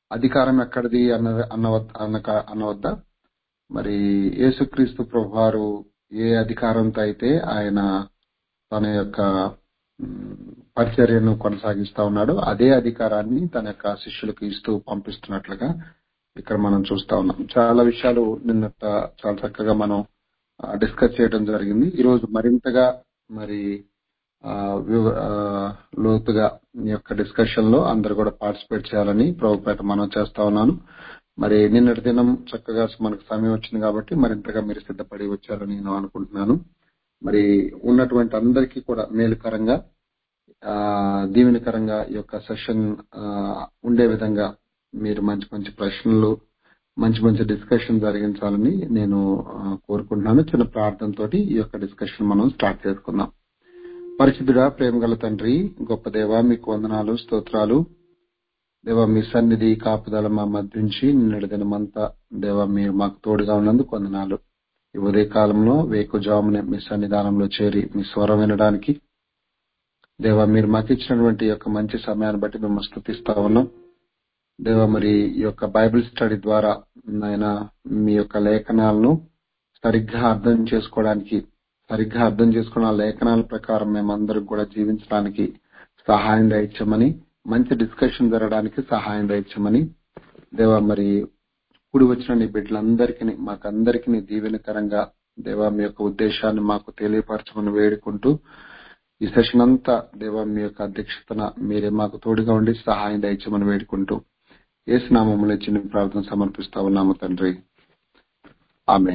అధికారం ఎక్కడిది అన్న అన్న అన్నక అన్నవద్ద మరి యేసుక్రీస్తు ప్రభువారు ఏ అధికారంతో అయితే ఆయన తన యొక్క ఉమ్, పరిచర్యను కొనసాగిస్తా ఉన్నాడు అదే అధికారాన్ని తన యొక్క శిష్యులకు ఇస్తూ పంపిస్తున్నట్లుగా ఇక్కడ మనం చూస్తా ఉన్నాం చాలా విషయాలు నిన్న చాలా చక్కగా మనం డిస్కస్ చేయడం జరిగింది ఈ రోజు మరింతగా మరి ఆ, వివ- ఆ, లోతుగా ఈ యొక్క డిస్కషన్ లో అందరు కూడా పార్టిసిపేట్ చేయాలని ప్రభుపేట మనం చేస్తా ఉన్నాను మరి నిన్నటి దినం చక్కగా మనకు సమయం వచ్చింది కాబట్టి మరింతగా మీరు సిద్ధపడి వచ్చారని నేను అనుకుంటున్నాను మరి ఉన్నటువంటి అందరికీ కూడా మేలుకరంగా ఆ దీవెనకరంగా ఈ యొక్క సెషన్ ఉండే విధంగా మీరు మంచి మంచి ప్రశ్నలు మంచి మంచి డిస్కషన్ జరిగించాలని నేను ఆ, కోరుకుంటున్నాను చిన్న ప్రార్థనతోటి ఈ యొక్క డిస్కషన్ మనం స్టార్ట్ చేసుకుందాం పరిశుద్ధుడా ప్రేమ గల తండ్రి గొప్ప దేవ మీకు వందనాలు స్తోత్రాలు దేవ మీ సన్నిధి కాపుదల మా మధ్య నుంచి నిన్నటి దినమంతా దేవ మీరు మాకు తోడుగా ఉన్నందుకు వందనాలు ఈ ఉదయ కాలంలో వేకు జామునే మీ సన్నిధానంలో చేరి మీ స్వరం వినడానికి దేవ మీరు మాకు ఇచ్చినటువంటి ఈ యొక్క మంచి సమయాన్ని బట్టి మేము స్థుతిస్తా ఉన్నాం దేవ మరి ఈ యొక్క బైబిల్ స్టడీ ద్వారా నాయన మీ యొక్క లేఖనాలను సరిగ్గా అర్థం చేసుకోవడానికి సరిగ్గా అర్థం చేసుకున్న ఆ లేఖనాల ప్రకారం మేమందరం కూడా జీవించడానికి సహాయం దయచమని మంచి డిస్కషన్ జరగడానికి సహాయం దయచమని దేవ మరి కూడి వచ్చిన నీ బిడ్డలందరికీ మాకందరికీ దీవెనకరంగా దేవ మీ యొక్క ఉద్దేశాన్ని మాకు తెలియపరచమని వేడుకుంటూ ఈ సెషన్ అంతా దేవ మీ యొక్క అధ్యక్షతన మీరే మాకు తోడుగా ఉండి సహాయం దయచమని వేడుకుంటూ ఏసునామంలో చిన్న ప్రార్థన సమర్పిస్తా ఉన్నాము తండ్రి ఆమె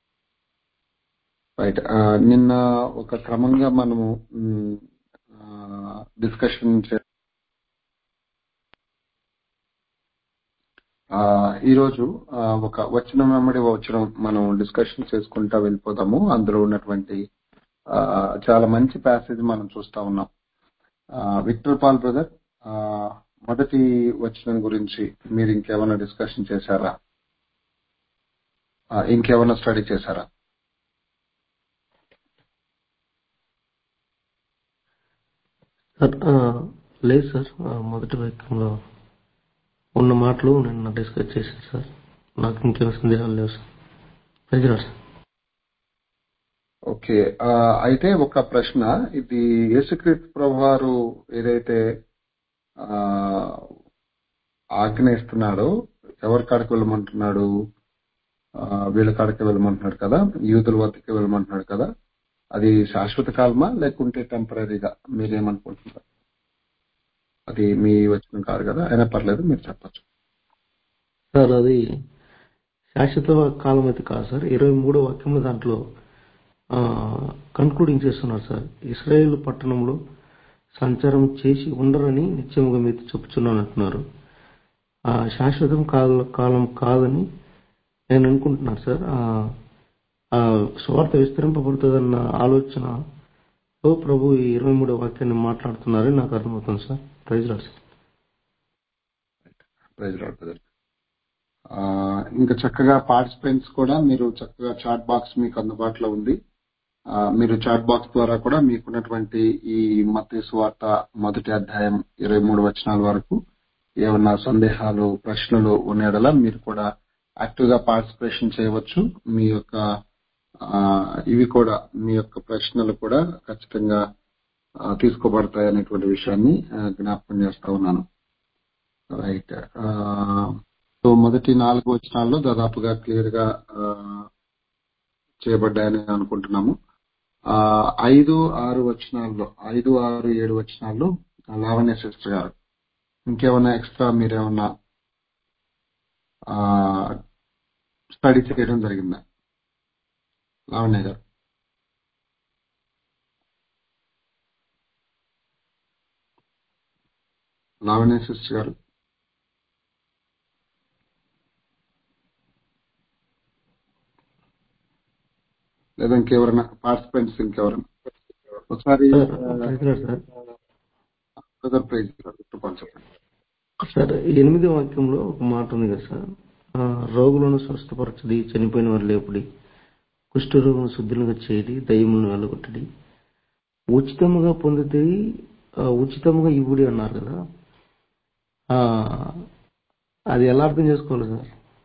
రైట్ నిన్న ఒక క్రమంగా మనము డిస్కషన్ ఈ రోజు ఆ, ఒక వచ్చిన వెంబడి వచ్చిన మనం డిస్కషన్ చేసుకుంటా వెళ్ళిపోదాము అందులో ఉన్నటువంటి ఆ, చాలా మంచి ప్యాసేజ్ మనం చూస్తా ఉన్నాం ఆ, విక్టర్ పాల్ బ్రదర్ ఆ, మొదటి వచనం గురించి మీరు ఇంకేమైనా డిస్కషన్ చేశారా ఆ, ఇంకేమైనా స్టడీ చేశారా సార్ ఆ, లేదు సార్ ఆ, మొదటి వాక్యంలో ఉన్న మాటలు నిన్న డిస్కస్ చేశాను సార్ నాకు ఇంకేం సందేహాలు లేవు సార్ ప్రజలాడు సార్ ఓకే ఆ, అయితే ఒక ప్రశ్న ఇది యేసుక్రీస్తు ప్రభు వారు ఏదైతే ఆ, ఆజ్ఞ ఇస్తున్నాడో ఎవరి కాడికి వెళ్ళమంటున్నాడు ఆ, వీళ్ళ కాడికి వెళ్ళమంటున్నాడు కదా యూదుల వద్దకి వెళ్ళమంటున్నాడు కదా అది శాశ్వత కాలమా లేకుంటే టెంపరీగా మీరేమనుకుంటున్నారు అది మీ వచ్చిన కాదు కదా అయినా పర్లేదు మీరు చెప్పచ్చు సార్ అది శాశ్వత కాలం అయితే కాదు సార్ ఇరవై మూడో వాక్యంలో దాంట్లో కన్క్లూడింగ్ చేస్తున్నారు సార్ ఇస్రాయేల్ పట్టణంలో సంచారం చేసి ఉండరని నిత్యముగా మీతో చెప్పుచున్నాను అంటున్నారు ఆ, శాశ్వతం కాల కాలం కాదని నేను అనుకుంటున్నాను సార్ ఆ, ఆ స్వార్థ విస్తరింపబడుతుందన్న ఆలోచనతో ప్రభు ఈ ఇరవై మూడో వాక్యాన్ని మాట్లాడుతున్నారని నాకు అర్థమవుతుంది sir praise lord sir praise lord brother. ఆ, ఇంకా చక్కగా పార్టిసిపెంట్స్ కూడా మీరు చక్కగా చాట్ బాక్స్ మీకు అందుబాటులో ఉంది ఆ, మీరు చాట్ బాక్స్ ద్వారా కూడా మీకున్నటువంటి ఈ మత స్వార్త మొదటి అధ్యాయం ఇరవై మూడు వచనాల వరకు ఏమన్నా సందేహాలు ప్రశ్నలు ఉన్నడలా మీరు కూడా యాక్టివ్ గా పార్టిసిపేషన్ చేయవచ్చు మీ యొక్క ఆ, ఇవి కూడా మీ యొక్క ప్రశ్నలు కూడా ఖచ్చితంగా ఆ, తీసుకోబడతాయి అనేటువంటి విషయాన్ని ఆ, జ్ఞాపకం చేస్తా ఉన్నాను రైట్ సో మొదటి నాలుగు వచనాల్లో దాదాపుగా క్లియర్ గా ఆ, చేయబడ్డాయని అనుకుంటున్నాము ఆ ఐదు ఆరు వచనాల్లో ఐదు ఆరు ఏడు వచనాల్లో లావణ్య సిస్టర్ గారు ఇంకేమన్నా ఎక్స్ట్రా మీరేమన్నా స్టడీ చేయడం జరిగిందా లావణ్య గారు లావణ్య సిస్టర్ గారు లేదా ఇంకెవరైనా పార్టిసిపెంట్స్ ఇంకెవరైనా ఒకసారి sir praise lord sir brother praise చెప్పండి చెప్పండి సార్ ఎనిమిదో వాక్యంలో ఒక మాట ఉంది కదా సార్ ఆ, రోగులను స్వస్థపరచడి చనిపోయిన వారు లేపుడి కుష్ఠరోగులను శుద్ధులుగా చేయడి దయ్యములను వెళ్ళగొట్టడి ఉచితముగా పొందితే ఆ, ఉచితముగా ఇవ్వుడి అన్నారు కదా ఆ, అది ఎలా అర్థం చేసుకోవాలి సార్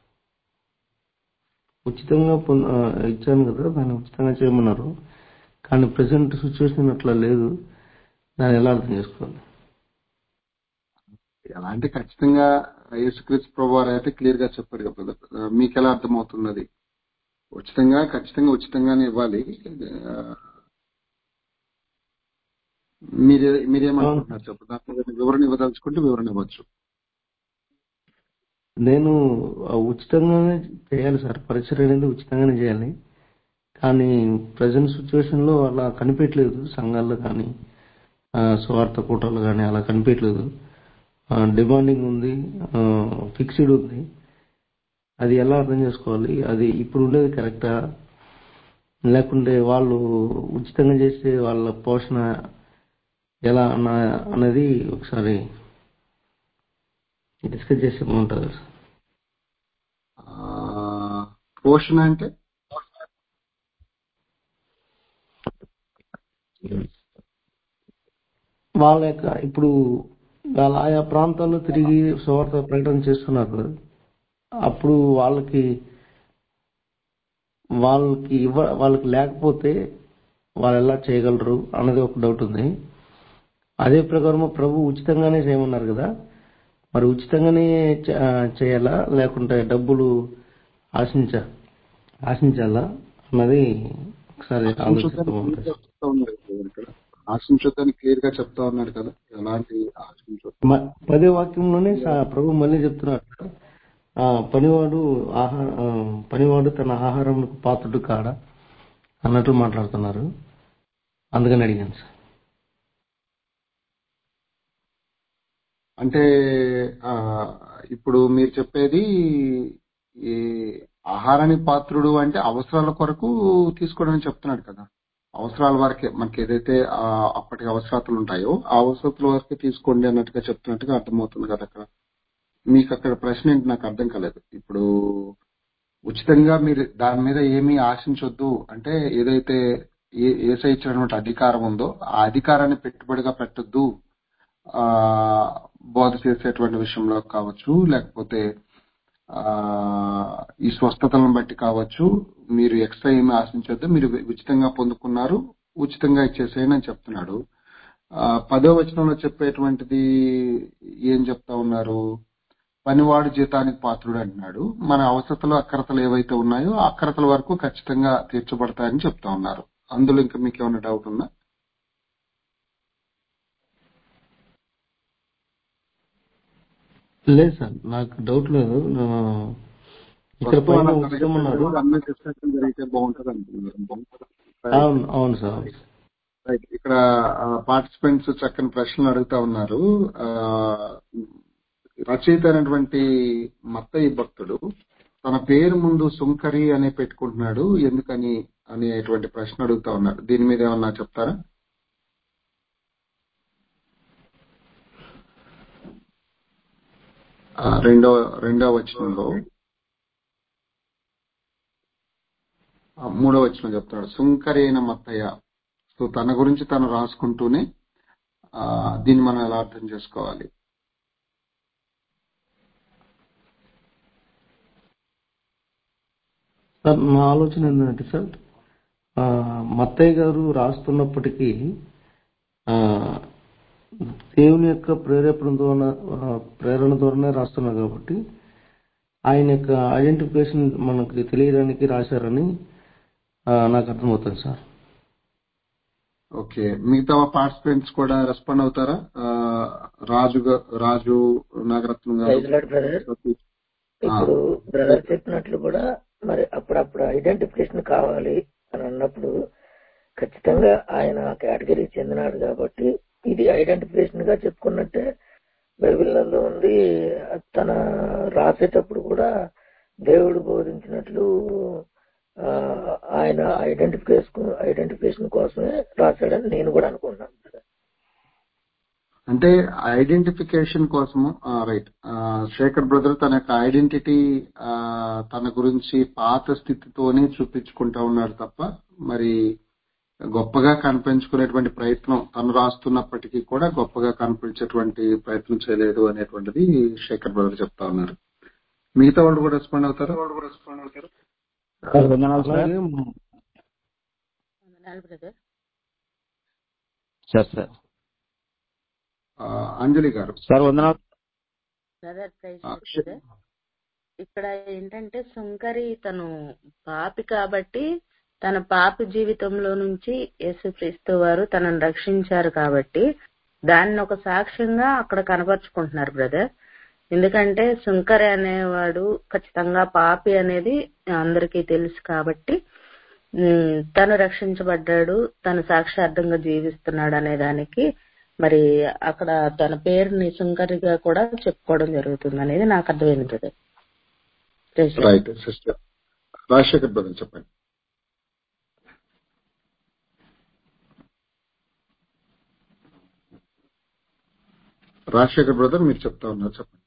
ఉచితంగా పొంద- ఆ, ఇచ్చాను కదా దాన్ని ఉచితంగా చేయమన్నారు కానీ ప్రజెంట్ సిచ్యువేషన్ అట్లా లేదు దాన్ని ఎలా అర్థం చేసుకోవాలి ఎలా అంటే ఖచ్చితంగా యేసుక్రీస్తు ప్రభు వారు అయితే క్లియర్ గా చెప్పారు కదా brother. మీకు ఎలా అర్థమవుతుంది అది ఉచితంగా ఖచ్చితంగా ఉచితంగానే ఇవ్వాలి ఆ, మీరే మీరేమనుకుంటున్నారు చెప్పు దాని మీద వివరణ ఇవ్వదలుచుకుంటే వివరణ ఇవ్వచ్చు నేను ఆ, ఉచితంగానే చేయాలి సార్ పరిచయం అనేది ఉచితంగానే చేయాలి కానీ ప్రజెంట్ సిచ్యువేషన్ లో అలా కనిపించలేదు సంఘాల్లో కానీ ఆ, స్వార్థ కూటాలు కానీ అలా కనిపించలేదు డిమాండింగ్ ఉంది ఫిక్స్డ్ ఉంది అది ఎలా అర్థం చేసుకోవాలి అది ఇప్పుడు ఉండేది కరెక్టా లేకుంటే వాళ్ళు ఉచితంగా చేసే వాళ్ళ పోషణ ఎలా అన్న అనేది ఒకసారి డిస్కస్ చేస్తే బాగుంటుంది సార్ ఆ, పోషణ అంటే వాళ్ళ యొక్క ఇప్పుడు వాళ్ళ ఆయా ప్రాంతాల్లో తిరిగి సువార్త ప్రకటన చేస్తున్నారు అప్పుడు వాళ్ళకి వాళ్ళకి ఇవ్వ వాళ్ళకి లేకపోతే వాళ్ళు ఎలా చేయగలరు అన్నది ఒక డౌట్ ఉంది అదే ప్రకారం ప్రభు ఉచితంగానే చేయమన్నారు కదా మరి ఉచితంగానే చే- ఆ, చేయాలా లేకుంటే డబ్బులు ఆశించ ఆశించాలా అన్నది ఒకసారి ఆలోచిస్తే బాగుంటుంది చెప్తా ఉన్నారు కదా ఇక్కడ ఆశించొద్దని క్లియర్ గా చెప్తా ఉన్నారు కదా ఎలాంటి ఆశించొద్దు మ- పదే వాక్యంలోనే సా- ప్రభు మళ్ళీ చెప్తున్నాడు కదా, ఆ, పనివాడు ఆహార ఆ, పనివాడు తన ఆహారంకు పాత్రుడు కాడా అన్నట్టు మాట్లాడుతున్నారు అందుకని అడిగాను సార్ అంటే ఆ ఇప్పుడు మీరు చెప్పేది ఈ ఆహారానికి పాత్రుడు అంటే అవసరాల కొరకు తీసుకోవడానికి చెప్తున్నాడు కదా అవసరాల వరకే మనకి ఏదైతే ఆ అప్పటికి అవసరాలు ఉంటాయో ఆ అవసరాల వరకే తీసుకోండి అన్నట్టుగా చెప్తున్నట్టుగా అర్థమవుతుంది కదా అక్కడ మీకు అక్కడ ప్రశ్న ఏంటి నాకు అర్థం కాలేదు ఇప్పుడు ఉచితంగా మీరు దాని మీద ఏమీ ఆశించొద్దు అంటే ఏదైతే ఏ ఏసై ఇచ్చినటువంటి అధికారం ఉందో ఆ అధికారాన్ని పెట్టుబడిగా పెట్టొద్దు ఆ బోధ చేసేటువంటి విషయంలో కావచ్చు లేకపోతే ఆ ఈ స్వస్థతలను బట్టి కావచ్చు మీరు ఎక్స్ట్రా ఏమి ఆశించొద్దు మీరు ఉచితంగా పొందుకున్నారు ఉచితంగా ఇచ్చేసేయని అని చెప్తున్నాడు ఆ పదో వచనంలో చెప్పేటువంటిది ఏం చెప్తా ఉన్నారు పనివాడు జీతానికి పాత్రుడు అంటున్నాడు మన అవసరతలు అక్రతలు ఏవైతే ఉన్నాయో ఆ అక్రతల వరకు ఖచ్చితంగా తీర్చబడతాయని చెప్తా ఉన్నారు అందులో ఇంకా మీకు ఏమైనా డౌట్ ఉందా లేదు సార్ నాకు డౌట్ లేదు నా- ఇక్కడ పైన ఉచితం అన్నారు అన్ని డిస్కషన్ జరిగితే బాగుంటది అనుకున్నారు అవును అవును సార్ రైట్ ఇక్కడ పార్టిసిపెంట్స్ చక్కని ప్రశ్నలు అడుగుతా ఉన్నారు ఆ, రచయిత అయినటువంటి మత్తయి భక్తుడు తన పేరు ముందు సుంకరి అనే పెట్టుకుంటున్నాడు ఎందుకని అనేటువంటి ప్రశ్న అడుగుతా ఉన్నారు దీని మీద ఏమన్నా చెప్తారా ఆ, రెండో రెండో వచనంలో ఆ, మూడో వచనం చెప్తాడు సుంకరి అయిన మత్తయ్య సో తన గురించి తను రాసుకుంటూనే ఆ, దీన్ని మనం ఎలా అర్థం చేసుకోవాలి సార్ నా ఆలోచన ఏంటంటే సార్ ఆ, మత్తయ్య గారు రాస్తున్నప్పటికీ ఆ, దేవుని యొక్క ప్రేరేపణ ద్వారా ఆ, ప్రేరణ ద్వారానే రాస్తున్నారు కాబట్టి ఆయన యొక్క ఐడెంటిఫికేషన్ మనకి తెలియడానికి రాశారని ఆ, నాకు అర్థమవుతుంది సార్ ఓకే మిగతా పార్టిసిపెంట్స్ కూడా రెస్పాండ్ అవుతారా ఆ, రాజు గా- రాజు నాగరత్నం గారు రైతులాడ్ బ్రదర్ ఇప్పుడు బ్రదర్ చెప్పినట్లు కూడా మరి అప్పుడప్పుడు ఐడెంటిఫికేషన్ కావాలి అని అన్నప్పుడు ఖచ్చితంగా ఆయన కేటగిరీకి చెందినాడు కాబట్టి ఇది ఐడెంటిఫికేషన్ గా చెప్పుకున్నట్టే బైబిల్లో ఉంది తన రాసేటప్పుడు కూడా దేవుడు బోధించినట్లు ఆ, ఆయన ఐడెంటిఫికేషన్ ఐడెంటిఫికేషన్ కోసమే రాశాడని నేను కూడా అనుకుంటున్నాను అంటే ఐడెంటిఫికేషన్ కోసము రైట్ శేఖర్ బ్రదర్ తన యొక్క ఐడెంటిటీ తన గురించి పాత స్థితితోనే చూపించుకుంటా ఉన్నాడు తప్ప మరి గొప్పగా కనిపించుకునేటువంటి ప్రయత్నం తను రాస్తున్నప్పటికీ కూడా గొప్పగా కనిపించేటువంటి ప్రయత్నం చేయలేదు అనేటువంటిది శేఖర్ బ్రదర్ చెప్తా ఉన్నారు మిగతా వాళ్ళు కూడా రెస్పాండ్ అవుతారా సార్ వందనాలు సార్ అలాగే వందనాలు బ్రదర్ సార్ సార్ ఆ, అంజలి గారు సార్ వందనాలు బ్రదర్ ప్రైజ్ ఆ, బ్రదర్ ఇక్కడ ఏంటంటే సుంకరి తను పాపి కాబట్టి తన పాపి జీవితంలో నుంచి యేసుక్రీస్తు వారు తనను రక్షించారు కాబట్టి దాన్ని ఒక సాక్ష్యంగా అక్కడ కనపరుచుకుంటున్నారు బ్రదర్ ఎందుకంటే సుంకరి అనేవాడు ఖచ్చితంగా పాపి అనేది అందరికీ తెలుసు కాబట్టి ఉమ్, తను రక్షించబడ్డాడు తను సాక్షార్థంగా జీవిస్తున్నాడు అనే దానికి మరి అక్కడ తన పేరుని సుంకరిగా కూడా చెప్పుకోవడం జరుగుతుంది అనేది నాకు అర్థమైంది brother praise lord. Right sister Rajasekhar brother చెప్పండి రాజశేఖర్ బ్రదర్ మీరు చెప్తా ఉన్నారు చెప్పండి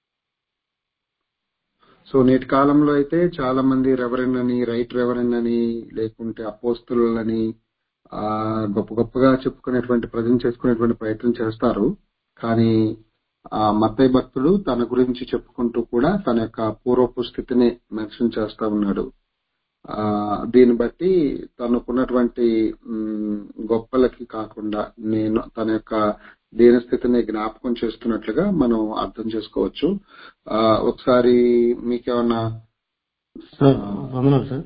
సో నేటి కాలంలో అయితే చాలా మంది రెవరెండ్ అని రైట్ రెవరెండ్ అని లేకుంటే అపోస్తులని ఆ గొప్ప గొప్పగా చెప్పుకునేటువంటి ప్రజెంట్ చేసుకునేటువంటి ప్రయత్నం చేస్తారు కానీ ఆ మత్తయ్య భక్తుడు తన గురించి చెప్పుకుంటూ కూడా తన యొక్క పూర్వపు స్థితిని మెన్షన్ చేస్తా ఉన్నాడు ఆ దీన్ని బట్టి తనకున్నటువంటి మ్, గొప్పలకి కాకుండా నేను తన యొక్క దీన స్థితిని జ్ఞాపకం చేస్తున్నట్లుగా మనం అర్థం చేసుకోవచ్చు ఆ ఒకసారి మీకేమన్నా సార్ వందనాలు సార్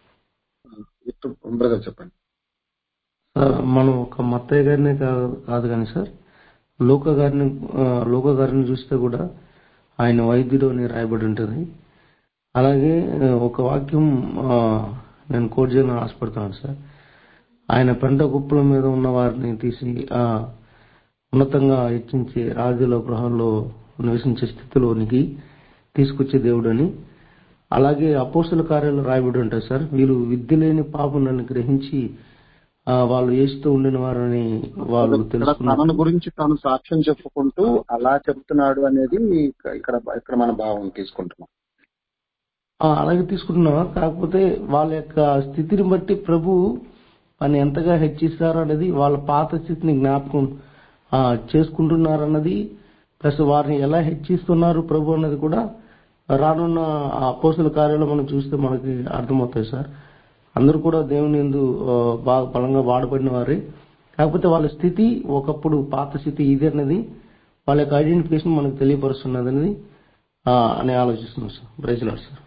బ్రదర్ చెప్పండి సార్ మనం ఒక మత్తయ్య గారినే కాదు కాదు కానీ సార్ లోక గారిని ఆ, లోక గారిని చూస్తే కూడా ఆయన వైద్యుడు అని రాయబడి ఉంటుంది అలాగే ఆ, ఒక వాక్యం ఆ, నేను కోట్ చేయాలని ఆశపడుతున్నాను సార్ ఆయన పెంట కుప్పల మీద ఉన్న వారిని తీసి ఆ, ఉన్నతంగా హెచ్చించి రాజుల గృహంలో నివసించే స్థితిలోనికి తీసుకొచ్చే దేవుడు అని అలాగే అపోస్తుల కార్యాలు రాయబడి ఉంటాయి సార్ వీళ్ళు విద్య లేని పాపలను గ్రహించి ఆ, వాళ్ళు ఏస్తూ ఉండిన వారని వాళ్ళు ఇక్కడ తెలుసుకున్నారు తనను గురించి తాను సాక్ష్యం చెప్పుకుంటూ అలా చెప్తున్నాడు అనేది ఇక్కడ ఇక్కడ మన భావం తీసుకుంటున్నాం ఆ, అలాగే తీసుకుంటున్నాం కాకపోతే వాళ్ళ యొక్క స్థితిని బట్టి ప్రభు అని ఎంతగా హెచ్చిస్తారు అనేది వాళ్ళ పాత స్థితిని జ్ఞాపకం ఆ, చేసుకుంటున్నారు అన్నది ప్లస్ వారిని ఎలా హెచ్చిస్తున్నారు ప్రభు అన్నది కూడా రానున్న అపోసల కార్యాలు మనం చూస్తే మనకి అర్థమవుతాయి సార్ అందరూ కూడా దేవుని ఎందు ఆ, బాగా బలంగా వాడబడిన వారే కాకపోతే వాళ్ళ స్థితి ఒకప్పుడు పాత స్థితి ఇది అన్నది వాళ్ళ యొక్క ఐడెంటిఫికేషన్ మనకు తెలియపరుస్తున్నది అనేది ఆ, అని ఆలోచిస్తున్నాం sir praise lord sir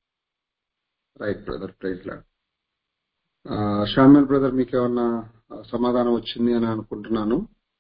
right brother praise lord Shamil brother మీకు ఏమన్నా సమాధానం వచ్చింది అని అనుకుంటున్నాను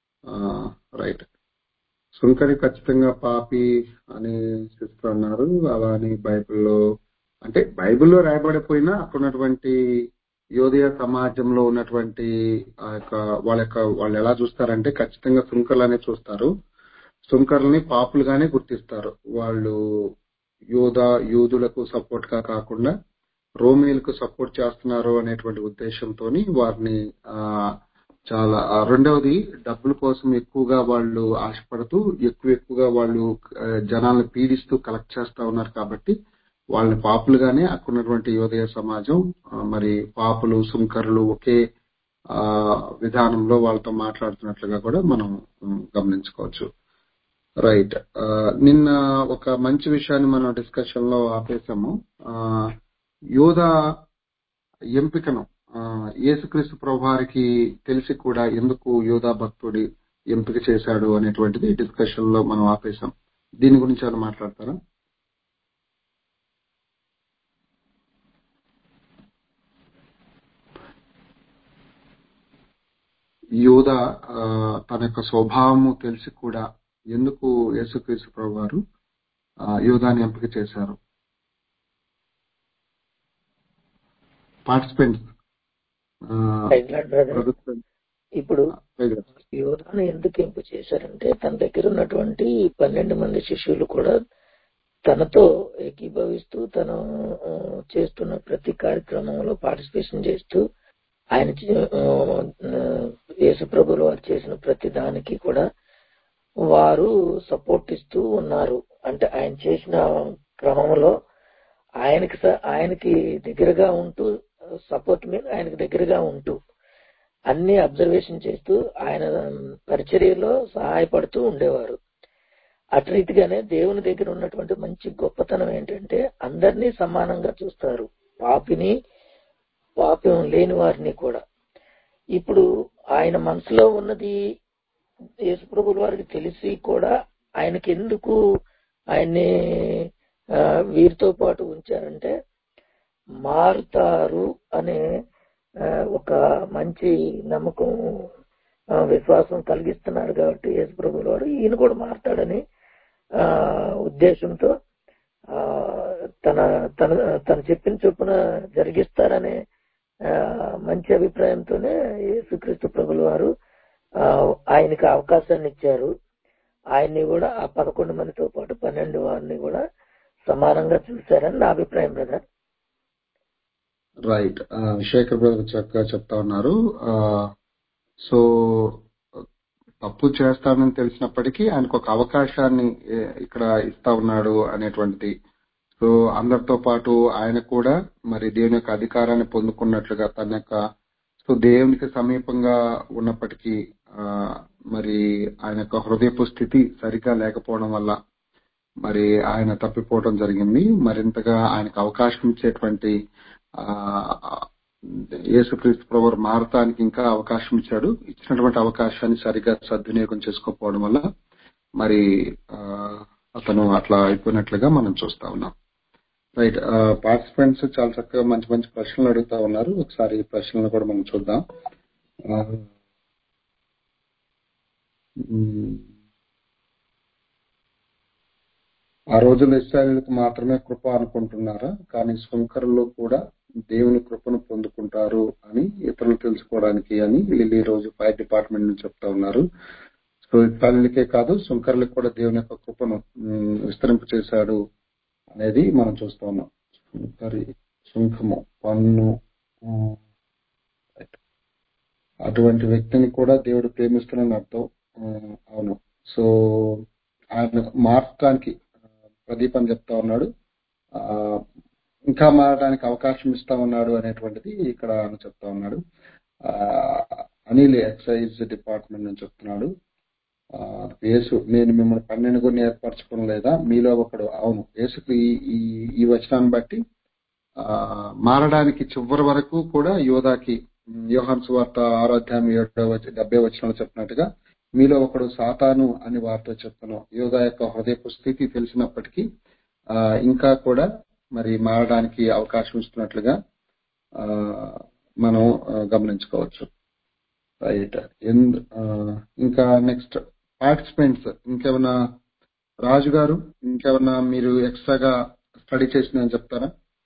రైట్ సుంకరి ఖచ్చితంగా పాపి అని సిస్టర్ అన్నారు అలా అని బైబిల్లో అంటే బైబిల్లో రాయబడిపోయినా అక్కడ ఉన్నటువంటి యోదయ సమాజంలో ఉన్నటువంటి ఆ యొక్క వాళ్ళ యొక్క వాళ్ళు ఎలా చూస్తారంటే ఖచ్చితంగా సుంకర్లనే చూస్తారు సుంకర్లని పాపులుగానే గుర్తిస్తారు వాళ్ళు యోధ యూదులకు సపోర్ట్ గా కాకుండా రోమేలకు సపోర్ట్ చేస్తున్నారు అనేటువంటి ఉద్దేశంతో వారిని ఆ చాలా ఆ, రెండవది డబ్బుల కోసం ఎక్కువగా వాళ్ళు ఆశపడుతూ ఎక్కువ ఎక్కువగా వాళ్ళు ఆ, జనాలను పీడిస్తూ కలెక్ట్ చేస్తా ఉన్నారు కాబట్టి వాళ్ళని పాపులుగానే అక్కడ ఉన్నటువంటి యోదయ సమాజం ఆ, మరి పాపులు సుంకరులు ఒకే ఆ విధానంలో వాళ్ళతో మాట్లాడుతున్నట్లుగా కూడా మనం ఉమ్, గమనించుకోవచ్చు రైట్ ఆ, నిన్న ఒక మంచి విషయాన్ని మనం డిస్కషన్ లో ఆపేసాము ఆ, యోధ ఎంపికను ఆ, యేసుక్రీస్తు ప్రభువారికి తెలిసి కూడా ఎందుకు యోధా భక్తుడి ఎంపిక చేశాడు అనేటువంటిది డిస్కషన్ లో మనం ఆపేసాం దీని గురించి ఏమైనా మాట్లాడతారా యోధ ఆ, తన యొక్క స్వభావము తెలిసి కూడా ఎందుకు యేసుక్రీస్తు ప్రభు వారు ఆ, యోధాని ఎంపిక చేశారు పార్టిసిపెంట్స్ ప్రైజ్ లార్డ్ బ్రదర్ ఇప్పుడు యోధాను ఎందుకు ఎంపు చేశారంటే తన దగ్గర ఉన్నటువంటి పన్నెండు మంది శిష్యులు కూడా తనతో ఏకీభవిస్తూ తను ఆ, చేస్తున్న ప్రతి కార్యక్రమంలో పార్టిసిపేషన్ చేస్తూ ఆయన చే- ఆ, యేసుప్రభులు వారు చేసిన ప్రతి దానికి కూడా వారు సపోర్ట్ ఇస్తూ ఉన్నారు అంటే ఆయన చేసిన క్రమంలో ఆయనకి స- ఆయనకి దగ్గరగా ఉంటూ సపోర్ట్ మీద ఆయనకి దగ్గరగా ఉంటూ అన్ని అబ్జర్వేషన్ చేస్తూ ఆయన పరిచర్యలో సహాయపడుతూ ఉండేవారు అటు రీతిగానే దేవుని దగ్గర ఉన్నటువంటి మంచి గొప్పతనం ఏంటంటే అందరినీ సమానంగా చూస్తారు పాపిని పాపం లేని వారిని కూడా ఇప్పుడు ఆయన మనసులో ఉన్నది యేసుప్రభుల వారికి తెలిసి కూడా ఆయనకి ఎందుకు ఆయన్ని ఆ, వీరితో పాటు ఉంచారంటే మారుతారు అనే ఆ, ఒక మంచి నమ్మకం ఆ, విశ్వాసం కలిగిస్తున్నారు కాబట్టి యేసుప్రభుల వారు ఈయన కూడా మారుతాడని ఆ, ఉద్దేశంతో ఆ, తన తన తను చెప్పిన చొప్పున జరిగిస్తారనే ఆ, మంచి అభిప్రాయంతోనే యేసుక్రీస్తు ప్రభుల వారు ఆ, ఆయనకి అవకాశాన్ని ఇచ్చారు ఆయన్ని కూడా ఆ పదకొండు మందితో పాటు పన్నెండు వారిని కూడా సమానంగా చూశారని నా అభిప్రాయం బ్రదర్ రైట్ శేఖర్ బ్రదర్ చక్కగా చెప్తా ఉన్నారు ఆ, సో తప్పు చేస్తానని తెలిసినప్పటికీ ఆయనకు ఒక అవకాశాన్ని ఏ, ఇక్కడ ఇస్తా ఉన్నాడు అనేటువంటిది సో అందరితో పాటు ఆయన కూడా మరి దేవుని యొక్క అధికారాన్ని పొందుకున్నట్లుగా తన యొక్క సో దేవునికి సమీపంగా ఉన్నప్పటికీ ఆ, మరి ఆయన యొక్క హృదయపు స్థితి సరిగా లేకపోవడం వల్ల మరి ఆయన తప్పిపోవడం జరిగింది మరింతగా ఆయనకు అవకాశం ఇచ్చేటువంటి ఆ యేసుక్రీస్తు ప్రభు మారటానికి ఇంకా అవకాశం ఇచ్చాడు ఇచ్చినటువంటి అవకాశాన్ని సరిగా సద్వినియోగం చేసుకోకపోవడం వల్ల మరి ఆ, అతను అట్లా అయిపోయినట్లుగా మనం చూస్తా ఉన్నాం రైట్ పార్టిసిపెంట్స్ చాలా చక్కగా మంచి మంచి ప్రశ్నలు అడుగుతా ఉన్నారు ఒకసారి ఈ ప్రశ్నలను కూడా మనం చూద్దాం ఆ, ఉమ్, ఆ రోజుల్లో ఇస్రాయలీలకు మాత్రమే కృప అనుకుంటున్నారా కానీ సుంకరులు కూడా దేవుని కృపను పొందుకుంటారు అని ఇతరులు తెలుసుకోవడానికి అని వీళ్ళు ఈ రోజు ఫైర్ డిపార్ట్మెంట్ నుంచి చెప్తా ఉన్నారు సో ఇస్రాయలీలకే కాదు సుంకరులకు కూడా దేవుని యొక్క కృపను ఉమ్, విస్తరింప చేశాడు అనేది మనం చూస్తా ఉన్నాం సుంకరి సుంకము పన్ను ఉమ్, అటువంటి వ్యక్తిని కూడా దేవుడు ప్రేమిస్తున్నాడని అర్థం ఉమ్, అవును సో ఆయన మార్చడానికి ఆ, ప్రదీప్ అని చెప్తా ఉన్నాడు ఆ, ఇంకా మారడానికి అవకాశం ఇస్తా ఉన్నాడు అనేటువంటిది ఇక్కడ ఆయన చెప్తా ఉన్నాడు ఆ, అనిల్ ఎక్సైజ్ డిపార్ట్మెంట్ నుంచి చెప్తున్నాడు ఆ, యేసు నేను మిమ్మల్ని పన్నెండుగురిని ఏర్పరచుకోవడం లేదా మీలో ఒకడు అవును యేసుకు ఈ ఈ- ఈ వచనాన్ని బట్టి ఆ, మారడానికి చివరి వరకు కూడా యోధాకి ఉమ్, యోహాన్ సువార్త ఆరాధ్యాయం ఏడవ వచ- డెబ్బై వచనంలో చెప్పినట్టుగా మీలో ఒకడు సాతాను అని వారితో చెప్తున్నాం యోధా యొక్క హృదయపు స్థితి తెలిసినప్పటికీ ఆ, ఇంకా కూడా మరి మారడానికి అవకాశం ఇస్తున్నట్లుగా ఆ, మనం ఆ, గమనించుకోవచ్చు రైట్ ఎందు- ఆ, ఇంకా నెక్స్ట్ పార్టిసిపెంట్స్ ఇంకేమైనా రాజు గారు ఇంకేమైనా మీరు ఎక్స్ట్రాగా స్టడీ చేసిందని చెప్తారా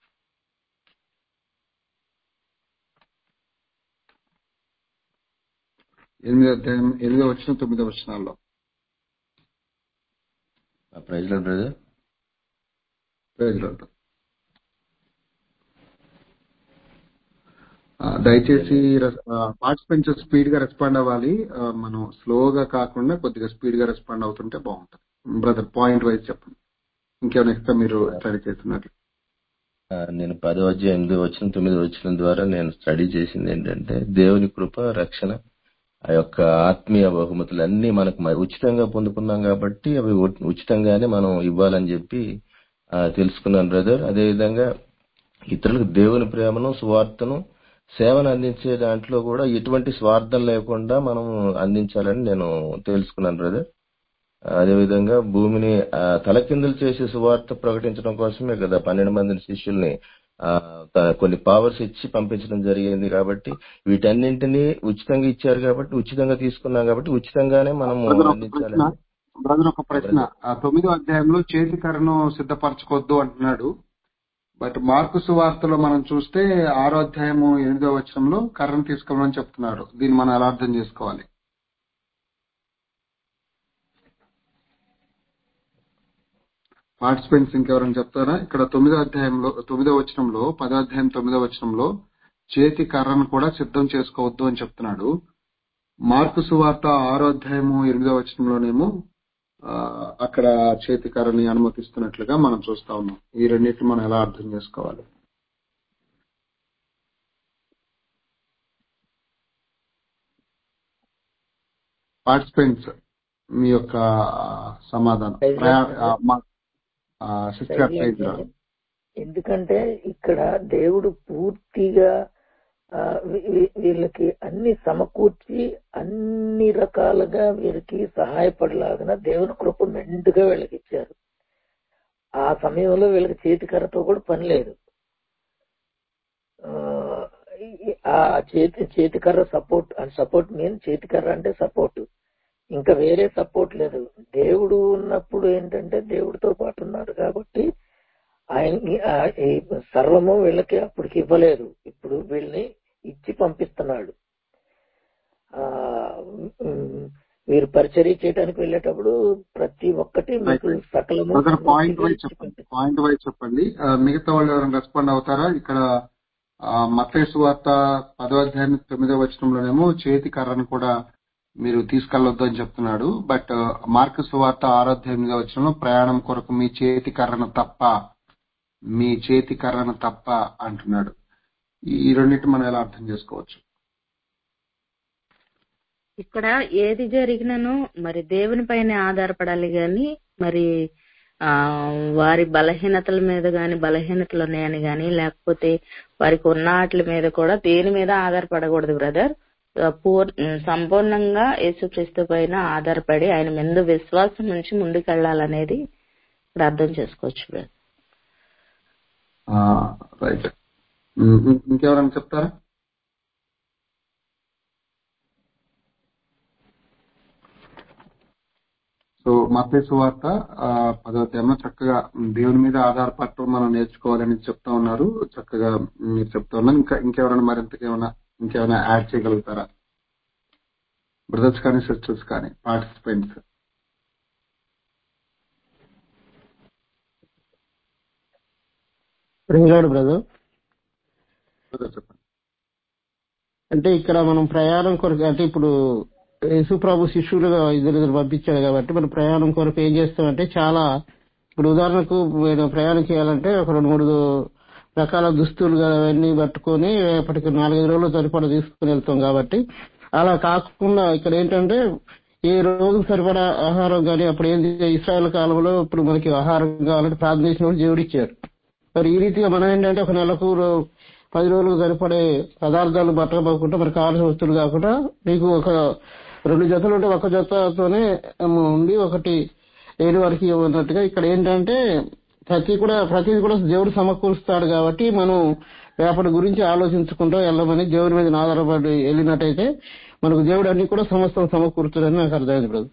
ఎనిమిదో అధ్యాయం ఎనిమిదో వచ్చిన తొమ్మిదో వచనాల్లో ప్రైజ్ లో బ్రదర్ ప్రైజ్ లార్డ్. ఆ, దయచేసి పార్టిసిపెంట్స్ స్పీడ్ గా రెస్పాండ్ అవ్వాలి ఆ, మనం స్లోగా కాకుండా కొద్దిగా స్పీడ్ గా రెస్పాండ్ అవుతుంటే బాగుంటుంది బ్రదర్ పాయింట్ వైజ్ చెప్పండి ఇంకేమైనా ఎక్స్ట్రా మీరు స్టడీ చేస్తున్నట్లు ఆ, నేను పదో అధ్యాయం ఎనిమిది వచ్చిన తొమ్మిది వచ్చిన ద్వారా నేను స్టడీ చేసింది ఏంటంటే దేవుని కృప రక్షణ ఆ యొక్క ఆత్మీయ బహుమతులు అన్ని మనకు మ- ఉచితంగా పొందుకున్నాం కాబట్టి అవి ఉ- ఉచితంగానే మనం ఇవ్వాలని చెప్పి ఆ, తెలుసుకున్నాను బ్రదర్ అదేవిధంగా ఇతరులకు దేవుని ప్రేమను సువార్తను సేవను అందించే దాంట్లో కూడా ఎటువంటి స్వార్థం లేకుండా మనం అందించాలని నేను తెలుసుకున్నాను బ్రదర్ అదేవిధంగా భూమిని ఆ, తలకిందులు చేసే సువార్త ప్రకటించడం కోసమే కదా పన్నెండు మంది శిష్యుల్ని ఆ, త- కొన్ని పవర్స్ ఇచ్చి పంపించడం జరిగింది కాబట్టి వీటన్నింటినీ ఉచితంగా ఇచ్చారు కాబట్టి ఉచితంగా తీసుకున్నాం కాబట్టి ఉచితంగానే మనం బ్రదర్ ఒక ప్రశ్న అందించాలని బ్రదర్ ఒక ఆ, ప్రశ్న బ్రదర్ ఆ తొమ్మిదో అధ్యాయంలో చేతికరను సిద్ధపరచుకోవద్దు అంటున్నాడు బట్ మార్కు సువార్తలో మనం చూస్తే ఆరో అధ్యాయము ఎనిమిదో వచనంలో కర్రను తీసుకోమని చెప్తున్నాడు దీన్ని మనం ఎలా అర్థం చేసుకోవాలి పార్టిసిపెంట్స్ ఇంకెవరైనా చెప్తారా ఇక్కడ తొమ్మిదో అధ్యాయంలో తొమ్మిదో వచనంలో పదో అధ్యాయం తొమ్మిదో వచనంలో చేతి కర్రను కూడా సిద్ధం చేసుకోవద్దు అని చెప్తున్నాడు మార్కు సువార్త ఆరో అధ్యాయము ఎనిమిదో వచనంలోనేమో ఆ, అక్కడ చేతి కర్రని అనుమతిస్తున్నట్లుగా మనం చూస్తా ఉన్నాం ఈ రెండింటిని మనం ఎలా అర్థం చేసుకోవాలి పార్టిసిపెంట్స్ మీ యొక్క సమాధానం ప్రైజ్ ప్రయా- లార్డ్ ఆ, బ్రదర్. మా- ఆ, సిస్టర్ ప్రైజ్ ప్రైజ్ లార్డ్ రాదు. ఎందుకంటే ఇక్కడ దేవుడు పూర్తిగా ఆ, వీ- వీ- వీళ్ళకి అన్ని సమకూర్చి అన్ని రకాలుగా వీరికి సహాయపడలాగిన దేవుని కృప మెండుగా వీళ్ళకి ఇచ్చారు ఆ సమయంలో వీళ్ళకి చేతికర్రతో కూడా పని లేదు ఆ, ఈ- ఆ చేతి చేతికర్ర సపోర్ట్ సపోర్ట్ మీన్ చేతికర్ర అంటే సపోర్ట్ ఇంకా వేరే సపోర్ట్ లేదు దేవుడు ఉన్నప్పుడు ఏంటంటే దేవుడితో పాటు ఉన్నాడు కాబట్టి ఆయన ఈ సర్వము వీళ్ళకి అప్పటికి ఇవ్వలేదు ఇప్పుడు వీళ్ళని ఇచ్చి పంపిస్తున్నాడు ఆ ఉమ్, వీరు పరిచర్య చేయడానికి వెళ్ళేటప్పుడు ప్రతి ఒక్కటి మీకు సకలము బ్రదర్ పాయింట్ పూర్తిగా వైజ్ ఇచ్చి చెప్పండి పంపిస్తున్నాడు పాయింట్ వైజ్ చెప్పండి ఆ, మిగతా వాళ్ళు ఎవరైనా రెస్పాండ్ అవుతారా ఇక్కడ మతేసు వార్త పదో అధ్యాయం తొమ్మిదో వచనంలోనేమో చేతి కర్రను కూడా మీరు తీసుకెళ్లొద్దు అని చెప్తున్నాడు బట్ మార్కస్ వార్త ఆరో అధ్యాయం ఎనిమిదో వచనంలో ప్రయాణం కొరకు మీ చేతి కర్రను తప్ప మీ చేతి కర్రను తప్ప అంటున్నాడు ఈ రెండింటి మనం ఎలా అర్థం చేసుకోవచ్చు ఇక్కడ ఏది జరిగినను మరి దేవుని పైన ఆధారపడాలి గాని మరి ఆ వారి బలహీనతల మీద గాని బలహీనతలు ఉన్నాయని గాని లేకపోతే వారికి ఉన్న వాటి మీద కూడా దేని మీద ఆధారపడకూడదు బ్రదర్ పూర్ సంపూర్ణంగా యేసుక్రీస్తు పైన ఆధారపడి ఆయన మీద విశ్వాసం నుంచి ముందుకెళ్లాలనేది ఇక్కడ అర్థం చేసుకోవచ్చు బ్రదర్ రైట్ ఇంకెవరైనా చెప్తారా సో మతేసు వార్త ఆ, పదో అధ్యాయంలో చక్కగా దేవుని మీద ఆధారపడటం మనం నేర్చుకోవాలని చెప్తా ఉన్నారు చక్కగా మీరు చెప్తా ఉన్నారు ఇంకా ఇంకెవరైనా మరింతగా ఏమైనా ఇంకేమైనా యాడ్ చేయగలుగుతారా బ్రదర్స్ కానీ సిస్టర్స్ కానీ పార్టిసిపెంట్స్ ప్రింగాడు బ్రదర్ బ్రదర్ చెప్పండి అంటే ఇక్కడ మనం ప్రయాణం కొరకు అంటే ఇప్పుడు యేసు ప్రభు శిష్యులుగా ఇద్దరు ఇద్దరు పంపించాడు కాబట్టి మనం ప్రయాణం కొరకు ఏం చేస్తామంటే చాలా ఇప్పుడు ఉదాహరణకు నేను ప్రయాణం చేయాలంటే ఒక రెండు మూడు రకాల దుస్తులు అవన్నీ పట్టుకొని ఎప్పటికి నాలుగైదు రోజులు సరిపడా తీసుకుని వెళ్తాం కాబట్టి అలా కాకుండా ఇక్కడ ఏంటంటే ఏ రోజు సరిపడా ఆహారం కానీ అప్పుడు ఏంటి ఇస్రాయల్ కాలంలో ఇప్పుడు మనకి ఆహారం కావాలంటే ప్రార్థన చేసినప్పుడు దేవుడు ఇచ్చారు మరి ఈ రీతిగా మనం ఏంటంటే ఒక నెలకు రో- పది రోజులకు సరిపడే పదార్థాలు పట్టకపోకుండా మనకు కావాల్సిన వస్తువులు కాకుండా మీకు ఒక రెండు జతలు ఉంటే ఒక జతతోనే ఏమో ఉండి ఒకటి లేని వారికి ఉన్నట్టుగా ఇక్కడ ఏంటంటే ప్రతి కూడా ప్రతిది కూడా దేవుడు సమకూరుస్తాడు కాబట్టి మనం రేపటి గురించి ఆలోచించుకుంటూ వెళ్ళమని దేవుడి మీద ఆధారపడి వెళ్ళినట్టయితే మనకు దేవుడు అన్ని కూడా సమస్తం సమకూరుతాడని నాకు అర్థమైంది బ్రదర్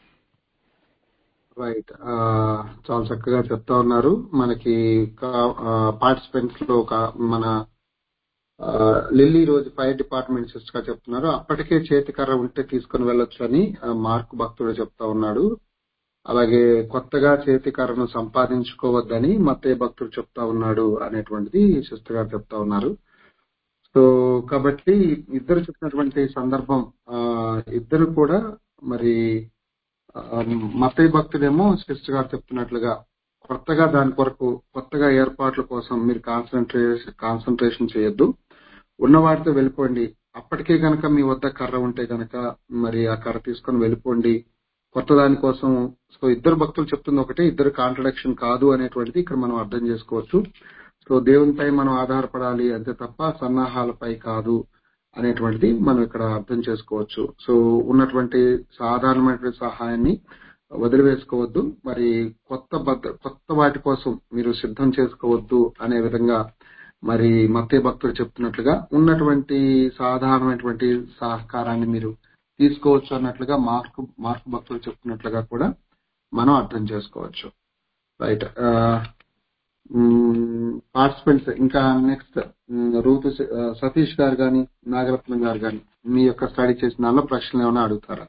రైట్ చాలా చక్కగా చెప్తా ఉన్నారు మనకి పార్టిసిపెంట్స్ లో ఒక మన ఆ, లిల్లీ రోజు ఫైర్ డిపార్ట్మెంట్ సిస్టర్ గా చెప్తున్నారు అప్పటికే చేతికర్ర ఉంటే తీసుకుని వెళ్ళొచ్చు అని ఆ, మార్క్ భక్తుడు చెప్తా ఉన్నాడు అలాగే కొత్తగా చేతికర్రను సంపాదించుకోవద్దని మత్తయ్య భక్తుడు చెప్తా ఉన్నాడు అనేటువంటిది సిస్టర్ గారు చెప్తా ఉన్నారు సో కాబట్టి ఇద్దరు చెప్పినటువంటి సందర్భం ఆ, ఇద్దరు కూడా మరి ఆ, మత్తయ్య భక్తుడేమో సిస్టర్ గారు చెప్తున్నట్లుగా కొత్తగా దాని కొరకు కొత్తగా ఏర్పాట్ల కోసం మీరు కాన్సన్ట్రేషన్ కాన్సన్ట్రేషన్ చేయొద్దు ఉన్న వాటితో వెళ్ళిపోండి అప్పటికే గనక మీ వద్ద కర్ర ఉంటే గనక మరి ఆ కర్ర తీసుకొని వెళ్ళిపోండి కొత్త దాని కోసం సో ఇద్దరు భక్తులు చెప్తుంది ఒకటి ఇద్దరు కాంట్రడక్షన్ కాదు అనేటువంటిది ఇక్కడ మనం అర్థం చేసుకోవచ్చు సో దేవునిపై మనం ఆధారపడాలి అంతే తప్ప సన్నాహాలపై కాదు అనేటువంటిది మనం ఇక్కడ అర్థం చేసుకోవచ్చు సో ఉన్నటువంటి సాధారణమైనటువంటి సహాయాన్ని వదిలివేసుకోవద్దు మరి కొత్త భద్ర కొత్త వాటి కోసం మీరు సిద్ధం చేసుకోవద్దు అనే విధంగా మరి మత్తే భక్తుడు చెప్తున్నట్లుగా ఉన్నటువంటి సాధారణమైనటువంటి సహకారాన్ని మీరు తీసుకోవచ్చు అన్నట్లుగా మార్కు మార్కు భక్తుడు చెప్తున్నట్లుగా కూడా మనం అర్థం చేసుకోవచ్చు రైట్ పార్టిసిపెంట్స్ ఇంకా నెక్స్ట్ రూతు ఆ, సతీష్ గారు కానీ నాగరత్నం గారు కానీ మీ యొక్క స్టడీ చేసిన దానిలో ప్రశ్నలు ఏమైనా అడుగుతారా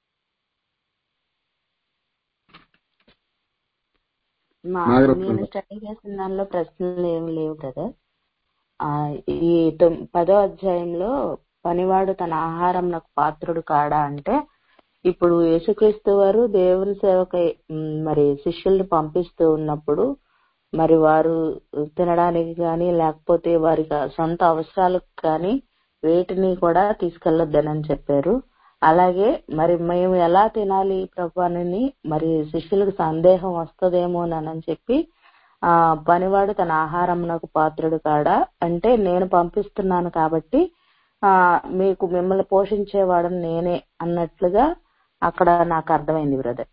మా నాగరత్నం నేను గారు స్టడీ చేసిన దానిలో ప్రశ్నలు ఏమి లేవు కదా ఆ ఈ తొమ్- పదో అధ్యాయంలో పనివాడు తన ఆహారం నాకు పాత్రుడు కాడా అంటే ఇప్పుడు యేసుక్రీస్తు వారు దేవుని సేవకై మ్, మరి శిష్యుల్ని పంపిస్తూ ఉన్నప్పుడు మరి వారు తినడానికి కానీ లేకపోతే వారి సొంత అవసరాలకు కానీ వేటిని కూడా తీసుకెళ్లొద్దనని చెప్పారు అలాగే మరి మేము ఎలా తినాలి ప్రభు అని మరి శిష్యులకు సందేహం వస్తుందేమోనని చెప్పి ఆ పనివాడు తన ఆహారమునకు పాత్రుడు కాడా అంటే నేను పంపిస్తున్నాను కాబట్టి ఆ మీకు మిమ్మల్ని పోషించేవాడని నేనే అన్నట్లుగా అక్కడ నాకు అర్థమైంది బ్రదర్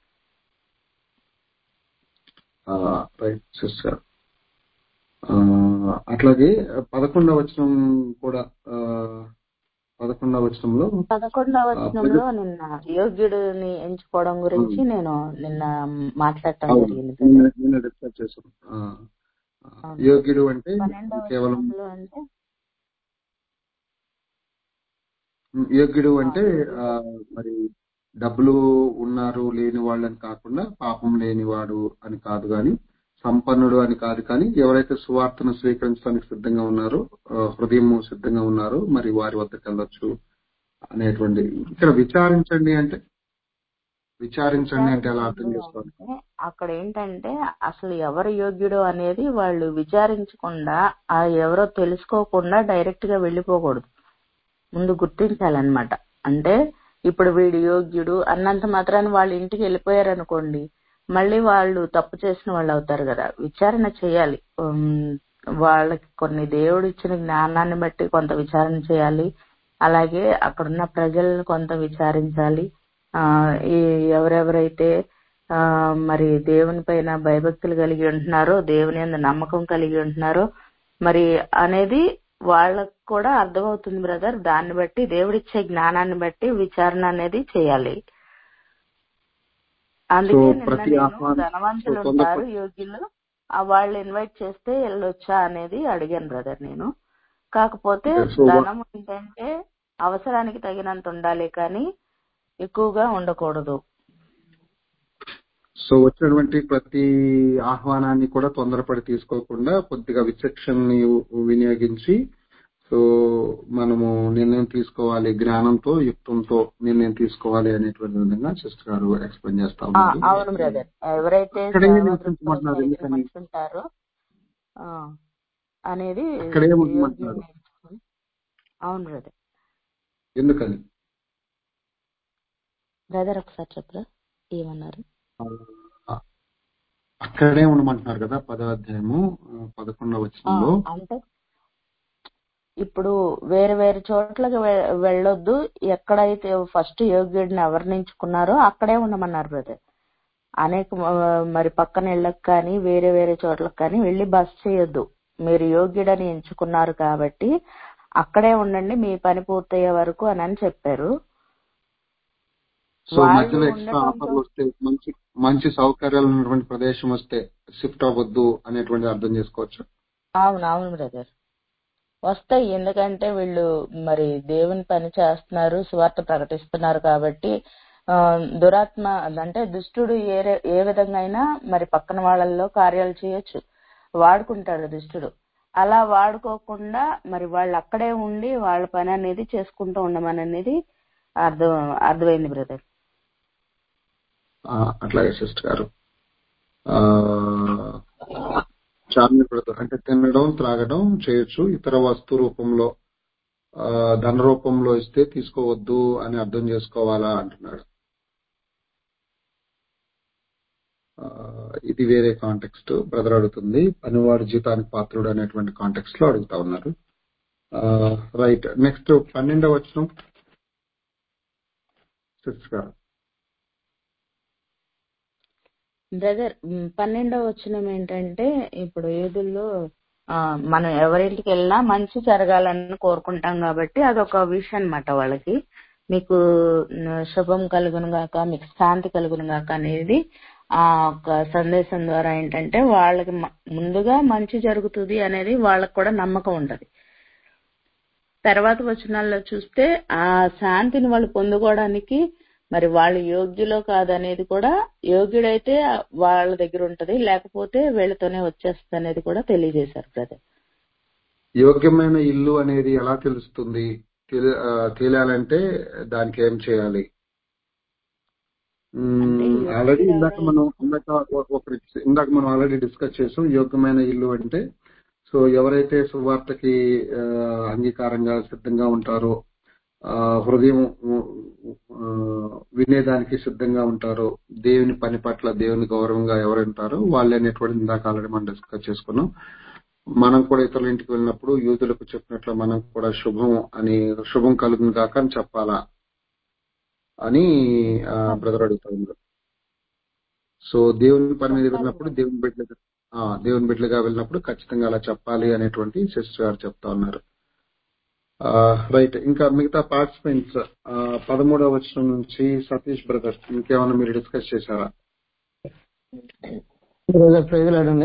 రైట్ సిస్టర్ అట్లాగే పదకొండవ వచనం కూడా ఆ, పదకొండవ వచనంలో పదకొండవ ఆ, వచనంలో నిన్న యోగ్యుడిని ఎంచుకోవడం గురించి అవును. నేను నిన్న మాట్లాడటం అవును జరిగింది నిన్న బ్రదర్ నిన్న డిస్కస్ చేసాం ఆ, ఆ, అవును. యోగ్యుడు అంటే పన్నెండవ కేవలం వచనంలో అంటే యోగ్యుడు ఆ, అంటే యోగ్యుడు ఆ, మరి డబ్బులు ఉన్నారు లేని వాళ్ళని కాకుండా పాపం లేనివాడు అని కాదు కానీ సంపన్నుడు అని కాదు కానీ ఎవరైతే సువార్తను స్వీకరించడానికి సిద్ధంగా ఉన్నారో ఆ, హృదయము సిద్ధంగా ఉన్నారో మరి వారి వద్దకు వెళ్ళొచ్చు అనేటువంటి ఇక్కడ విచారించండి అంటే విచారించండి అంటే ఎలా అర్థం విచారించండి చేసుకోవాలి అంటే అక్కడ ఏంటంటే అసలు ఎవరు యోగ్యుడు అనేది వాళ్ళు విచారించకుండా ఆ ఎవరో తెలుసుకోకుండా డైరెక్ట్ గా వెళ్ళిపోకూడదు ముందు గుర్తించాలన్నమాట అంటే ఇప్పుడు వీడు యోగ్యుడు అన్నంత మాత్రాన్ని వాళ్ళ ఇంటికి వెళ్ళిపోయారు అనుకోండి మళ్ళీ వాళ్ళు తప్పు చేసిన వాళ్ళు అవుతారు కదా విచారణ చేయాలి ఉమ్, వాళ్ళకి కొన్ని దేవుడు ఇచ్చిన జ్ఞానాన్ని బట్టి కొంత విచారణ చేయాలి అలాగే అక్కడున్న ప్రజలను కొంత విచారించాలి ఆ ఈ ఎవరెవరైతే ఆ మరి దేవుని పైన భయభక్తులు కలిగి ఉంటున్నారో దేవుని యందు నమ్మకం కలిగి ఉంటున్నారో మరి అనేది వాళ్ళకు కూడా అర్థమవుతుంది బ్రదర్ దాన్ని బట్టి దేవుడిచ్చే జ్ఞానాన్ని బట్టి విచారణ అనేది చేయాలి సో అందుకే నిన్న ప్రతి నేను ఆహ్వానం సో ధనవంతులు ఉంటారు తొందరపడి యోగ్యులు ఆ వాళ్ళు ఇన్వైట్ చేస్తే వెళ్ళొచ్చా అనేది అడిగాను బ్రదర్ నేను కాకపోతే సో ధనం ఏంటంటే అవసరానికి తగినంత ఉండాలి కానీ ఎక్కువగా ఉండకూడదు సో వచ్చినటువంటి ప్రతి ఆహ్వానాన్ని కూడా తొందరపడి తీసుకోకుండా కొద్దిగా విచక్షణని వినియోగించి సో మనము నిర్ణయం తీసుకోవాలి జ్ఞానంతో యుక్తంతో నిర్ణయం తీసుకోవాలి అనేటువంటి విధంగా సిస్టర్ గారు ఎక్స్ప్లెయిన్ చేస్తా ఆ, ఉన్నారు అవును బ్రదర్ ఎవరైతే అక్కడే సేవ దృక్పథం నివసించమంటున్నారు కలిగిన ఎందుకని మనిషి ఉంటారో ఆ, అనేది అక్కడే యోగ్యుని ఉండమంటున్నారు ఎంచుకొని అవును బ్రదర్ ఎందుకని బ్రదర్ ఒకసారి చెప్పరా ఏమన్నారు ఆ, అక్కడే ఉండమంటున్నారు కదా పదో అధ్యాయము ఆ, పదకొండవ ఆ, వచనంలో అంటే ఇప్పుడు వేరే వేరే చోట్లకి వె- వెళ్ళొద్దు ఎక్కడైతే ఫస్ట్ యోగ్యుడిని ఎవరిని ఎంచుకున్నారో అక్కడే ఉండమన్నారు బ్రదర్ అనేక మ- మరి పక్కన ఇళ్ళకి కానీ వేరే వేరే చోట్లకి కానీ వెళ్ళి బస్ చేయొద్దు మీరు యోగ్యుడని ఎంచుకున్నారు కాబట్టి అక్కడే ఉండండి మీ పని పూర్తయ్యే వరకు అని అని చెప్పారు సో వాళ్ళు మధ్యలో ఎక్స్ట్రా ఉండటంతో ఆఫర్లు వస్తే మంచి మంచి సౌకర్యాలు ఉన్నటువంటి ప్రదేశం వస్తే షిఫ్ట్ అవ్వద్దు అనేటువంటి అర్థం చేసుకోవచ్చు అవును అవును బ్రదర్ వస్తాయి ఎందుకంటే వీళ్ళు మరి దేవుని పని చేస్తున్నారు సువార్త ప్రకటిస్తున్నారు కాబట్టి ఆ, దురాత్మ అంటే దుష్టుడు ఏ రే- ఏ విధంగా అయినా మరి పక్కన వాళ్ళల్లో కార్యాలు చేయొచ్చు వాడుకుంటాడు దుష్టుడు అలా వాడుకోకుండా మరి వాళ్ళు అక్కడే ఉండి వాళ్ళ పని అనేది చేసుకుంటూ ఉండమని అనేది అర్థం అర్థమైంది బ్రదర్ ఆ, అట్లాగే సిస్టర్ గారు ఆ, చార్మి బ్రదర్ అంటే తినడం త్రాగడం చేయొచ్చు ఇతర వస్తు రూపంలో ఆ, ధన రూపంలో ఇస్తే తీసుకోవద్దు అని అర్థం చేసుకోవాలా అంటున్నాడు ఆ, ఇది వేరే కాంటెక్స్ట్ బ్రదర్ అడుగుతుంది పనివాడు జీతానికి పాత్రుడు అనేటువంటి కాంటెక్స్ట్ లో అడుగుతా ఉన్నారు రైట్ నెక్స్ట్ పన్నెండవ వచనం సిస్టర్ గారు బ్రదర్ మ్, పన్నెండవ వచనం ఏంటంటే ఇప్పుడు ఏదుల్లో ఆ, మనం ఎవరింటికి వెళ్ళినా మంచి జరగాలని కోరుకుంటాం కాబట్టి అదొక విషయం అన్నమాట వాళ్ళకి మీకు న- శుభం కలుగును గాక మీకు శాంతి కలుగును గాక అనేది ఆ ఒక సందేశం ద్వారా ఏంటంటే వాళ్ళకి మ- ముందుగా మంచి జరుగుతుంది అనేది వాళ్ళకి కూడా నమ్మకం ఉంటది తర్వాత వచనాల్లో చూస్తే ఆ శాంతిని వాళ్ళు పొందుకోవడానికి మరి వాళ్ళు యోగ్యులో కాదనేది కూడా యోగ్యుడైతే వాళ్ళ దగ్గర ఉంటది లేకపోతే వీళ్ళతోనే వచ్చేస్తుంది అనేది కూడా తెలియజేశారు బ్రదర్ యోగ్యమైన ఇల్లు అనేది ఎలా తెలుస్తుంది తెలి- ఆ, తెలియాలంటే దానికి ఏం చేయాలి అంటే ఆల్రెడీ యోగ్యుడు ఇందాక ఎవరో మనం ఇందాక ఒక- ఒక ఇందాక మనం ఆల్రెడీ డిస్కస్ చేసాం యోగ్యమైన ఇల్లు అంటే సో ఎవరైతే సువార్తకి ఆ, అంగీకారంగా సిద్ధంగా ఉంటారో ఆ, హృదయం ఆ, వినేదానికి సిద్ధంగా ఉంటారో దేవుని పని పట్ల దేవుని గౌరవంగా ఎవరు ఉంటారో వాళ్ళే అనేటువంటి ఇందాక ఆల్రెడీ మనం డిస్కస్ చేసుకున్నాం మనం కూడా ఇతరుల ఇంటికి వెళ్ళినప్పుడు యూదులకు చెప్పినట్లు మనం కూడా శుభం అని శుభం కలుగును కాక అని చెప్పాలా అని బ్రదర్ అడుగుతా ఉన్నారు సో దేవుని పని మీద వెళ్ళినప్పుడు దేవుని బిడ్డలుగా ఆ, దేవుని బిడ్డలుగా వెళ్ళినప్పుడు ఖచ్చితంగా అలా చెప్పాలి అనేటువంటి సిస్టర్ గారు చెప్తా ఉన్నారు రైట్ ఇంకా మిగతా పార్టిసిపెంట్స్ పదమూడవ వచనం నుంచి సతీష్ బ్రదర్ ఇంకేమైనా మీరు డిస్కస్ చేశారా బ్రదర్ ప్రజలాడండి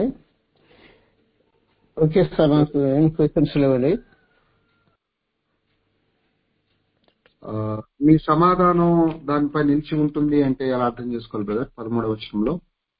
ఓకే సార్ నాకు ఏం క్వశ్చన్స్ లేవండి ఆ, మీ సమాధానం దానిపై నిలిచి ఉంటుంది అంటే ఎలా అర్థం చేసుకోవాలి బ్రదర్ పదమూడవ వచనంలో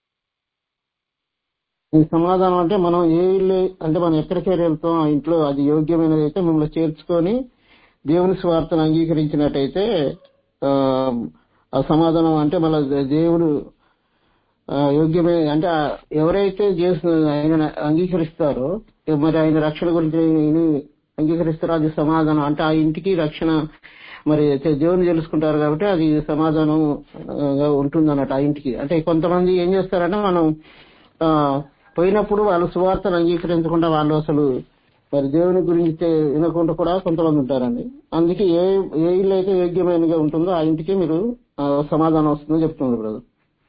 ఈ సమాధానం అంటే మనం ఏ ఇల్లు అంటే మనం ఎక్కడికి వెళ్తాం ఆ ఇంట్లో అది యోగ్యమైనది అయితే మిమ్మల్ని చేర్చుకొని దేవుని స్వార్థను అంగీకరించినట్టయితే ఆ, ఆ సమాధానం అంటే మళ్ళీ దేవుడు ఆ, యోగ్యమైన అంటే ఆ ఎవరైతే చేసిన ఆయన అంగీకరిస్తారో మరి ఆయన రక్షణ గురించి విని అంగీకరిస్తారో అది సమాధానం అంటే ఆ ఇంటికి రక్షణ మరి తె- దేవుని తెలుసుకుంటారు కాబట్టి అది సమాధానం ఆ, ఉంటుంది అన్నట్టు ఆ ఇంటికి అంటే కొంతమంది ఏం చేస్తారంటే మనం ఆ, పోయినప్పుడు వాళ్ళు సువార్తను అంగీకరించకుండా వాళ్ళు అసలు మరి దేవుని గురించి తె- వినకుండా కూడా కొంతమంది ఉంటారండి అందుకే ఏ ఏ ఇల్లు అయితే యోగ్యమైనగా ఉంటుందో ఆ ఇంటికి మీరు ఆ, సమాధానం వస్తుందని చెప్తున్నారు బ్రదర్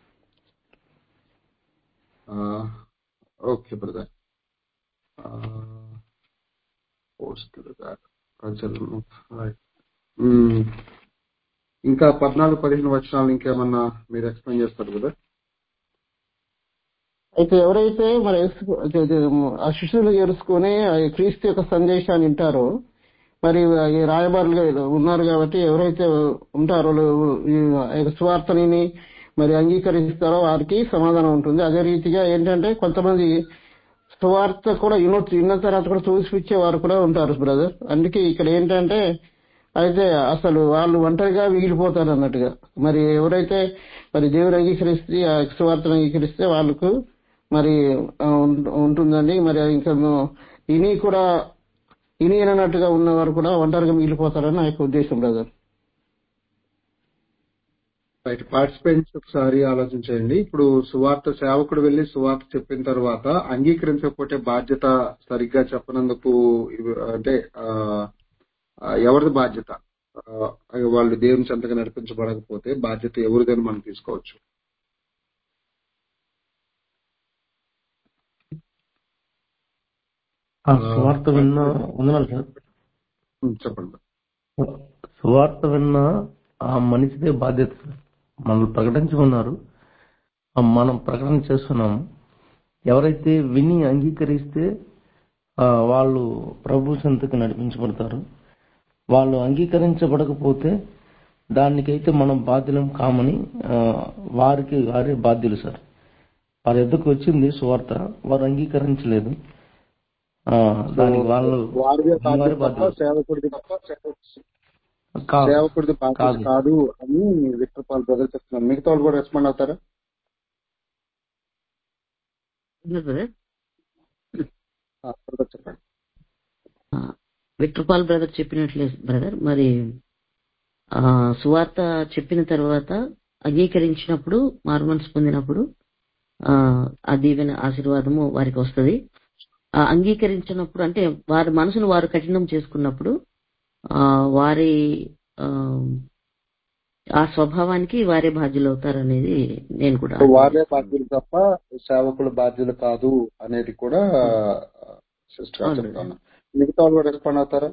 ఓకే బ్రదర్ పోస్టులుగా ప్రజలను right. మ్మ్. ఇంకా పద్నాలుగు పదిహేను వచనాలు ఇంకేమన్నా మీరు ఎక్స్ప్లెయిన్ చేస్తారు బ్రదర్ అయితే ఎవరైతే మరి యేసు- అదే- అదే ఆ శిష్యులు చేరుచుకొని ఆ క్రీస్తు యొక్క సందేశాన్ని వింటారో మరి ఈ రాయబారులు ఉన్నారు కాబట్టి ఎవరైతే ఉంటారో ఈ యొక్క సువార్తని మరి అంగీకరిస్తారో వారికి సమాధానం ఉంటుంది అదే రీతిగా ఏంటంటే కొంతమంది సువార్త కూడా వినొచ్చు విన్న తర్వాత కూడా చూసిపించే వారు కూడా ఉంటారు బ్రదర్ అందుకే ఇక్కడ ఏంటంటే అయితే అసలు వాళ్ళు ఒంటరిగా మిగిలిపోతారు అన్నట్టుగా మరి ఎవరైతే మరి దేవుని అంగీకరిస్తే ఆ సువార్తను అంగీకరిస్తే వాళ్ళకు మరి ఆ, ఉం- ఉంటుందండి మరి ఇంకా ఇని కూడా ఇని అన్నట్టుగా ఉన్నవారు కూడా ఒంటరిగా మిగిలిపోతారని నా యొక్క ఉద్దేశం బ్రదర్ రైట్ పార్టిసిపెంట్స్ ఒకసారి ఆలోచించండి ఇప్పుడు సువార్త సేవకుడు వెళ్లి సువార్త చెప్పిన తర్వాత అంగీకరించకపోతే బాధ్యత సరిగ్గా చెప్పనందుకు ఇవి- అంటే ఆ, ఆ, ఎవరిది బాధ్యత ఆ, వాళ్ళు దేవుని చెంతగా నడిపించబడకపోతే బాధ్యత ఎవరిదని మనం తీసుకోవచ్చు ఆ సువార్త విన్న వందనాలు సార్ ఉం, చెప్పండి సువార్త విన్న ఆ మనిషిదే బాధ్యత సార్ మనల్ని ప్రకటించమన్నారు ఆ మనం ప్రకటన చేస్తున్నాము ఎవరైతే విని అంగీకరిస్తే ఆ, వాళ్ళు ప్రభు సంతకు నడిపించబడతారు వాళ్ళు అంగీకరించబడకపోతే దానికైతే మనం బాధ్యులం కామని ఆ, వారికి వారే బాధ్యులు సార్ వారి ఎద్దకు వచ్చింది సువార్త వారు అంగీకరించలేదు ఆ, దానికి వాళ్ళు వారిదే బాధ్యత వారి తప్ప బాధ్యులు సేవకుడిది కాదు సేవకుడిది బాధ్యత కాదు. కాదు అని విక్టర్ పాల్ బ్రదర్ చెప్తున్నారు మిగతా వాళ్ళు కూడా రెస్పాండ్ అవుతారా బ్రదర్ ఆ, బ్రదర్ చెప్పండి విక్టర్ పాల్ బ్రదర్ చెప్పినట్లే బ్రదర్ మరి ఆ సువార్త చెప్పిన తర్వాత అంగీకరించినప్పుడు మారుమనసు పొందినప్పుడు ఆ ఆ దీవెన ఆశీర్వాదము వారికి వస్తుంది ఆ అంగీకరించినప్పుడు అంటే వారి మనసును వారు కఠినం చేసుకున్నప్పుడు ఆ వారి ఆ, ఆ స్వభావానికి వారే బాధ్యులు అవుతారు అనేది నేను కూడా సో వారే బాధ్యులు తప్ప సేవకులు బాధ్యులు కాదు అనేది కూడా సిస్టర్ గారు అవును. చెప్తా ఉన్నా మిగతా వాళ్ళు కూడా రెస్పాండ్ అవుతారా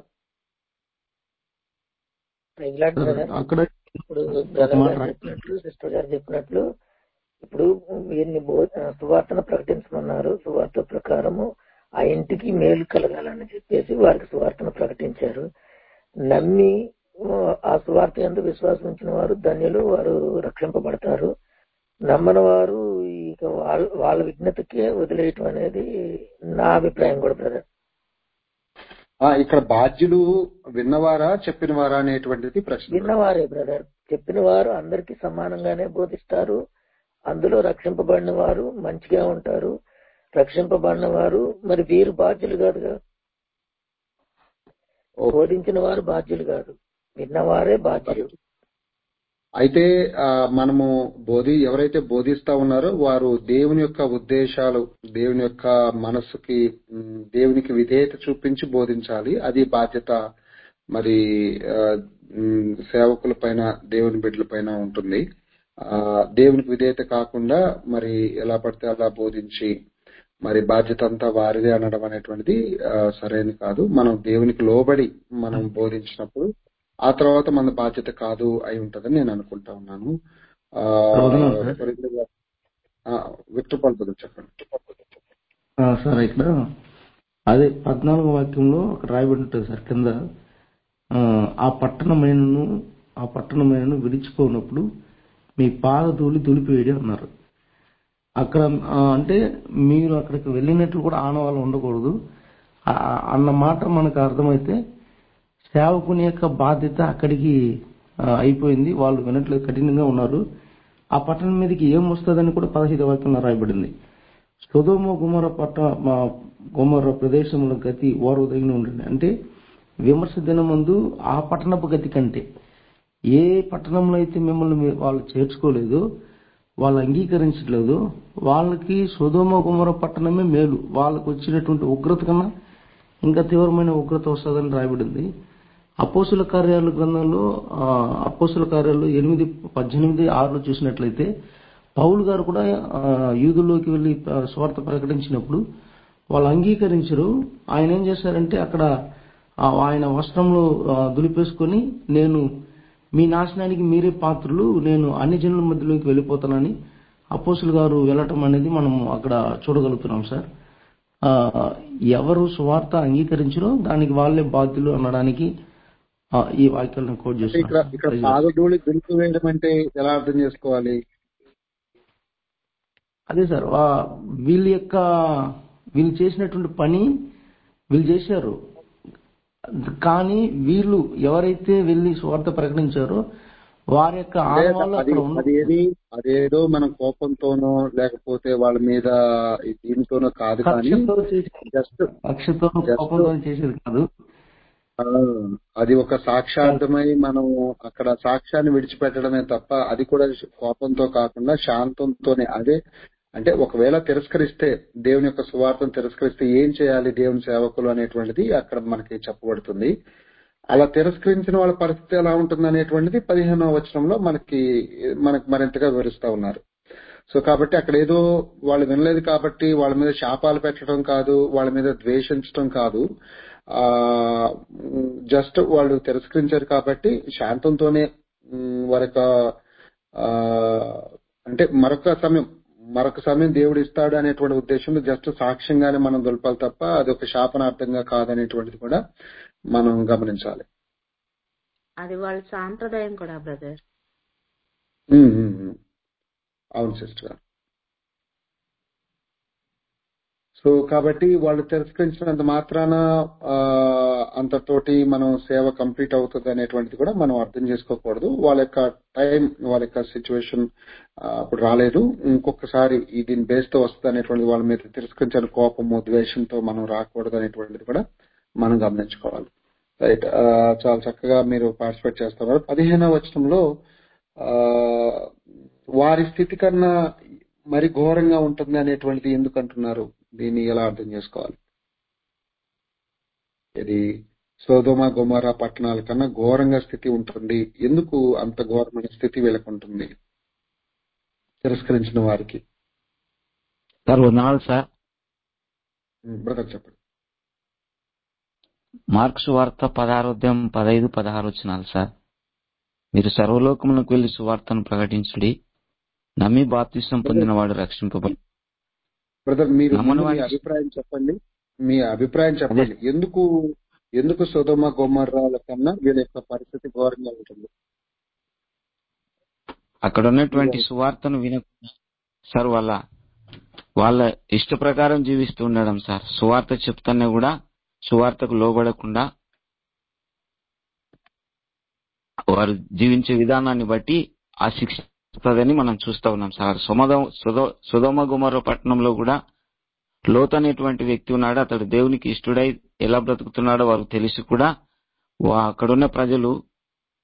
ప్రైజ్లాడ్ బ్రదర్ అక్కడ ఇప్పుడు ఒక బ్రదర్ మాట గారు రా- చెప్పినట్లు సిస్టర్ గారు చెప్పినట్లు ఇప్పుడు వీరిని బో సువార్తను ప్రకటించమన్నారు సువార్త ప్రకారము ఆ ఇంటికి మేలు కలగాలని చెప్పేసి వారికి సువార్తను ప్రకటించారు నమ్మి ఆ సువార్త ఎందు విశ్వాసం ఉంచిన వారు ధన్యులు వారు రక్షింపబడతారు నమ్మని వారు ఇక వాళ్ళ వాళ్ళ విజ్ఞతకే వదిలేయటం అనేది నా అభిప్రాయం కూడా బ్రదర్ ఆ, ఇక్కడ బాధ్యులు విన్నవారా చెప్పినవారా అనేటువంటిది ప్రశ్న విన్నవారే బ్రదర్ చెప్పిన వారు అందరికీ సమానంగానే బోధిస్తారు అందులో రక్షింపబడిన వారు మంచిగా ఉంటారు రక్షింపబడిన వారు మరి వీరు బాధ్యులు కాదుగా ఓకే. బోధించిన వారు బాధ్యులు కాదు విన్నవారే బాధ్యులు అయితే ఆ, మనము బోధి ఎవరైతే బోధిస్తా ఉన్నారో వారు దేవుని యొక్క ఉద్దేశాలు దేవుని యొక్క మనస్సుకి ఉమ్, దేవునికి విధేయత చూపించి బోధించాలి అది బాధ్యత మరి ఆ, ఉమ్, సేవకుల పైన దేవుని బిడ్డల పైన ఉంటుంది ఆ దేవునికి విధేయత కాకుండా మరి ఎలా పడితే అలా బోధించి మరి బాధ్యత అంతా వారిదే అనడం అనేటువంటిది ఆ, సరైనది కాదు మనం దేవునికి లోబడి మనం బోధించినప్పుడు ఆ తర్వాత మన బాధ్యత కాదు అయి ఉంటదని నేను అనుకుంటా ఉన్నాను ఆ, వదనాలు సార్. వరింద్ర గారు, ఆ, విక్టర్ పాల్ బ్రదర్ చెప్పండి ఆ, సార్ ఇక్కడ అదే పద్నాలుగో వాక్యంలో అక్కడ రాయబడి ఉంటుంది సార్ కింద ఆ, ఆ పట్టణమైనను ఆ పట్టణమైనను విడిచిపోయినప్పుడు మీ పాద ధూళి దులిపేయడి అన్నారు అక్కడ ఆ, అంటే మీరు అక్కడికి వెళ్ళినట్లు కూడా ఆనవాళ్ళు ఉండకూడదు ఆ, అన్న మాట మనకు అర్థమైతే సేవకుని యొక్క బాధ్యత అక్కడికి ఆ, అయిపోయింది వాళ్ళు వినట్లేదు కఠినంగా ఉన్నారు ఆ పట్టణం మీదకి ఏం వస్తుందని కూడా పదహైదు వాక్యంలో రాయబడింది సుధోమ గుమర పట్ట మా గుమర ప్రదేశంలో గతి వారు తగిన ఉండండి అంటే విమర్శ దినమందు ఆ పట్టణపు గతి కంటే ఏ పట్టణంలో అయితే మిమ్మల్ని మీ- వాళ్ళు చేర్చుకోలేదు వాళ్ళు అంగీకరించలేదు వాళ్ళకి సుధోమ గుమర పట్టణమే మేలు వాళ్ళకు వచ్చినటువంటి ఉగ్రత కన్నా ఇంకా తీవ్రమైన ఉగ్రత వస్తుందని రాయబడింది అపోసుల కార్యాల గ్రంథంలో ఆ, అపోసుల కార్యాలు ఎనిమిది పద్దెనిమిది ఆరులో చూసినట్లయితే పౌలు గారు కూడా ఆ, యూదుల్లోకి వెళ్లి ఆ, స్వార్థ ప్రకటించినప్పుడు వాళ్ళు అంగీకరించరు ఆయన ఏం చేశారంటే అక్కడ ఆ, ఆయన వస్త్రంలో ఆ, దులిపేసుకొని నేను మీ నాశనానికి మీరే పాత్రులు నేను అన్ని జనుల మధ్యలోకి వెళ్ళిపోతానని అపోసులు గారు వెళ్ళటం అనేది మనం అక్కడ చూడగలుగుతున్నాం సార్ ఆ, ఎవరు సువార్త అంగీకరించరో దానికి వాళ్ళే బాధ్యులు అనడానికి ఆ, ఈ వాక్యాలను కోట్ అంటే ఇక్కడ ఇక్కడ చేస్తున్నాను పాదధూళి దులుపు వేయడం అంటే ఎలా అర్థం చేసుకోవాలి అదే సార్ వా- వీళ్ళ యొక్క వీళ్ళు చేసినటువంటి పని వీళ్ళు చేశారు కానీ వీళ్ళు ఎవరైతే వెళ్ళి స్వార్థ ప్రకటించారో వారి యొక్క అంటే ఆనవాళ్ళు అది అక్కడ ఉండ అది ఏది అదేదో మనం కోపంతోనో లేకపోతే వాళ్ళ మీద దీనితోనో కాదు కానీ కక్షతో చేసి జస్ట్ కక్షతో Just- కోపంతో చేసేది కాదు ఆ, అది ఒక సాక్ష్యార్థమై మనం అక్కడ సాక్ష్యాన్ని విడిచిపెట్టడమే తప్ప అది కూడా కోపంతో కాకుండా శాంతంతోనే అదే అంటే ఒకవేళ తిరస్కరిస్తే దేవుని యొక్క సువార్తను తిరస్కరిస్తే ఏం చేయాలి దేవుని సేవకులు అనేటువంటిది అక్కడ మనకి చెప్పబడుతుంది అలా తిరస్కరించిన వాళ్ళ పరిస్థితి ఎలా ఉంటుంది అనేటువంటిది పదిహేనవ వచనంలో మనకి మనకు మరింతగా వివరిస్తా ఉన్నారు సో కాబట్టి అక్కడ ఏదో వాళ్ళు వినలేదు కాబట్టి వాళ్ళ మీద శాపాలు పెట్టడం కాదు వాళ్ళ మీద ద్వేషించడం కాదు ఆ జస్ట్ వాళ్ళు తిరస్కరించారు కాబట్టి శాంతంతోనే ఉమ్, వారి యొక్క ఆ, అంటే మరొక సమయం మరొక సమయం దేవుడు ఇస్తాడు అనేటువంటి ఉద్దేశంలో జస్ట్ సాక్ష్యంగానే మనం దొలపాలి తప్ప అది ఒక శాపనార్థంగా కాదనేటువంటిది కూడా మనం గమనించాలి అది వాళ్ళ సాంప్రదాయం కూడా బ్రదర్ ఉమ్, ఉమ్, ఉమ్. అవును సిస్టర్ గారు సో కాబట్టి వాళ్ళు తిరస్కరించినంత మాత్రాన ఆ, అంతతోటి మనం సేవ కంప్లీట్ అవుతుంది అనేటువంటిది కూడా మనం అర్థం చేసుకోకూడదు వాళ్ళ యొక్క టైం వాళ్ళ యొక్క సిచ్యువేషన్ అప్పుడు రాలేదు ఇంకొకసారి ఈ దీని బేస్ తో వస్తుంది అనేటువంటిది వాళ్ళ మీద తిరస్కరించిన కోపము ద్వేషంతో మనం రాకూడదు అనేటువంటిది కూడా మనం గమనించుకోవాలి రైట్ చాలా చక్కగా మీరు పార్టిసిపేట్ చేస్తున్నారు పదిహేనవ వచనంలో ఆ, వారి స్థితి కన్నా మరి ఘోరంగా ఉంటుంది అనేటువంటిది ఎందుకు అంటున్నారు దీన్ని ఎలా అర్థం చేసుకోవాలి ఇది సోదోమ గొమర పట్టణాల కన్నా ఘోరంగా స్థితి ఉంటుంది ఎందుకు అంత ఘోరమైన స్థితి వీళ్ళకు ఉంటుంది తిరస్కరించిన వారికి సార్ వందనాలు సార్ బ్రదర్ చెప్పండి మార్క్స్ వార్త పదహారోద్యం పదహైదు పదహారు వచ్చినాలు సార్ మీరు సర్వలోకములకు వెళ్లి సువార్తను ప్రకటించుడి నమ్మి బాప్తిసం పొందినవాడు రక్షింపబడి బ్రదర్ మీరు నమ్మని ముందు మీ వారికి- అభిప్రాయం చెప్పండి మీ అభిప్రాయం చెప్పండి ఎందుకు ఎందుకు సోదోమ గొమర్రాల కన్నా వీళ్ళ యొక్క పరిస్థితి ఘోరంగా ఉంటుంది అక్కడ ఉన్నటువంటి సువార్తను వినకుండా సార్ వాళ్ళ వాళ్ళ ఇష్ట ప్రకారం జీవిస్తూ ఉండడం సార్ సువార్త చెప్తానే కూడా సువార్తకు లోబడకుండా వారు జీవించే విధానాన్ని బట్టి ఆ శిక్ష వస్తుందని మనం చూస్తా ఉన్నాం సార్ సుమద సుధో- సుధోమ గుమర పట్టణంలో కూడా లోత్ అనేటువంటి వ్యక్తి ఉన్నాడు అతడు దేవునికి ఇష్టడై ఎలా బ్రతుకుతున్నాడో వారికి తెలిసి కూడా వా- అక్కడున్న ప్రజలు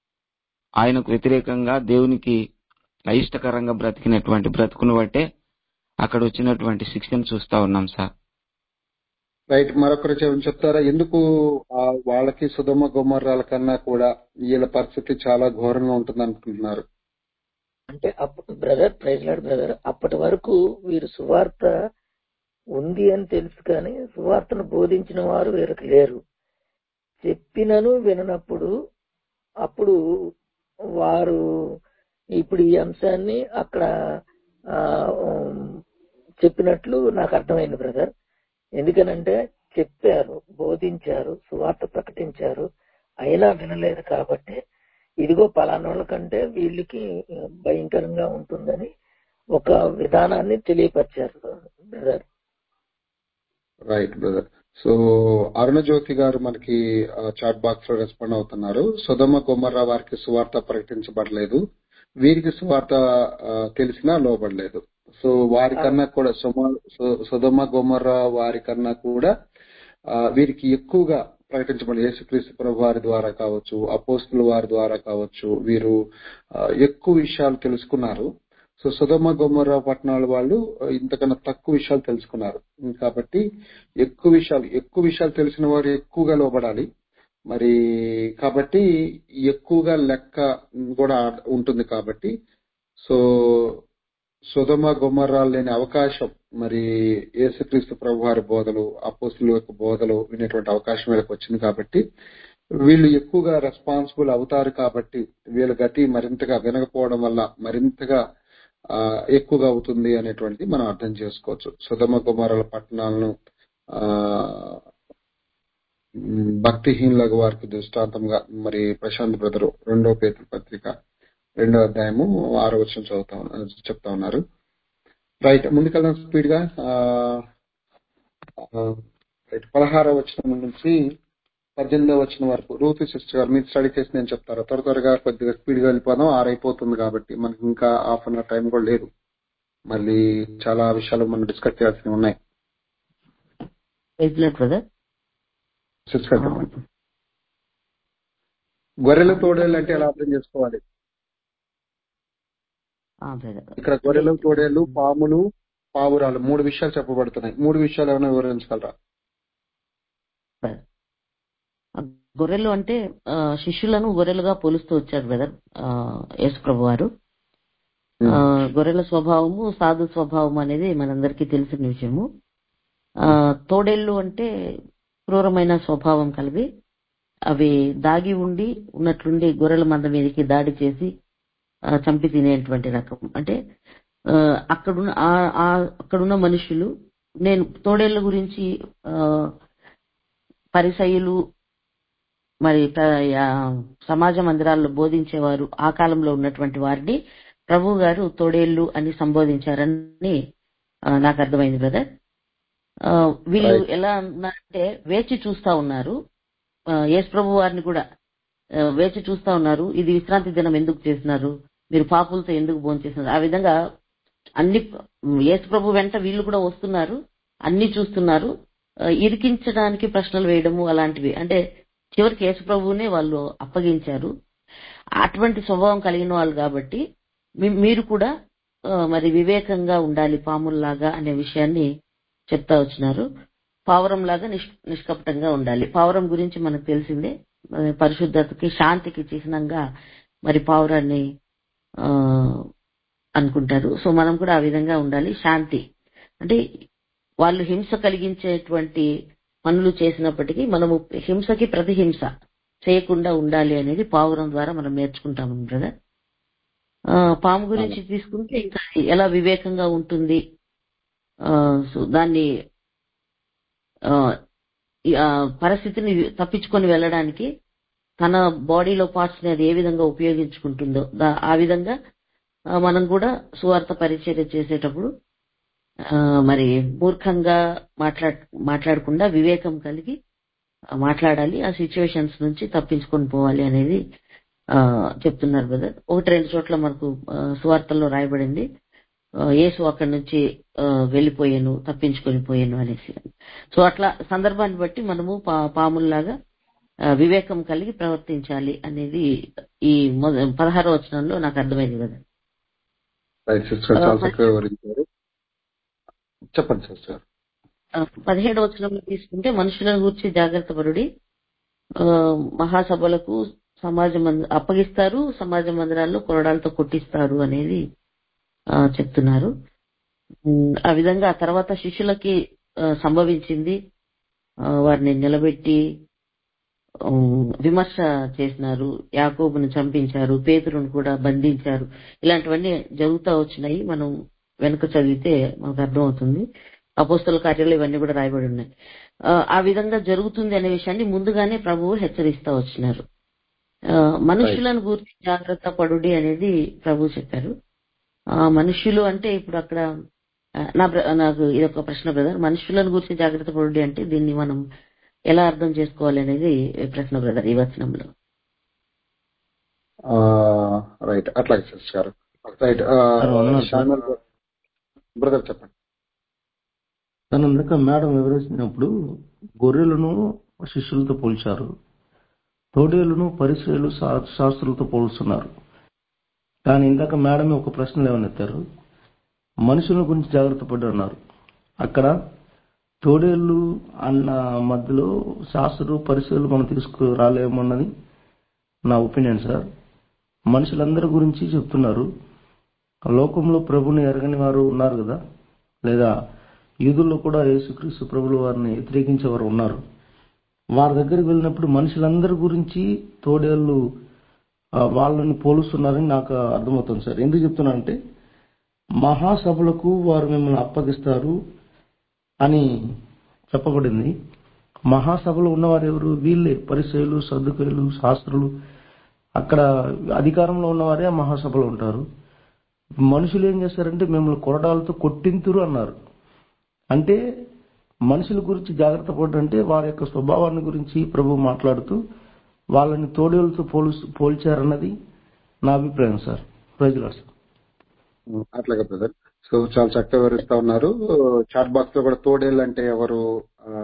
ఆయనకు వ్యతిరేకంగా దేవునికి అయిష్టకరంగా బ్రతికినటువంటి బ్రతుకును బట్టే అక్కడ వచ్చినటువంటి శిక్షను చూస్తా ఉన్నాం సార్ రైట్ మరొకరు చె- చెప్తారా ఎందుకు ఆ వాళ్ళకి సుధమ గుమ్మర్రాల కన్నా కూడా వీళ్ళ పరిస్థితి చాలా ఘోరంగా ఉంటుంది అనుకుంటున్నారు అంటే అప్పుడు బ్రదర్ ప్రైజ్ లాడ్ బ్రదర్ అప్పటి వరకు వీరు సువార్త ఉంది అని తెలుసు కానీ సువార్తను బోధించిన వారు వీరికి లేరు చెప్పినను విననప్పుడు అప్పుడు వారు ఇప్పుడు ఈ అంశాన్ని అక్కడ ఆ, ఉమ్, చెప్పినట్లు నాకు అర్థమైంది బ్రదర్ ఎందుకనంటే చెప్పారు బోధించారు సువార్త ప్రకటించారు అయినా వినలేదు కాబట్టి ఇదిగో పలానోళ్ళ కంటే వీళ్ళకి భయంకరంగా ఉంటుందని ఒక విధానాన్ని తెలియపరిచారు brother right brother so Aruna Jyothi garu మనకి చాట్ బాక్స్ లో రెస్పాండ్ అవుతున్నారు సుధమ గుమ్మర్రా వారికి సువార్త ప్రకటించబడలేదు వీరికి సువార్త ఆ, తెలిసినా లోబడలేదు సో వారికన్నా కూడా సుమ సు- సుధమ గుమ్మర్రా వారికన్నా కూడా ఆ, వీరికి ఎక్కువగా ప్రకటించబడి యేసుక్రీస్తు ప్రభు వారి ద్వారా కావచ్చు అపోస్తుల వారి ద్వారా కావచ్చు వీరు ఆ, ఎక్కువ విషయాలు తెలుసుకున్నారు సో సుధమ గొమ్మర పట్టణాల వాళ్ళు ఇంతకన్నా తక్కువ విషయాలు తెలుసుకున్నారు కాబట్టి ఎక్కువ విషయాలు ఎక్కువ విషయాలు తెలిసిన వారు ఎక్కువగా లోబడాలి మరి కాబట్టి ఎక్కువగా లెక్క కూడా ఉంటుంది కాబట్టి సో సుధమ గుమ్మరాలు లేని అవకాశం మరి యేసుక్రీస్తు ప్రభు వారి బోధలు అపోస్తుల యొక్క బోధలు వినేటువంటి అవకాశం వీళ్ళకి వచ్చింది కాబట్టి వీళ్ళు ఎక్కువగా రెస్పాన్సిబుల్ అవుతారు కాబట్టి వీళ్ళ గతి మరింతగా వినకపోవడం వల్ల మరింతగా ఆ, ఎక్కువగా అవుతుంది అనేటువంటిది మనం అర్థం చేసుకోవచ్చు సుధమ కుమారుల పట్టణాలను ఆ ఉమ్, భక్తిహీనులకు వారికి దృష్టాంతంగా మరి ప్రశాంత్ బ్రదరు రెండో పేతుల పత్రిక రెండో అధ్యాయము ఆరో వచ్చిన చదువుతా ఉన్నా- చెప్తా ఉన్నారు రైట్ ముందుకెళ్దాం స్పీడ్ గా ఆ, ఆ, రైట్ పదహారో వచ్చిన నుంచి పద్దెనిమిదో వచ్చిన వరకు రూపీ సిస్టర్ గారు మీరు స్టడీ చేసి నేను చెప్తారా త్వర త్వరగా కొద్దిగా స్పీడ్ గా వెళ్ళిపోదాం ఆరైపోతుంది కాబట్టి మనకి ఇంకా హాఫ్ అన్ అవర్ టైం కూడా లేదు మళ్ళీ చాలా విషయాలు మనం డిస్కస్ చేయాల్సినవి ఉన్నాయి ప్రైజ్ లార్డ్ బ్రదర్ సిస్టర్ గారు చెప్పండి. గొర్రెలు తోడేళ్ళు అంటే ఎలా అర్థం చేసుకోవాలి బ్రదర్ ఇక్కడ గొర్రెలు తోడేళ్ళు పాములు పావురాలు మూడు విషయాలు చెప్పబడుతున్నాయి మూడు విషయాలు ఏమైనా వివరించగలరా గొర్రెలు అంటే ఆ, శిష్యులను గొర్రెలుగా పోలుస్తూ వచ్చారు బ్రదర్ యేసు ప్రభు వారు ఆ, గొర్రెల స్వభావము సాధు స్వభావం అనేది మనందరికీ తెలిసిన విషయము ఆ, తోడేళ్ళు అంటే క్రూరమైన స్వభావం కలిగి అవి దాగి ఉండి ఉన్నట్లుండి గొర్రెల మంద మీదకి దాడి చేసి ఆ, చంపి తినేటువంటి రకం అంటే ఆ, అక్కడున్న ఆ- ఆ- అక్కడున్న మనుషులు నేను తోడేళ్ల గురించి ఆ, పరిసయులు మరి ప్ర- ఆ, సమాజ మందిరాల్లో బోధించేవారు ఆ కాలంలో ఉన్నటువంటి వారిని ప్రభు గారు తోడేళ్లు అని సంబోధించారని ఆ, నాకు అర్థమైంది బ్రదర్ ఆ, వీళ్ళు Right. ఎలా ఉన్నారంటే వేచి చూస్తా ఉన్నారు ఆ, యేసు ప్రభు వారిని కూడా ఆ, వేచి చూస్తా ఉన్నారు ఇది విశ్రాంతి దినం ఎందుకు చేసినారు మీరు పాపులతో ఎందుకు భోంచేసినారు ఆ విధంగా అన్ని యేసు ప్రభు వెంట వీళ్ళు కూడా వస్తున్నారు అన్ని చూస్తున్నారు ఆ, ఇరికించడానికి ప్రశ్నలు వేయడము అలాంటివి అంటే చివరికి యేసు ప్రభువునే వాళ్ళు అప్పగించారు అటువంటి స్వభావం కలిగిన వాళ్ళు కాబట్టి మీ- మీరు కూడా ఆ, మరి వివేకంగా ఉండాలి పాముల్లాగా అనే విషయాన్ని చెప్తా వచ్చినారు పావురం లాగా నిష్- నిష్కపటంగా ఉండాలి పావురం గురించి మనకు తెలిసిందే ఆ, పరిశుద్ధతకి శాంతికి చిహ్నంగా మరి పావురాన్ని ఆ, అనుకుంటారు సో మనం కూడా ఆ విధంగా ఉండాలి శాంతి అంటే వాళ్ళు హింస కలిగించేటువంటి పనులు చేసినప్పటికీ మనము హింసకి ప్రతిహింస చేయకుండా ఉండాలి అనేది పావురం ద్వారా మనం నేర్చుకుంటాము బ్రదర్ ఆ, పాము గురించి తీసుకుంటే ఇంకా ఎలా వివేకంగా ఉంటుంది ఆ, సో దాన్ని ఆ, ఈ, ఆ, పరిస్థితిని తప్పించుకొని వెళ్ళడానికి తన బాడీలో పార్ట్స్ ని అది ఏ విధంగా ఉపయోగించుకుంటుందో దా- ఆ విధంగా ఆ, మనం కూడా సువార్త పరిచర్య చేసేటప్పుడు ఆ, మరి మూర్ఖంగా మాట్లాడ మాట్లాడకుండా వివేకం కలిగి ఆ, మాట్లాడాలి ఆ సిచ్యువేషన్స్ నుంచి తప్పించుకొని పోవాలి అనేది ఆ, చెప్తున్నారు బ్రదర్ ఒకటి రెండు చోట్ల మనకు ఆ, సువార్తల్లో రాయబడింది ఆ, యేసు అక్కడి నుంచి ఆ, వెళ్ళిపోయాను తప్పించుకొని పోయాను అనేసి సో అట్లా సందర్భాన్ని బట్టి మనము పా- పాముల్లాగా ఆ, వివేకం కలిగి ప్రవర్తించాలి అనేది ఈ మొద- పదహారో వచనంలో నాకు అర్థమైంది కదా రైట్ సిస్టర్ చాలా చక్కగా వివరించారు చెప్పండి సిస్టర్ ఆ, పదిహేడో వచనంలో తీసుకుంటే మనుషులను గురించి జాగ్రత్త పరుడి ఆ, మహాసభలకు సమాజ మంది అప్పగిస్తారు సమాజ మందిరాల్లో కొరడాలతో కొట్టిస్తారు అనేది ఆ, చెప్తున్నారు ఉమ్, ఆ విధంగా ఆ తర్వాత శిష్యులకి ఆ, సంభవించింది ఆ, వారిని నిలబెట్టి ఉమ్, విమర్శ చేసినారు యాకోబును చంపించారు పేతురును కూడా బంధించారు ఇలాంటివన్నీ జరుగుతూ వచ్చినాయి మనం వెనుక చదివితే మనకు అర్థమవుతుంది అపోస్తుల కార్యాలు ఇవన్నీ కూడా రాయబడి ఉన్నాయి ఆ, ఆ విధంగా జరుగుతుంది అనే విషయాన్ని ముందుగానే ప్రభువు హెచ్చరిస్తా వచ్చినారు ఆ, మనుషులను గురించి జాగ్రత్త పడుడి అనేది ప్రభు చెప్పారు ఆ మనుషులు అంటే ఇప్పుడు అక్కడ ఆ, నా బ్ర- నాకు ఇది ఒక ప్రశ్న బ్రదర్ మనుషులను గురించి జాగ్రత్త పడుడి అంటే దీన్ని మనం ఎలా అర్థం చేసుకోవాలి అనేది ప్రశ్న బ్రదర్ ఈ వచనంలో రైట్ అట్లాగే సిస్టర్ గారు రైట్ సార్, వందనాలు సార్. బ్రదర్ చెప్పండి తను ఇందాక మేడం వివరించినప్పుడు గొర్రెలను శిష్యులతో పోల్చారు తోడేళ్లను పరిశ్రయలు శా- శాస్త్రులతో పోలుస్తున్నారు కానీ ఇందాక మేడం ఒక ప్రశ్న లేవనెత్తారు మనుషుల గురించి జాగ్రత్త పడి అన్నారు అక్కడ తోడేళ్లు అన్న మధ్యలో శాస్త్రులు పరిశ్రమలు మనం తీసుకురాలేమన్నది నా ఒపీనియన్ సార్ మనుషులందరి గురించి చెప్తున్నారు లోకంలో ప్రభుని ఎరగని వారు ఉన్నారు కదా లేదా యూదుల్లో కూడా యేసుక్రీస్తు ప్రభులు వారిని వ్యతిరేకించేవారు ఉన్నారు వారి దగ్గరికి వెళ్ళినప్పుడు మనుషులందరి గురించి తోడేళ్ళు ఆ, వాళ్ళని పోలుస్తున్నారని నాకు అర్థమవుతుంది సార్ ఎందుకు చెప్తున్నా అంటే మహాసభలకు వారు మిమ్మల్ని అప్పగిస్తారు అని చెప్పబడింది మహాసభలో ఉన్నవారు ఎవరు వీళ్ళే పరిచయులు సర్దుకయులు శాస్త్రులు అక్కడ అధికారంలో ఉన్నవారే ఆ మహాసభలో ఉంటారు మనుషులు ఏం చేస్తారంటే మిమ్మల్ని కొరడాలతో కొట్టింతురు అన్నారు అంటే మనుషుల గురించి జాగ్రత్త పడంటే వారి యొక్క స్వభావాన్ని గురించి ప్రభు మాట్లాడుతూ వాళ్ళని తోడేలతో పోలు పోల్చారన్నది నా అభిప్రాయం సార్ ప్రజలు సార్ ఉమ్, అట్లాగే బ్రదర్ సో చాలా చక్కగా వివరిస్తా ఉన్నారు చాట్ బాక్స్ లో కూడా తోడేళ్ళు అంటే ఎవరు ఆ,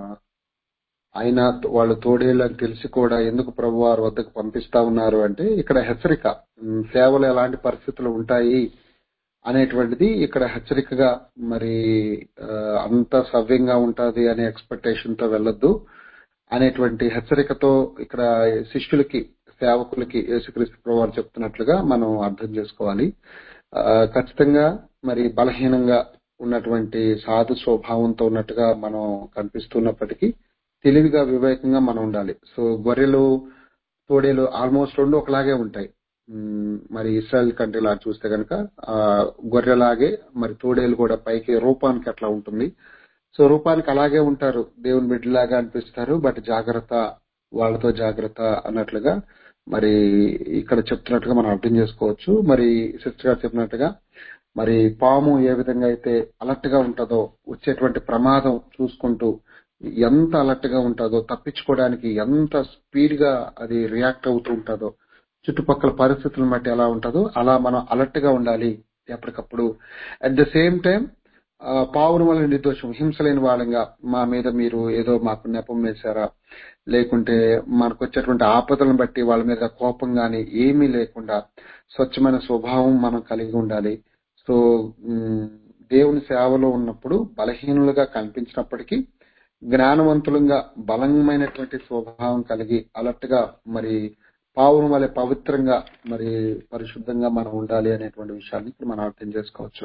అయినా వాళ్ళు తోడేళ్ళు అని తెలిసి కూడా ఎందుకు ప్రభు వారి వద్దకు పంపిస్తా ఉన్నారు అంటే ఇక్కడ హెచ్చరిక ఉమ్, సేవలు ఎలాంటి పరిస్థితులు ఉంటాయి అనేటువంటిది ఇక్కడ హెచ్చరికగా మరి ఆ, అంత సవ్యంగా ఉంటది అనే ఎక్స్పెక్టేషన్ తో వెళ్ళొద్దు అనేటువంటి హెచ్చరికతో ఇక్కడ శిష్యులకి సేవకులకి యేసుక్రీస్తు ప్రభు వారు చెప్తున్నట్లుగా మనం అర్థం చేసుకోవాలి ఆ, ఖచ్చితంగా మరి బలహీనంగా ఉన్నటువంటి సాధు స్వభావంతో ఉన్నట్టుగా మనం కనిపిస్తున్నప్పటికీ తెలివిగా వివేకంగా మనం ఉండాలి సో గొర్రెలు తోడేలు ఆల్మోస్ట్ రెండు ఒకలాగే ఉంటాయి ఉమ్, మరి ఇస్రాయల్ కంట్రీ లాగా చూస్తే కనుక ఆ గొర్రెలాగే మరి తోడేలు కూడా పైకి రూపానికి అట్లా ఉంటుంది సో రూపానికి అలాగే ఉంటారు దేవుని బిడ్డలాగా అనిపిస్తారు బట్ జాగ్రత్త వాళ్ళతో జాగ్రత్త అన్నట్లుగా మరి ఇక్కడ చెప్తున్నట్టుగా మనం అర్థం చేసుకోవచ్చు మరి సిస్టర్ గారు చెప్పినట్టుగా మరి పాము ఏ విధంగా అయితే అలర్ట్ గా ఉంటుందో వచ్చేటువంటి ప్రమాదం చూసుకుంటూ ఎంత అలర్ట్ గా ఉంటుందో తప్పించుకోవడానికి ఎంత స్పీడ్ గా అది రియాక్ట్ అవుతూ ఉంటుందో చుట్టుపక్కల పరిస్థితులను బట్టి ఎలా ఉంటుందో అలా మనం అలర్ట్ గా ఉండాలి ఎప్పటికప్పుడు అట్ ద సేమ్ టైం పావును వల్ల నిర్దోషం హింస లేని వాళ్ళంగా మా మీద మీరు ఏదో మాకు నెపం వేశారా లేకుంటే మనకు వచ్చేటువంటి ఆపదలను బట్టి వాళ్ళ మీద కోపం గాని ఏమీ లేకుండా స్వచ్ఛమైన స్వభావం మనం కలిగి ఉండాలి సో ఉమ్, దేవుని సేవలో ఉన్నప్పుడు బలహీనులుగా కనిపించినప్పటికీ జ్ఞానవంతులుగా బలమైనటువంటి స్వభావం కలిగి అలర్ట్ గా మరి పావును వలె పవిత్రంగా మరి పరిశుద్ధంగా మనం ఉండాలి అనేటువంటి విషయాన్ని ఇక్కడ మనం అర్థం చేసుకోవచ్చు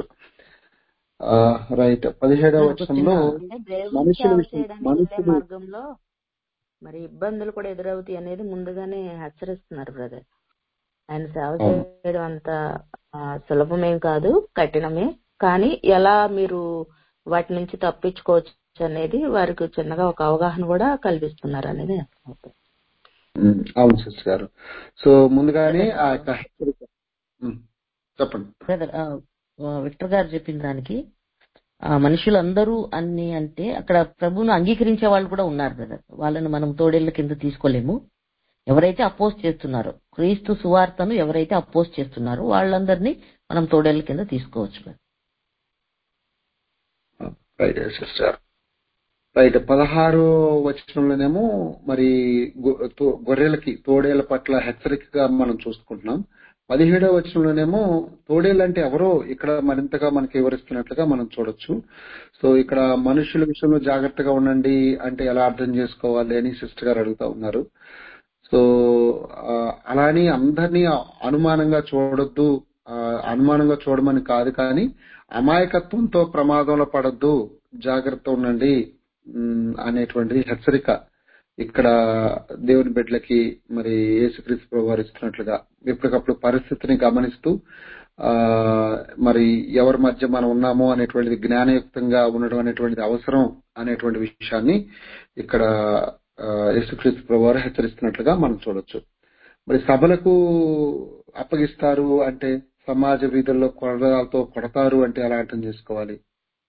రైట్ పదిహేడవ నాకు ఒక వచనంలో చిన్న అంటే దేవుని మనుషుల సేవ విషయం చేయడానికి వెళ్ళే మనుషులు మార్గంలో మరి ఇబ్బందులు కూడా ఎదురవుతాయి అనేది ముందుగానే హెచ్చరిస్తున్నారు బ్రదర్ ఆయన సేవ అవును చేయడం అంత ఆ, సులభమేం కాదు కఠినమే కానీ ఎలా మీరు వాటి నుంచి తప్పించుకోవచ్చు అనేది వారికి చిన్నగా ఒక అవగాహన కూడా కల్పిస్తున్నారు అనేది అర్థమవుతుంది ఉమ్, అవును సిస్టర్ గారు సో ముందుగానే బ్రదర్ ఆ యొక్క హెచ్చరిక ఉమ్, చెప్పండి బ్రదర్ విక్టర్ గారు చెప్పిన దానికి ఆ మనుషులందరూ అన్ని అంటే అక్కడ ప్రభువును అంగీకరించే వాళ్ళు కూడా ఉన్నారు బ్రదర్ వాళ్ళని మనం తోడేళ్ల కింద తీసుకోలేము ఎవరైతే అపోజ్ చేస్తున్నారో క్రీస్తు సువార్తను ఎవరైతే అపోజ్ చేస్తున్నారో వాళ్ళందరినీ మనం తోడేళ్ల కింద తీసుకోవచ్చు brother. రైట్ సిస్టర్ రైట్ పదహారో వచనంలోనేమో మరి గొ- తో- గొర్రెలకి తోడేళ్ల పట్ల హెచ్చరికగా మనం చూసుకుంటున్నాం పదిహేడో వచనంలోనేమో తోడేళ్ళు అంటే ఎవరో ఇక్కడ మరింతగా మనకి వివరిస్తున్నట్లుగా మనం చూడొచ్చు సో ఇక్కడ మనుషుల విషయంలో జాగ్రత్తగా ఉండండి అంటే ఎలా అర్థం చేసుకోవాలి అని సిస్టర్ గారు అడుగుతా ఉన్నారు సో ఆ, అలా అని అందరినీ అనుమానంగా చూడొద్దు ఆ, అనుమానంగా చూడమని కాదు కానీ అమాయకత్వంతో ప్రమాదంలో పడొద్దు జాగ్రత్త ఉండండి ఉమ్, అనేటువంటి హెచ్చరిక ఇక్కడ దేవుని బిడ్డలకి మరి యేసుక్రీస్తు ప్రభు వారు ఇస్తున్నట్లుగా ఎప్పటికప్పుడు పరిస్థితిని గమనిస్తూ ఆ మరి ఎవరి మధ్య మనం ఉన్నామో అనేటువంటిది జ్ఞానయుక్తంగా ఉండడం అనేటువంటిది అవసరం అనేటువంటి విషయాన్ని ఇక్కడ ఆ, యేసుక్రీస్తు ప్రభు వారు హెచ్చరిస్తున్నట్లుగా మనం చూడొచ్చు మరి సభలకు అప్పగిస్తారు అంటే సమాజ వీధుల్లో కొరడాలతో కొడతారు అంటే ఎలా అర్థం చేసుకోవాలి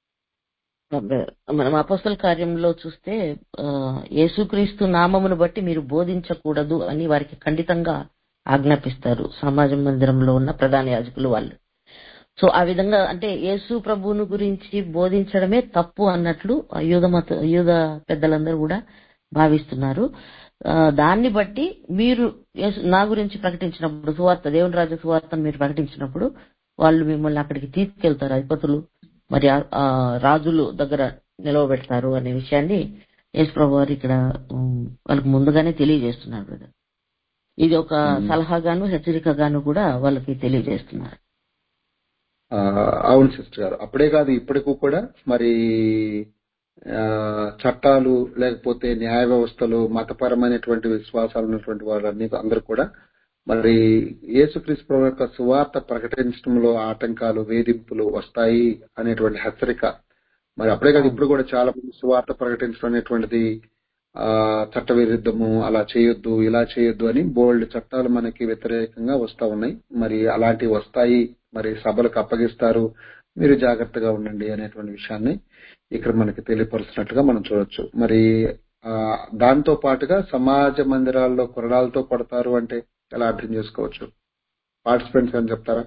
మనం అపస్తుల కార్యంలో చూస్తే ఆ, యేసుక్రీస్తు నామమును బట్టి మీరు బోధించకూడదు అని వారికి ఖండితంగా ఆజ్ఞాపిస్తారు సమాజ మందిరంలో ఉన్న ప్రధాన యాజకులు వాళ్ళు సో ఆ విధంగా అంటే యేసు ప్రభువును గురించి బోధించడమే తప్పు అన్నట్లు ఆ యూద మత యూద పెద్దలందరూ కూడా భావిస్తున్నారు ఆ, దాన్ని బట్టి మీరు యేసు- నా గురించి ప్రకటించినప్పుడు సువార్త దేవుని రాజ్య సువార్తను మీరు ప్రకటించినప్పుడు వాళ్ళు మిమ్మల్ని అక్కడికి తీసుకెళ్తారు అధిపతులు మరి ఆ- ఆ రాజులు దగ్గర నిలవబెడతారు అనే విషయాన్ని యేసు ప్రభు వారు ఇక్కడ ఉమ్, వాళ్ళకి ముందుగానే తెలియజేస్తున్నారు బ్రదర్ ఇది ఒక సలహాగాను హెచ్చరికగాను కూడా వాళ్ళకి తెలియజేస్తున్నారు ఆ, అవును సిస్టర్ గారు అప్పుడే కాదు ఇప్పటికి కూడా మరి ఆ, చట్టాలు లేకపోతే న్యాయ వ్యవస్థలు మతపరమైనటువంటి విశ్వాసాలు ఉన్నటువంటి వాళ్ళన్ని అందరూ కూడా మరి యేసుక్రీస్తు ప్రభు యొక్క సువార్త ప్రకటించడంలో ఆటంకాలు వేధింపులు వస్తాయి అనేటువంటి హెచ్చరిక మరి అప్పుడే కాదు ఇప్పుడు కూడా చాలా మంది సువార్త ప్రకటించడం అనేటువంటిది ఆ చట్ట విరుద్ధము అలా చేయొద్దు ఇలా చేయొద్దు అని బోల్డ్ చట్టాలు మనకి వ్యతిరేకంగా వస్తా ఉన్నాయి మరి అలాంటివి వస్తాయి మరి సభలకు అప్పగిస్తారు మీరు జాగ్రత్తగా ఉండండి అనేటువంటి విషయాన్ని ఇక్కడ మనకి తెలియపరుస్తున్నట్లుగా మనం చూడొచ్చు మరి ఆ దాంతో పాటుగా సమాజ మందిరాల్లో కొరడాలతో కొడతారు అంటే ఎలా అర్థం చేసుకోవచ్చు పార్టిసిపెంట్స్ అని చెప్తారా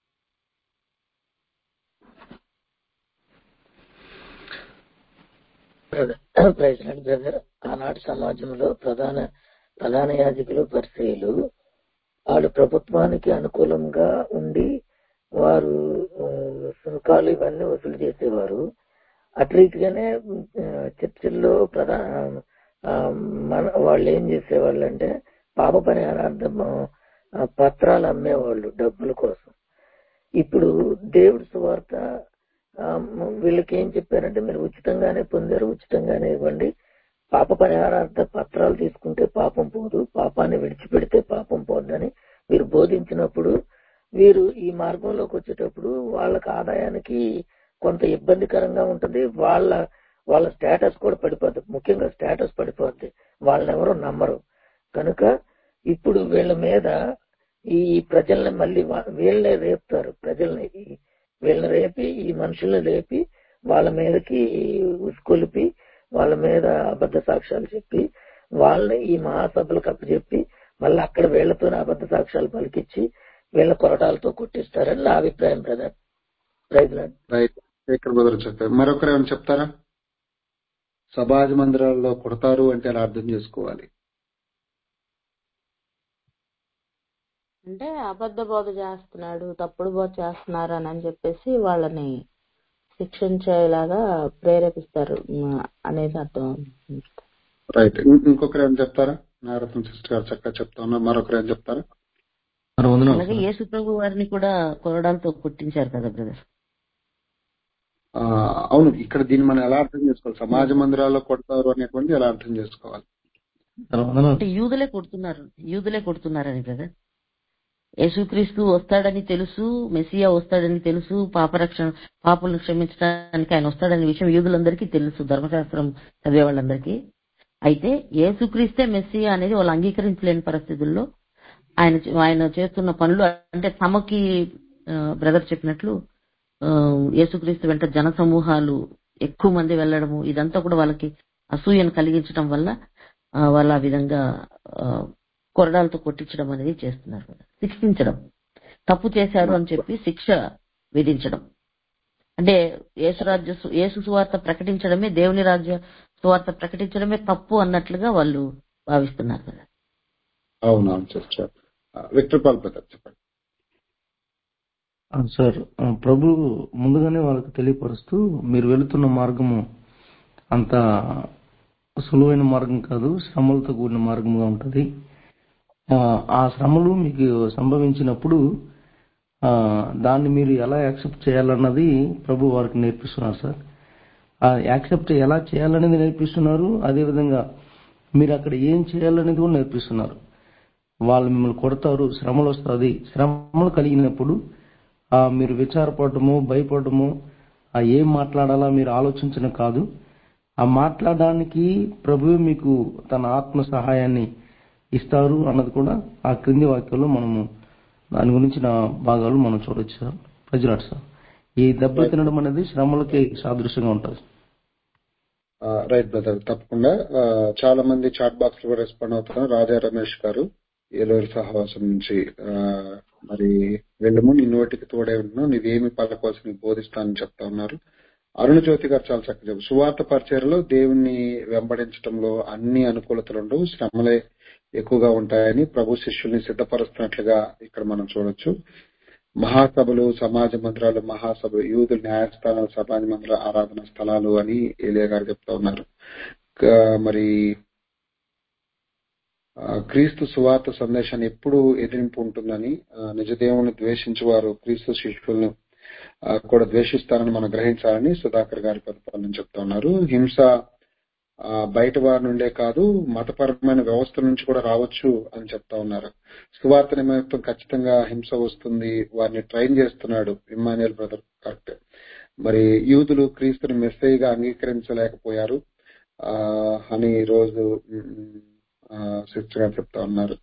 ప్రైజ్ బ్రదర్ ఆనాటి సమాజంలో ప్రధాన ప్రధాన యాజకులు పరిచయులు వాళ్ళు ప్రభుత్వానికి అనుకూలంగా ఉండి వారు ఆ, సుంకాలు ఇవన్నీ వసూలు చేసేవారు అటు రీతిగానే ఆ, చర్చిల్లో ప్రధాన ఆ, మన వాళ్ళు ఏం చేసేవాళ్ళు అంటే పాప పరిహారార్థం ఆ, పత్రాలు అమ్మేవాళ్ళు డబ్బుల కోసం ఇప్పుడు దేవుడి సువార్త ఆ, వీళ్ళకి ఏం చెప్పారంటే మీరు ఉచితంగానే పొందారు ఉచితంగానే ఇవ్వండి పాప పరిహారార్థ పత్రాలు తీసుకుంటే పాపం పోదు పాపాన్ని విడిచిపెడితే పాపం పోద్దని వీరు బోధించినప్పుడు వీరు ఈ మార్గంలోకి వచ్చేటప్పుడు వాళ్ళకి ఆదాయానికి కొంత ఇబ్బందికరంగా ఉంటది వాళ్ళ వాళ్ళ స్టేటస్ కూడా పడిపోద్ది ముఖ్యంగా స్టేటస్ పడిపోద్ది వాళ్ళని ఎవరు నమ్మరు కనుక ఇప్పుడు వీళ్ళ మీద ఈ ప్రజల్ని మళ్ళీ వా- వీళ్ళే రేపుతారు ప్రజల్ని ఈ- వీళ్ళని రేపి ఈ మనుషుల్ని రేపి వాళ్ళ మీదకి ఉసుకొలిపి వాళ్ళ మీద అబద్ధ సాక్ష్యాలు చెప్పి వాళ్ళని ఈ మహాసభలకు అప్పచెప్పి మళ్ళీ అక్కడ వీళ్ళతోనే అబద్ధ సాక్ష్యాలు పలికిచ్చి వీళ్ళ కొరటాలతో కొట్టిస్తారని నా అభిప్రాయం brother praise lord. Right Sekhar brother చెప్పారు మరొకరు ఏమైనా చెప్తారా సమాజ మందిరాల్లో కొడతారు అంటే ఎలా అర్థం చేసుకోవాలి అంటే అబద్ధ బోధ చేస్తున్నాడు తప్పుడు బోధ చేస్తున్నారు అని అని చెప్పేసి వాళ్ళని శిక్షించేలాగా ప్రేరేపిస్తారు ఉమ్, అనేది అర్థం రైట్ ఇం- ఇంకొకరు ఏమైనా చెప్తారా నారత్న సిస్టర్ గారు చక్కగా చెప్తా ఉన్నారు మరొకరు ఏం చెప్తారా మరి వందనాలు అలాగే సార్ యేసు ప్రభు వారిని కూడా కొరడాలతో కొట్టించారు కదా బ్రదర్ ఆ, అవును ఇక్కడ దీన్ని మనం ఎలా అర్థం చేసుకోవాలి సమాజ మందిరాల్లో కొడతారు అనేటువంటి ఎలా అర్థం చేసుకోవాలి సార్ వందనాలు అంటే యూదులే కొడుతున్నారు యూదులే కొడుతున్నారని బ్రదర్ యేసుక్రీస్తు వస్తాడని తెలుసు మెస్సియా వస్తాడని తెలుసు పాపరక్షణ పాపులను క్షమించడానికి ఆయన వస్తాడనే విషయం యూదులందరికీ తెలుసు ధర్మశాస్త్రం చదివే వాళ్ళందరికీ అయితే యేసుక్రీస్తే మెస్సియా అనేది వాళ్ళు అంగీకరించలేని పరిస్థితుల్లో ఆయన ఆయన చేస్తున్న పనులు అంటే తమకి బ్రదర్ చెప్పినట్లు ఆ, యేసుక్రీస్తు వెంట జన సమూహాలు ఎక్కువ మంది వెళ్ళడము ఇదంతా కూడా వాళ్ళకి అసూయను కలిగించడం వల్ల ఆ, వాళ్ళు ఆ విధంగా ఆ, కొరడాలతో కొట్టించడం అనేది చేస్తున్నారు కదా. శిక్షించడం తప్పు చేశారు అని చెప్పి శిక్ష విధించడం అంటే యేసు రాజ్య సు- యేసు సువార్త ప్రకటించడమే దేవుని రాజ్య సువార్త ప్రకటించడమే తప్పు అన్నట్లుగా వాళ్ళు భావిస్తున్నారు కదా అవునవును సిస్టర్ విక్టర్ పాల్ బ్రదర్ చెప్పండి ఆ, సార్ ఆ, ప్రభు ముందుగానే వాళ్ళకి తెలియపరుస్తూ మీరు వెళుతున్న మార్గము అంత సులువైన మార్గం కాదు శ్రమలతో కూడిన మార్గంగా ఉంటుంది ఆ, ఆ శ్రమలు మీకు సంభవించినప్పుడు ఆ, దాన్ని మీరు ఎలా యాక్సెప్ట్ చేయాలన్నది ప్రభు వారికి నేర్పిస్తున్నారు సార్ ఆ యాక్సెప్ట్ ఎలా చేయాలనేది నేర్పిస్తున్నారు అదేవిధంగా మీరు అక్కడ ఏం చేయాలనేది కూడా నేర్పిస్తున్నారు వాళ్ళు మిమ్మల్ని కొడతారు శ్రమలు వస్తుంది శ్రమలు కలిగినప్పుడు ఆ మీరు విచారపడటము భయపడటము ఆ ఏం మాట్లాడాలా మీరు ఆలోచించడం కాదు ఆ మాట్లాడడానికి ప్రభువే మీకు తన ఆత్మ సహాయాన్ని ఇస్తారు అన్నది కూడా ఆ క్రింది వాక్యంలో మనము దాని గురించిన భాగాలు మనం చూడొచ్చు సార్ ప్రజలాడు సార్ ఈ దెబ్బ తినడం అనేది శ్రమలకి సాదృశ్యంగా ఉంటుంది రైట్ బ్రదర్ తప్పకుండా ఆ, చాలా మంది చాట్ బాక్స్ లో రెస్పాండ్ అవుతున్నారు రాజా రమేష్ గారు ఏలూరు సహవాసం నుంచి ఆ, మరి వెళ్ళము నీ నోటికి తోడే ఉంటున్నావు నీవేమి పలకోవాల్సి నీకు బోధిస్తానని చెప్తా ఉన్నారు అరుణ జ్యోతి గారు చాలా చక్కగా చెప్పారు సువార్త పరిచయలో దేవుణ్ణి వెంబడించడంలో అన్ని అనుకూలతలు ఉండవు శ్రమలే ఎక్కువగా ఉంటాయని ప్రభు శిష్యుల్ని సిద్ధపరుస్తున్నట్లుగా ఇక్కడ మనం చూడొచ్చు మహాసభలు సమాజ మందిరాలు మహాసభలు యూదుల న్యాయస్థానాలు సమాజ మందిర ఆరాధన స్థలాలు అని ఏలియా గారు చెప్తా ఉన్నారు క- మరి ఆ, క్రీస్తు సువార్త సందేశాన్ని ఎప్పుడు ఎదిరింపు ఉంటుందని ఆ, నిజదేవుని ద్వేషించే వారు క్రీస్తు శిష్యులను ఆ, కూడా ద్వేషిస్తారని మనం గ్రహించాలని సుధాకర్ గారి ప్రతిపాదన చెప్తా ఉన్నారు హింస ఆ, బయట వారి నుండే కాదు మతపరమైన వ్యవస్థ నుంచి కూడా రావచ్చు అని చెప్తా ఉన్నారు సువార్త నిమిత్తం ఖచ్చితంగా హింస వస్తుంది వారిని ట్రైన్ చేస్తున్నాడు ఇమ్మాన్యుయల్ బ్రదర్ కరెక్ట్ మరి యూదులు క్రీస్తుని మెస్సైగా అంగీకరించలేకపోయారు ఆ, అని ఈ రోజు సిస్టర్ గారు చెప్తా ఉన్నారు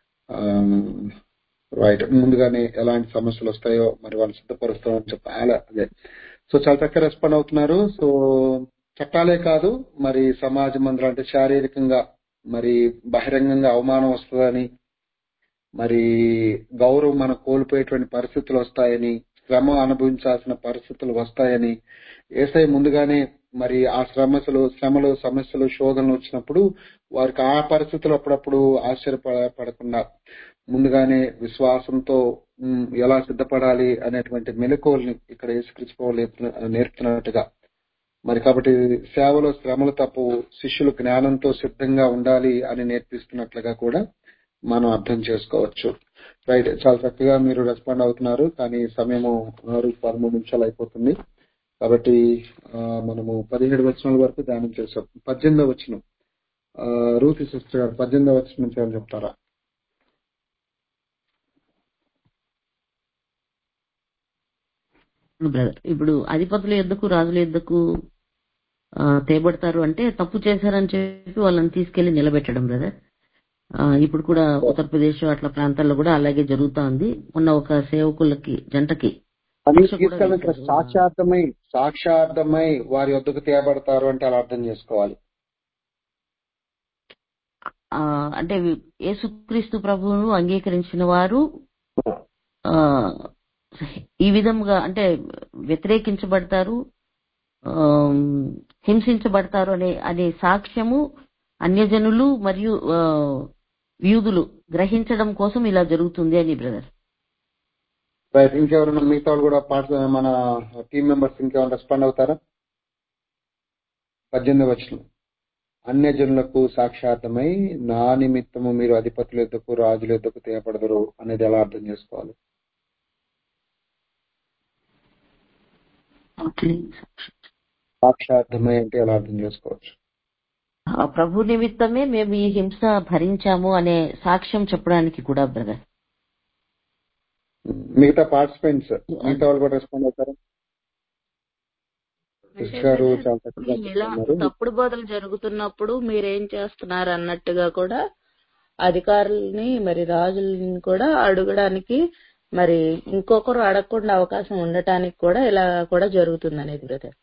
రైట్ ముందుగానే ఎలాంటి సమస్యలు వస్తాయో మరి వాళ్ళు సిద్ధపరుస్తామని చెప్పాలి అదే సో చాలా చక్కగా రెస్పాండ్ అవుతున్నారు సో చట్టాలే కాదు మరి సమాజ మందిరం అంటే శారీరకంగా మరి బహిరంగంగా అవమానం వస్తుందని మరి గౌరవం మనం కోల్పోయేటువంటి పరిస్థితులు వస్తాయని శ్రమ అనుభవించాల్సిన పరిస్థితులు వస్తాయని ఏసై ముందుగానే మరి ఆ శ్రమలు శ్రమలు సమస్యలు శోధనలు వచ్చినప్పుడు వారికి ఆ పరిస్థితులు అప్పుడప్పుడు ఆశ్చర్యపడకుండా ముందుగానే విశ్వాసంతో ఉమ్, ఎలా సిద్ధపడాలి అనేటువంటి మెలకువల్ని ఇక్కడ యేసుక్రీస్తు నేర్పుతున్నట్టుగా మరి కాబట్టి సేవలో శ్రమలు తప్పు శిష్యులు జ్ఞానంతో సిద్ధంగా ఉండాలి అని నేర్పిస్తున్నట్లుగా కూడా మనం అర్థం చేసుకోవచ్చు రైట్ చాలా చక్కగా మీరు రెస్పాండ్ అవుతున్నారు కానీ సమయము ఆరు పదమూడు నిమిషాలు అయిపోతుంది కాబట్టి ఆ, మనము పదిహేడు వచనాల వరకు ధ్యానం చేసాం పద్దెనిమిదో వచనం ఆ, రూతి సిస్టర్ గారు పద్దెనిమిదో వచనం నుంచి ఏమైనా చెప్తారా బ్రదర్ ఇప్పుడు అధిపతుల ఎద్దుకు రాజుల ఎద్దుకు ఆ, తేబడతారు అంటే తప్పు చేశారని చెప్పి వాళ్ళని తీసుకెళ్లి నిలబెట్టడం బ్రదర్ ఆ, ఇప్పుడు కూడా ఉత్తరప్రదేశ్ అట్లా ప్రాంతాల్లో కూడా అలాగే జరుగుతా ఉంది మొన్న ఒక సేవకులకి జంటకి అది శిక్ష కూడా తీసుకెళ్ళి ఇక్కడ వేశారు. సాక్షార్థమై సాక్షార్థమై వారి వద్దకు తేబడతారు అంటే అలా అర్థం చేసుకోవాలి ఆ, అంటే యేసుక్రీస్తు ప్రభువును అంగీకరించిన వారు ఆ, ఈ విధంగా అంటే వ్యతిరేకించబడతారు ఆమ్, హింసించబడతారు అనే అనే సాక్ష్యము అన్యజనులు మరియు ఆ, యూదులు గ్రహించడం కోసం ఇలా జరుగుతుంది అని బ్రదర్ రైట్ ఇంకెవరైనా మిగతా వాళ్ళు కూడా పార్ట్ మన టీం మెంబర్స్ ఇంకెవరైనా రెస్పాండ్ అవుతారా పద్దెనిమిది వచ్చిన అన్య జనులకు సాక్షార్థమై నా నిమిత్తము మీరు అధిపతుల ఎద్దకు రాజుల ఎద్దకు తేపడదరు అనేది ఎలా అర్థం చేసుకోవాలి సాక్షార్థమై అంటే ఎలా అర్థం చేసుకోవచ్చు ఆ ప్రభు నిమిత్తమే మేము ఈ హింస భరించాము అనే సాక్ష్యం చెప్పడానికి కూడా బ్రదర్ మిగతా పార్టిసిపెంట్స్ మిగతా వాళ్ళు కూడా రెస్పాండ్ అవుతారా కృష్ణ గారు చాలా చక్కగా ఇలా చెప్తున్నారు తప్పుడు బోధలు జరుగుతున్నప్పుడు మీరేం చేస్తున్నారు అన్నట్టుగా కూడా అధికారుల్ని మరి రాజుల్ని కూడా అడగడానికి మరి ఇంకొకరు అడగకుండా అవకాశం ఉండటానికి కూడా ఇలా కూడా జరుగుతుంది అనేది బ్రదర్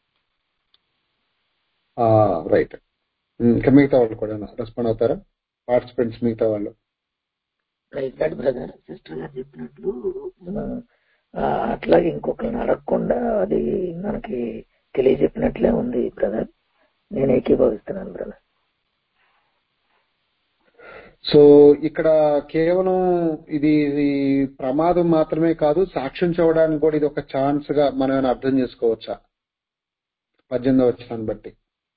రైట్ ఇంకా మిగతా వాళ్ళు కూడా రెస్పాండ్ అవుతారా పార్టిసిపెంట్స్ మిగతా వాళ్ళు రైట్ బ్రదర్ సిస్టర్ గారు చెప్పినట్లు మనం ఆ, అట్లాగే ఇంకొకరిని అడగకుండా అది మనకి తెలియజెప్పినట్లే ఉంది బ్రదర్ నేను ఏకీభవిస్తున్నాను బ్రదర్ సో ఇక్కడ కేవలం ఇది ఇది ప్రమాదం మాత్రమే కాదు సాక్ష్యం చూడడానికి కూడా ఇది ఒక ఛాన్స్ గా మనం ఏమైనా అర్థం చేసుకోవచ్చా పద్దెనిమిదో వచ్చినాన్ని బట్టి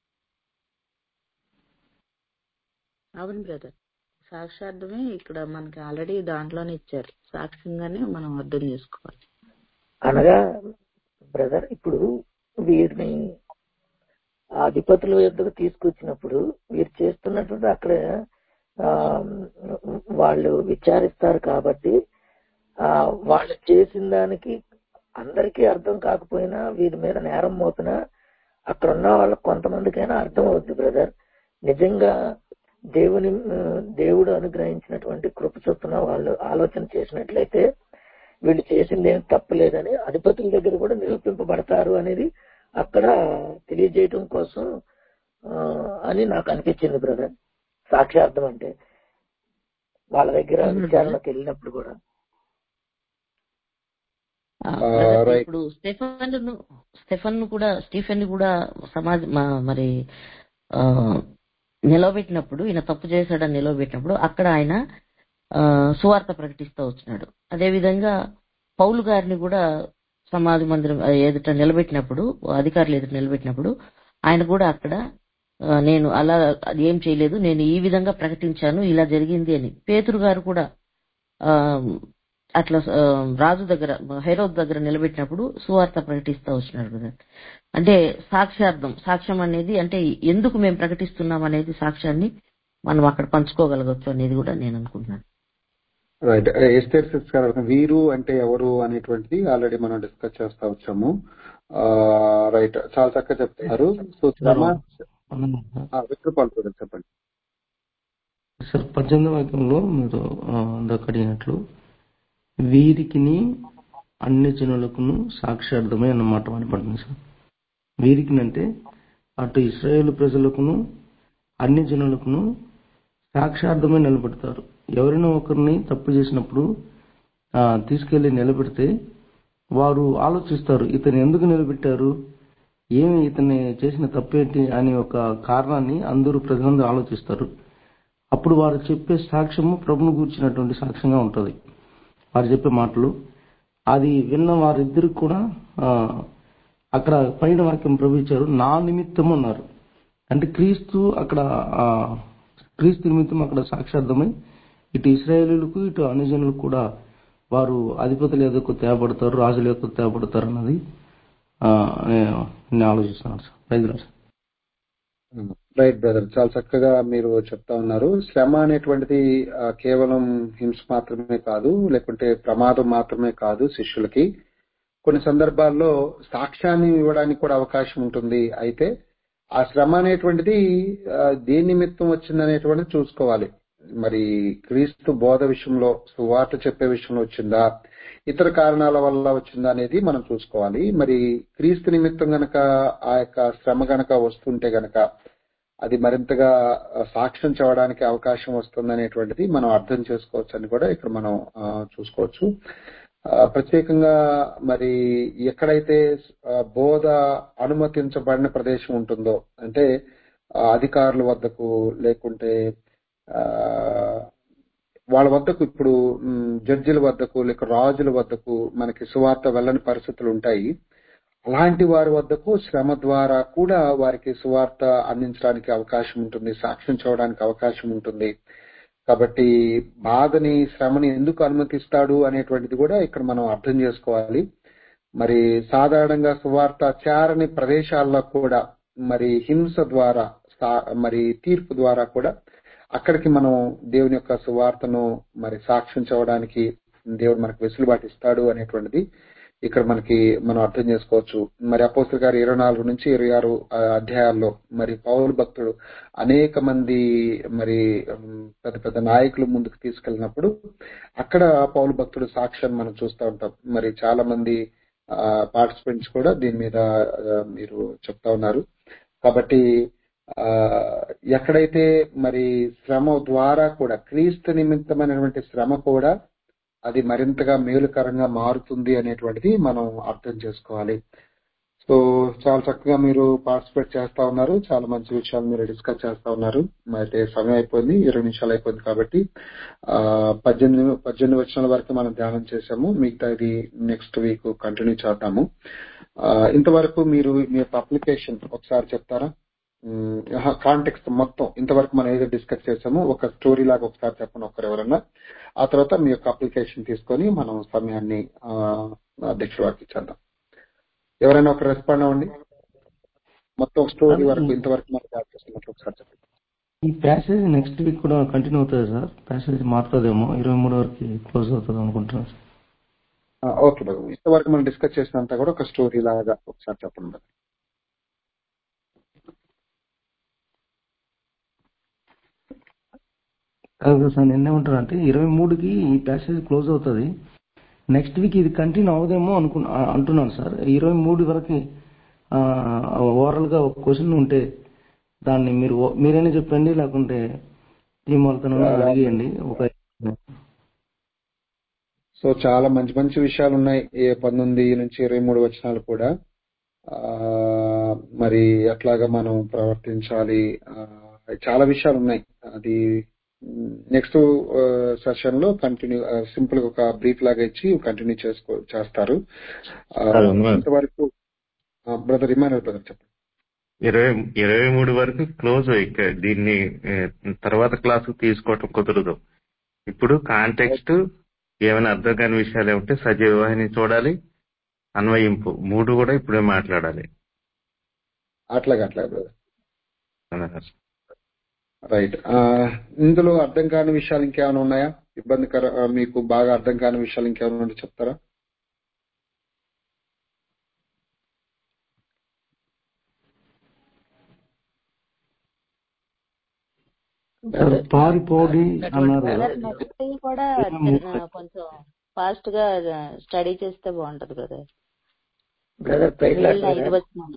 అవును బ్రదర్ సాక్షార్థమే ఇక్కడ మనకి ఆల్రెడీ దాంట్లోనే ఇచ్చారు సాక్ష్యంగానే మనం అర్థం చేసుకోవాలి అనగా బ్రదర్ ఇప్పుడు వీరిని ఆ అధిపతుల యొద్దకు తీసుకొచ్చినప్పుడు వీరు చేస్తున్నటువంటి అక్కడ ఆ, వాళ్ళు విచారిస్తారు కాబట్టి ఆ వాళ్ళు చేసిన దానికి అందరికీ అర్థం కాకపోయినా వీరి మీద నేరం మోపినా అక్కడ ఉన్న వాళ్ళకి కొంతమందికైనా అర్థం అవుద్ది బ్రదర్ నిజంగా దేవుని ఆ, దేవుడు అనుగ్రహించినటువంటి కృప చొప్పున వాళ్ళు ఆలోచన చేసినట్లయితే వీళ్ళు చేసింది ఏం తప్పులేదని అధిపతుల దగ్గర కూడా నిరూపింపబడతారు అనేది అక్కడ తెలియజేయటం కోసం ఆ, అని నాకు అనిపించింది బ్రదర్ సాక్ష్యార్థం అంటే వాళ్ళ దగ్గర అవును విచారణకు వెళ్ళినప్పుడు కూడా ఆ, ఆ, బ్రదర్ రైట్ ఇప్పుడు స్టెఫన్ స్టెఫన్ కూడా స్టీఫెన్ కూడా సమాజ మా- మరి ఆ, నిలవబెట్టినప్పుడు ఈయన తప్పు చేశాడని నిలవబెట్టినప్పుడు అక్కడ ఆయన ఆ, సువార్త ప్రకటిస్తూ వచ్చినాడు అదే విధంగా పౌలు గారిని కూడా సమాజ మందిరం ఆ, ఎదుట నిలబెట్టినప్పుడు అధికారులు ఎదుట నిలబెట్టినప్పుడు ఆయన కూడా అక్కడ ఆ, నేను అలా అది ఏం చేయలేదు నేను ఈ విధంగా ప్రకటించాను ఇలా జరిగింది అని పేతురు గారు కూడా ఆ, అట్లా ఆ, రాజు దగ్గర హైరోద్ దగ్గర నిలబెట్టినప్పుడు సువార్త ప్రకటిస్తూ వచ్చినారు కదా అంటే సాక్ష్యార్థం సాక్ష్యం అనేది అంటే ఎందుకు మేము ప్రకటిస్తున్నాం అనేది సాక్ష్యాన్ని మనం అక్కడ పంచుకోగలగచ్చు అనేది కూడా నేను అనుకుంటున్నాను రైట్ ఎస్టేర్ సిక్స్ గారు అడుగుతున్నారు, వీరు అంటే ఎవరు అనేటువంటిది ఆల్రెడీ మనం డిస్కస్ చేస్తా వచ్చాము రైట్ చాలా చక్కగా చెప్తున్నారు సో శ్రమ ఆ, విక్రపాల్ బ్రదర్ చెప్పండి సార్ పద్దెనిమిది వాక్యంలో మీరు ఆ, ఇందాక అడిగినట్లు వీరికిని అన్ని జనులకును సాక్షార్థమే అన్నమాట వినపడుతుంది సార్ వీరికి అంటే అటు ఇస్రాయేల్ ప్రజలకును అన్ని జనులకును సాక్షార్థమే నిలబెడతారు ఎవరైనా ఒకరిని తప్పు చేసినప్పుడు ఆ, తీసుకెళ్లి నిలబెడితే వారు ఆలోచిస్తారు ఇతను ఎందుకు నిలబెట్టారు ఏమి ఇతన్ని చేసిన తప్పేంటి అనే ఒక కారణాన్ని అందరూ ప్రజలందరూ ఆలోచిస్తారు అప్పుడు వారు చెప్పే సాక్ష్యము ప్రభును కూర్చున్నటువంటి సాక్ష్యంగా ఉంటుంది వారు చెప్పే మాటలు అది విన్న వారిద్దరికి కూడా ఆ, అక్కడ పైన వాక్యం ప్రభు ఇచ్చారు నా నిమిత్తం అన్నారు అంటే క్రీస్తు అక్కడ ఆ, క్రీస్తు నిమిత్తం అక్కడ సాక్షార్థమై ఇటు ఇస్రాయేలీలకు ఇటు అన్యజనులకు కూడా వారు అధిపతుల ఎదుకు తేపడతారు రాజుల యొక్క తేపడతారు అన్నది ఆ, నేను నేను ఆలోచిస్తున్నాను sir praise lord sir. Right brother చాలా చక్కగా మీరు చెప్తా ఉన్నారు శ్రమ అనేటువంటిది ఆ, కేవలం హింస మాత్రమే కాదు లేకుంటే ప్రమాదం మాత్రమే కాదు శిష్యులకి కొన్ని సందర్భాల్లో సాక్ష్యాన్ని ఇవ్వడానికి కూడా అవకాశం ఉంటుంది అయితే ఆ శ్రమ అనేటువంటిది ఆ, దేని నిమిత్తం వచ్చింది అనేటువంటిది చూసుకోవాలి మరి క్రీస్తు బోధ విషయంలో సువార్త చెప్పే విషయంలో వచ్చిందా ఇతర కారణాల వల్ల వచ్చిందా అనేది మనం చూసుకోవాలి మరి క్రీస్తు నిమిత్తం గనక ఆ యొక్క శ్రమ గనక వస్తుంటే గనక అది మరింతగా ఆ, సాక్ష్యం చేయడానికి అవకాశం వస్తుంది అనేటువంటిది మనం అర్థం చేసుకోవచ్చు అని కూడా ఇక్కడ మనం ఆ, చూసుకోవచ్చు ఆ, ప్రత్యేకంగా మరి ఎక్కడైతే ఆ, బోధ అనుమతించబడిన ప్రదేశం ఉంటుందో అంటే ఆ, అధికారుల వద్దకు లేకుంటే ఆ, వాళ్ళ వద్దకు ఇప్పుడు మ్, జడ్జిల వద్దకు లేక రాజుల వద్దకు మనకి సువార్త వెళ్ళని పరిస్థితులు ఉంటాయి అలాంటి వారి వద్దకు శ్రమ ద్వారా కూడా వారికి సువార్త అందించడానికి అవకాశం ఉంటుంది సాక్ష్యం చూడడానికి అవకాశం ఉంటుంది కాబట్టి బాధని శ్రమని ఎందుకు అనుమతిస్తాడు అనేటువంటిది కూడా ఇక్కడ మనం అర్థం చేసుకోవాలి మరి సాధారణంగా సువార్త చారని ప్రదేశాల్లో కూడా మరి హింస ద్వారా సా- మరి తీర్పు ద్వారా కూడా అక్కడికి మనం దేవుని యొక్క సువార్తను మరి సాక్ష్యం చేయడానికి దేవుడు మనకు వెసులుబాటు ఇస్తాడు అనేటువంటిది ఇక్కడ మనకి మనం అర్థం చేసుకోవచ్చు మరి అపోస్తుల గారు ఇరవై నాలుగు నుంచి ఇరవై ఆరు ఆ, అధ్యాయాల్లో మరి పౌరు భక్తుడు అనేక మంది మరి ఉమ్, పెద్ద పెద్ద నాయకులు ముందుకు తీసుకెళ్ళినప్పుడు అక్కడ పౌలు భక్తుడు సాక్ష్యాన్ని మనం చూస్తూ ఉంటాం మరి చాలా మంది పార్టిసిపెంట్స్ కూడా దీని మీద ఆ, మీరు చెప్తా ఉన్నారు కాబట్టి ఆ ఎక్కడైతే మరి శ్రమ ద్వారా కూడా క్రీస్తు నిమిత్తమైనటువంటి శ్రమ కూడా అది మరింతగా మేలుకరంగా మారుతుంది అనేటువంటిది మనం అర్థం చేసుకోవాలి సో చాలా చక్కగా మీరు పార్టిసిపేట్ చేస్తా ఉన్నారు చాలా మంచి విషయాలు మీరు డిస్కస్ చేస్తా ఉన్నారు మరి సమయం అయిపోయింది ఇరవై నిమిషాలు అయిపోయింది కాబట్టి ఆ పద్దెనిమిది పద్దెనిమిది వచ్చిన వరకు మనం ధ్యానం చేసాము మిగతా ఇది నెక్స్ట్ వీక్ కంటిన్యూ చేద్దాము ఆ, ఇంతవరకు మీరు మీ యొక్క అప్లికేషన్ ఒకసారి చెప్తారా కాంటెక్స్ట్ మొత్తం ఇంతవరకు మనం ఏదో డిస్కస్ చేసామో ఒక స్టోరీ లాగా ఒకసారి చెప్పండి ఒకరు ఎవరన్నా ఆ తర్వాత మీ యొక్క అప్లికేషన్ తీసుకొని మనం సమయాన్ని ఆ, అధ్యక్షుడు వారికి ఇచ్చేద్దాం ఎవరైనా ఒక రెస్పాండ్ అవ్వండి మొత్తం స్టోరీ వరకు ఇంతవరకు మనం యాడ్ చేస్తున్నట్లు ఒకసారి చెప్పండి ఈ ప్యాసేజ్ నెక్స్ట్ వీక్ కూడా కంటిన్యూ అవుతుంది సార్ ప్యాసేజ్ మారుతుందేమో ఇరవై మూడు వరకు క్లోజ్ అవుతుంది అనుకుంటున్నాను సార్ ఆ, ఓకే బాబు ఇంతవరకు మనం డిస్కస్ చేసినంత కూడా ఒక స్టోరీ లాగా ఒకసారి చెప్పండి బాబు. కాదు కదా సార్ నిన్న ఏమంటారు అంటే ఇరవై మూడుకి ఈ ప్యాసేజ్ క్లోజ్ అవుతుంది నెక్స్ట్ వీక్ ఇది కంటిన్యూ అవదేమో అనుకు ఆ- అంటున్నాను సార్ ఇరవై మూడు వరకు ఓవరాల్ గా ఒక క్వశ్చన్ ఉంటే దాన్ని మీరు ఓ- మీరైనా చెప్పండి లేకుంటే టీం వాళ్ళతో అడిగేయండి ఒక సో చాలా మంచి మంచి విషయాలు ఉన్నాయి ఏ పంతొమ్మిది నుంచి ఇరవై మూడు వచనాలు కూడా ఆ మరి ఎట్లాగా మనం ప్రవర్తించాలి ఆ, చాలా విషయాలు ఉన్నాయి అది నెక్స్ట్ సెషన్ లో కంటిన్యూ సింపుల్ గా ఒక బ్రీఫ్ లాగా ఇచ్చి కంటిన్యూ చేసుకో చేస్తారు ఆ, సార్, వందనాలు. ఇంతవరకు బ్రదర్ రిమైనర్ బ్రదర్ చెప్పండి ఇరవై ఇరవై మూడు వరకు క్లోజ్ ఇక దీన్ని ఏ, తర్వాత క్లాసు తీసుకోవటం కుదరదు ఇప్పుడు కాంటెక్స్ట్ ఏమైనా అర్థం కాని విషయాలు ఏమంటే సజీవాహిని చూడాలి అన్వయింపు మూడు కూడా ఇప్పుడే మాట్లాడాలి అట్లాగే అట్లాగే బ్రదర్ అన్నారు. రైట్ ఇందులో అర్థం కాని విషయాలు ఇంకేమైనా ఉన్నాయా ఇబ్బందికర ఆ, మీకు బాగా అర్థం కాని విషయాలు ఇంకేమైనా ఉంటే చెప్తారా సార్ పారిపోడి అన్నారు కదా బ్రదర్ నెక్స్ట్ కూడా చిన్న- కొంచెం ఫాస్ట్ గా స్టడీ చేస్తే బాగుంటది బ్రదర్ బ్రదర్ ప్రైజ్ లాడ్ మిగిలిన ఐదు బ్రదర్ వచ్చినాలు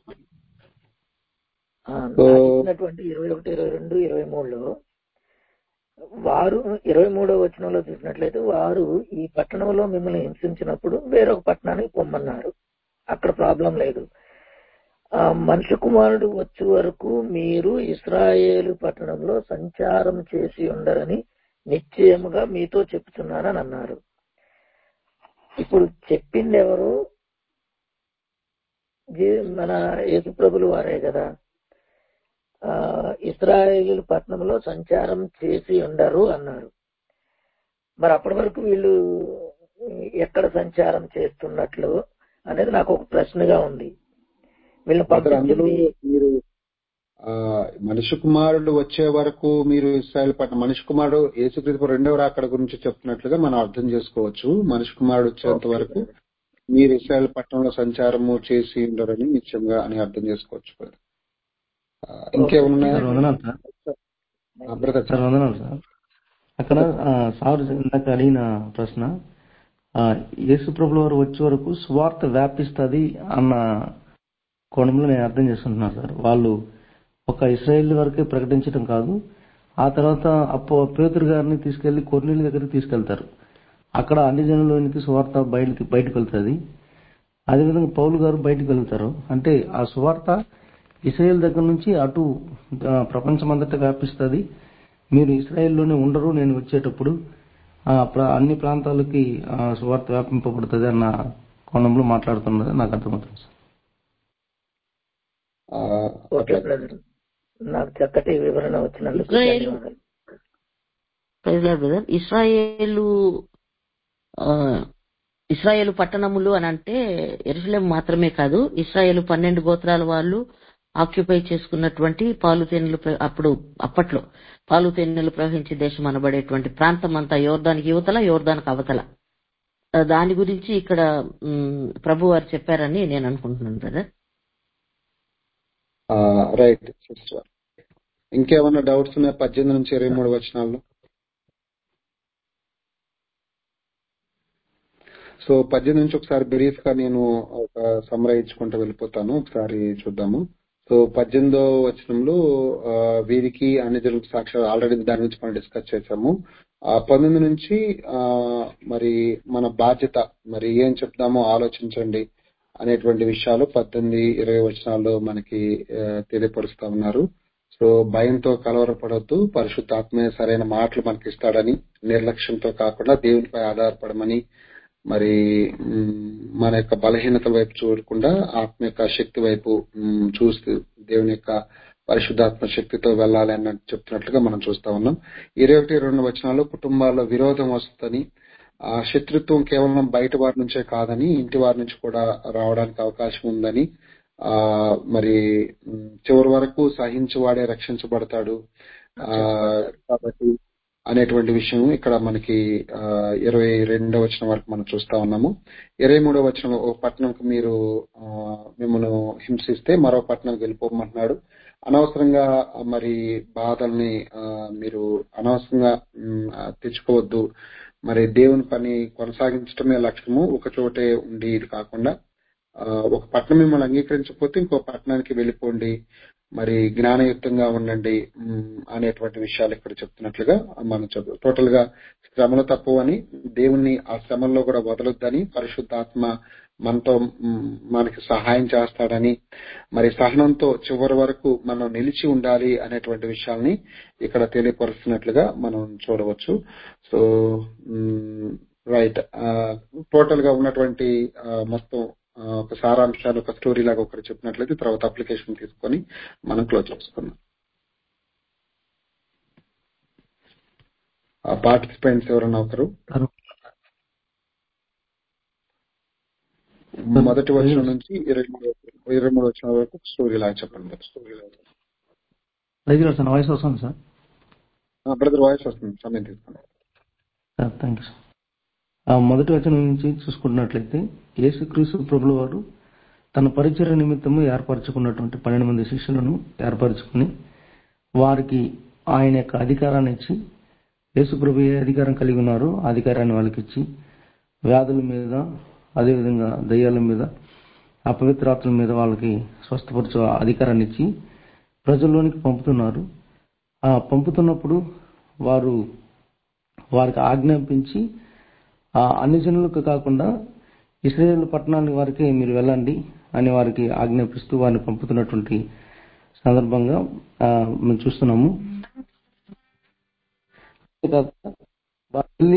ఆ, సో నాకు ఇచ్చినటువంటి ఇరవై ఒకటి ఇరవై రెండు ఇరవై మూడులో వారు ఇరవై మూడో వచనంలో చూసినట్లయితే వారు ఈ పట్టణంలో మిమ్మల్ని హింసించినప్పుడు వేరొక పట్టణానికి పొమ్మన్నారు అక్కడ ప్రాబ్లం లేదు ఆ మనుష్య కుమారుడు వచ్చే వరకు మీరు ఇస్రాయేలు పట్టణంలో సంచారం చేసి ఉండరని నిశ్చయముగా మీతో చెప్తున్నానని అన్నారు ఇప్పుడు చెప్పింది ఎవరు జీ- మన యేసుప్రభులు వారే కదా ఆ ఇస్రాయేలు పట్టణంలో సంచారం చేసి ఉండరు అన్నారు మరి అప్పటి వరకు వీళ్ళు ఎక్కడ సంచారం చేస్తున్నట్లు అనేది నాకు ఒక ప్రశ్నగా ఉంది వీళ్ళని బ్రదర్ అందులో పంపించింది మీరు ఆ మనిషి కుమారుడు వచ్చే వరకు మీరు ఇస్రాయల్ పట్ల మనిషి కుమారుడు యేసుక్రీస్తు రెండవ రాకడ గురించి చెప్తున్నట్లుగా మనం అర్థం చేసుకోవచ్చు మనిషి కుమారుడు వచ్చేంత ఓకే వరకు మీరు ఇస్రాయల్ పట్టణంలో సంచారము చేసి ఉండరని నిత్యంగా అని అర్థం చేసుకోవచ్చు brother. ఆ, ఓకే ఇంకేమన్నా సార్ వందనాలు సార్ బ్రదర్ సార్ వందనాలు సార్ అక్కడ ఆ, సార్ ఇందాక అడిగిన ప్రశ్న ఆ, యేసు ప్రభుల వారు వచ్చే వరకు స్వార్థ వ్యాపిస్తుంది అన్న కోణంలో నేను అర్థం చేసుకుంటున్నాను సార్ వాళ్ళు ఒక ఇస్రాయేల్ వరకే ప్రకటించడం కాదు ఆ తర్వాత అప్పో పేతురు గారిని తీసుకెళ్లి కొర్నీళ్ళ దగ్గరికి తీసుకెళ్తారు అక్కడ అన్ని జనులోనికి సువార్త బయటికి బయటకు వెళ్తుంది అదేవిధంగా పౌలు గారు బయటకు వెళ్తారు అంటే ఆ సువార్త ఇస్రాయేల్ దగ్గర నుంచి అటు ఆ, ప్రపంచమంతటా వ్యాపిస్తుంది మీరు ఇస్రాయేల్లోనే ఉండరు నేను వచ్చేటప్పుడు ఆ, ప్ర- అన్ని ప్రాంతాలకి ఆ, సువార్త వ్యాపింపబడుతుంది అన్న కోణంలో మాట్లాడుతున్నది నాకు అర్థమవుతుంది సార్ ఆ, ఓకే అట్లా బ్రదర్ నాకు చక్కటి వివరణ వచ్చినందుకు ఇస్రాయేలు ధన్యవాదాలు ప్రైజ్ లార్డ్ బ్రదర్ ఇస్రాయేలు ఆ, ఇస్రాయేలు పట్టణములు అని అంటే ఎరుసలేం మాత్రమే కాదు ఇస్రాయేలు పన్నెండు గోత్రాల వాళ్ళు ఆక్యుపై చేసుకున్నటువంటి పాలు తేనెలు ప్ర- అప్పుడు అప్పట్లో పాలు తేనెలు ప్రవహించే దేశం అనబడేటువంటి ప్రాంతం అంతా యోర్దానికి యువతల యోర్దానికి అవతల ఆ, దాని గురించి ఇక్కడ మ్, ప్రభు వారు చెప్పారని నేను అనుకుంటున్నాను బ్రదర్ రైట్ సిస్టర్ ఇంకేమన్నా డౌట్స్ ఉన్నాయి పద్దెనిమిది నుంచి ఇరవై మూడు వచనాల్లో సో పద్దెనిమిది నుంచి ఒకసారి బ్రీఫ్ గా నేను ఒక సమరై ఇచ్చుకుంటూ వెళ్ళిపోతాను ఒకసారి చూద్దాము సో పద్దెనిమిదో వచనంలో ఆ, వీరికి అన్ని జనులకు సాక్ష్యాలు ఆల్రెడీ దాని గురించి మనం డిస్కస్ చేసాము ఆ పంతొమ్మిది నుంచి ఆ మరి మన బాధ్యత మరి ఏం చెప్తామో ఆలోచించండి అనేటువంటి విషయాలు పద్దెనిమిది ఇరవై వచనాల్లో మనకి ఆ, తెలియపరుస్తా ఉన్నారు సో భయంతో కలవరపడొద్దు పరిశుద్ధాత్మే సరైన మాటలు మనకి ఇస్తాడని నిర్లక్ష్యంతో కాకుండా దేవునిపై ఆధారపడమని మరి మ్, మన యొక్క బలహీనతల వైపు చూడకుండా ఆత్మ యొక్క శక్తి వైపు మ్, చూస్తూ దేవుని యొక్క పరిశుద్ధాత్మ శక్తితో వెళ్ళాలి అన్నట్టు చెప్తున్నట్లుగా మనం చూస్తా ఉన్నాం ఇరవై ఒకటి రెండు వచనాలు కుటుంబాల్లో విరోధం వస్తుందని ఆ శత్రుత్వం కేవలం బయట వారి నుంచే కాదని ఇంటి వారి నుంచి కూడా రావడానికి అవకాశం ఉందని ఆ మరి మ్, చివరి వరకు సహించువాడే రక్షించబడతాడు ఆ కాబట్టి అనేటువంటి విషయం ఇక్కడ మనకి ఆ, ఇరవై రెండవ వచనం వరకు మనం చూస్తా ఉన్నాము ఇరవై మూడవ వచనం ఒక పట్టణంకి మీరు ఆ, మిమ్మల్ని హింసిస్తే మరో పట్టణంకి వెళ్ళిపోమంటున్నాడు అనవసరంగా ఆ, మరి బాధల్ని ఆ, మీరు అనవసరంగా మ్, ఆ, తెచ్చుకోవద్దు మరి దేవుని పని కొనసాగించడమే లక్ష్యము ఒక చోటే ఉండి ఇది కాకుండా ఆ, ఒక పట్టణం మిమ్మల్ని అంగీకరించకపోతే ఇంకో పట్టణానికి వెళ్ళిపోండి మరి జ్ఞానయుక్తంగా ఉండండి మ్, అనేటువంటి విషయాలు ఇక్కడ చెప్తున్నట్లుగా మనం చదువు టోటల్ గా శ్రమలు తప్పవని దేవుణ్ణి ఆ శ్రమల్లో కూడా వదలొద్దని పరిశుద్ధాత్మ మనతో మ్, మనకి సహాయం చేస్తాడని మరి సహనంతో చివరి వరకు మనం నిలిచి ఉండాలి అనేటువంటి విషయాల్ని ఇక్కడ తెలియపరుస్తున్నట్లుగా మనం చూడవచ్చు సో రైట్ టోటల్ గా ఉన్నటువంటి ఆ, మొత్తం ఆ, ఒక సారాంశాలు ఒక స్టోరీ లాగా ఒకటి చెప్పినట్లయితే తర్వాత అప్లికేషన్ తీసుకొని మనం క్లోజ్ చేసుకుందాం పార్టిసిపెంట్స్ ఎవరన్నా ఒకరు మొదటి వచ్చిన నుంచి ఇరవై మూడు ఇరవై మూడు వచ్చిన వరకు స్టోరీ లాగా చెప్పండి స్టోరీ లాగా లైవ్ సార్ వాయిస్ వస్తుంది సార్ బ్రదర్ వాయిస్ వస్తుంది సమయం తీసుకోండి థ్యాంక్ యూ సార్ ఆ మొదటి వచనం నుంచి చూసుకున్నట్లయితే యేసుక్రీస్తు ప్రభుల వారు తన పరిచయ నిమిత్తము ఏర్పరచుకున్నటువంటి పన్నెండు మంది శిష్యులను ఏర్పరచుకుని వారికి ఆయన యొక్క అధికారాన్ని ఇచ్చి యేసు ప్రభు ఏ అధికారం కలిగి ఉన్నారో ఆ అధికారాన్ని వాళ్ళకి ఇచ్చి వ్యాధుల మీద అదేవిధంగా దయ్యాల మీద అపవిత్రాత్మల మీద వాళ్ళకి స్వస్థపరచు అధికారాన్ని ఇచ్చి ప్రజల్లోనికి పంపుతున్నారు ఆ పంపుతున్నప్పుడు వారు వారికి ఆజ్ఞాపించి ఆ అన్ని జనులకు కాకుండా ఇస్రాయేల్ పట్టణానికి వారికి మీరు వెళ్ళండి అని వారికి ఆజ్ఞాపిస్తూ వారిని పంపుతున్నటువంటి సందర్భంగా ఆ, మేము చూస్తున్నాము అంతేకాకుండా వారు వెళ్ళి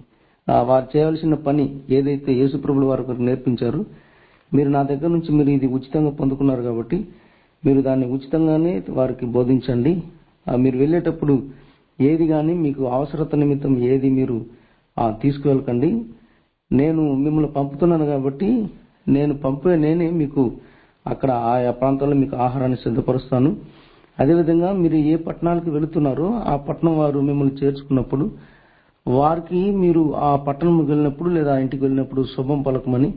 ఆ, వారు చేయవలసిన పని ఏదైతే యేసు ప్రభులు వారికి నేర్పించారో మీరు నా దగ్గర నుంచి మీరు ఇది ఉచితంగా పొందుకున్నారు కాబట్టి మీరు దాన్ని ఉచితంగానే వారికి బోధించండి ఆ, మీరు వెళ్ళేటప్పుడు ఏది కానీ మీకు అవసరత నిమిత్తం ఏది మీరు ఆ, తీసుకువెళ్ళకండి నేను మిమ్మల్ని పంపుతున్నాను కాబట్టి నేను పంపే నేనే మీకు అక్కడ ఆయా ప్రాంతాల్లో మీకు ఆహారాన్ని సిద్ధపరుస్తాను అదేవిధంగా మీరు ఏ పట్టణాలకు వెళుతున్నారో ఆ పట్టణం వారు మిమ్మల్ని చేర్చుకున్నప్పుడు వారికి మీరు ఆ పట్టణం వెళ్ళినప్పుడు లేదా ఆ ఇంటికి వెళ్ళినప్పుడు శుభం పలకమని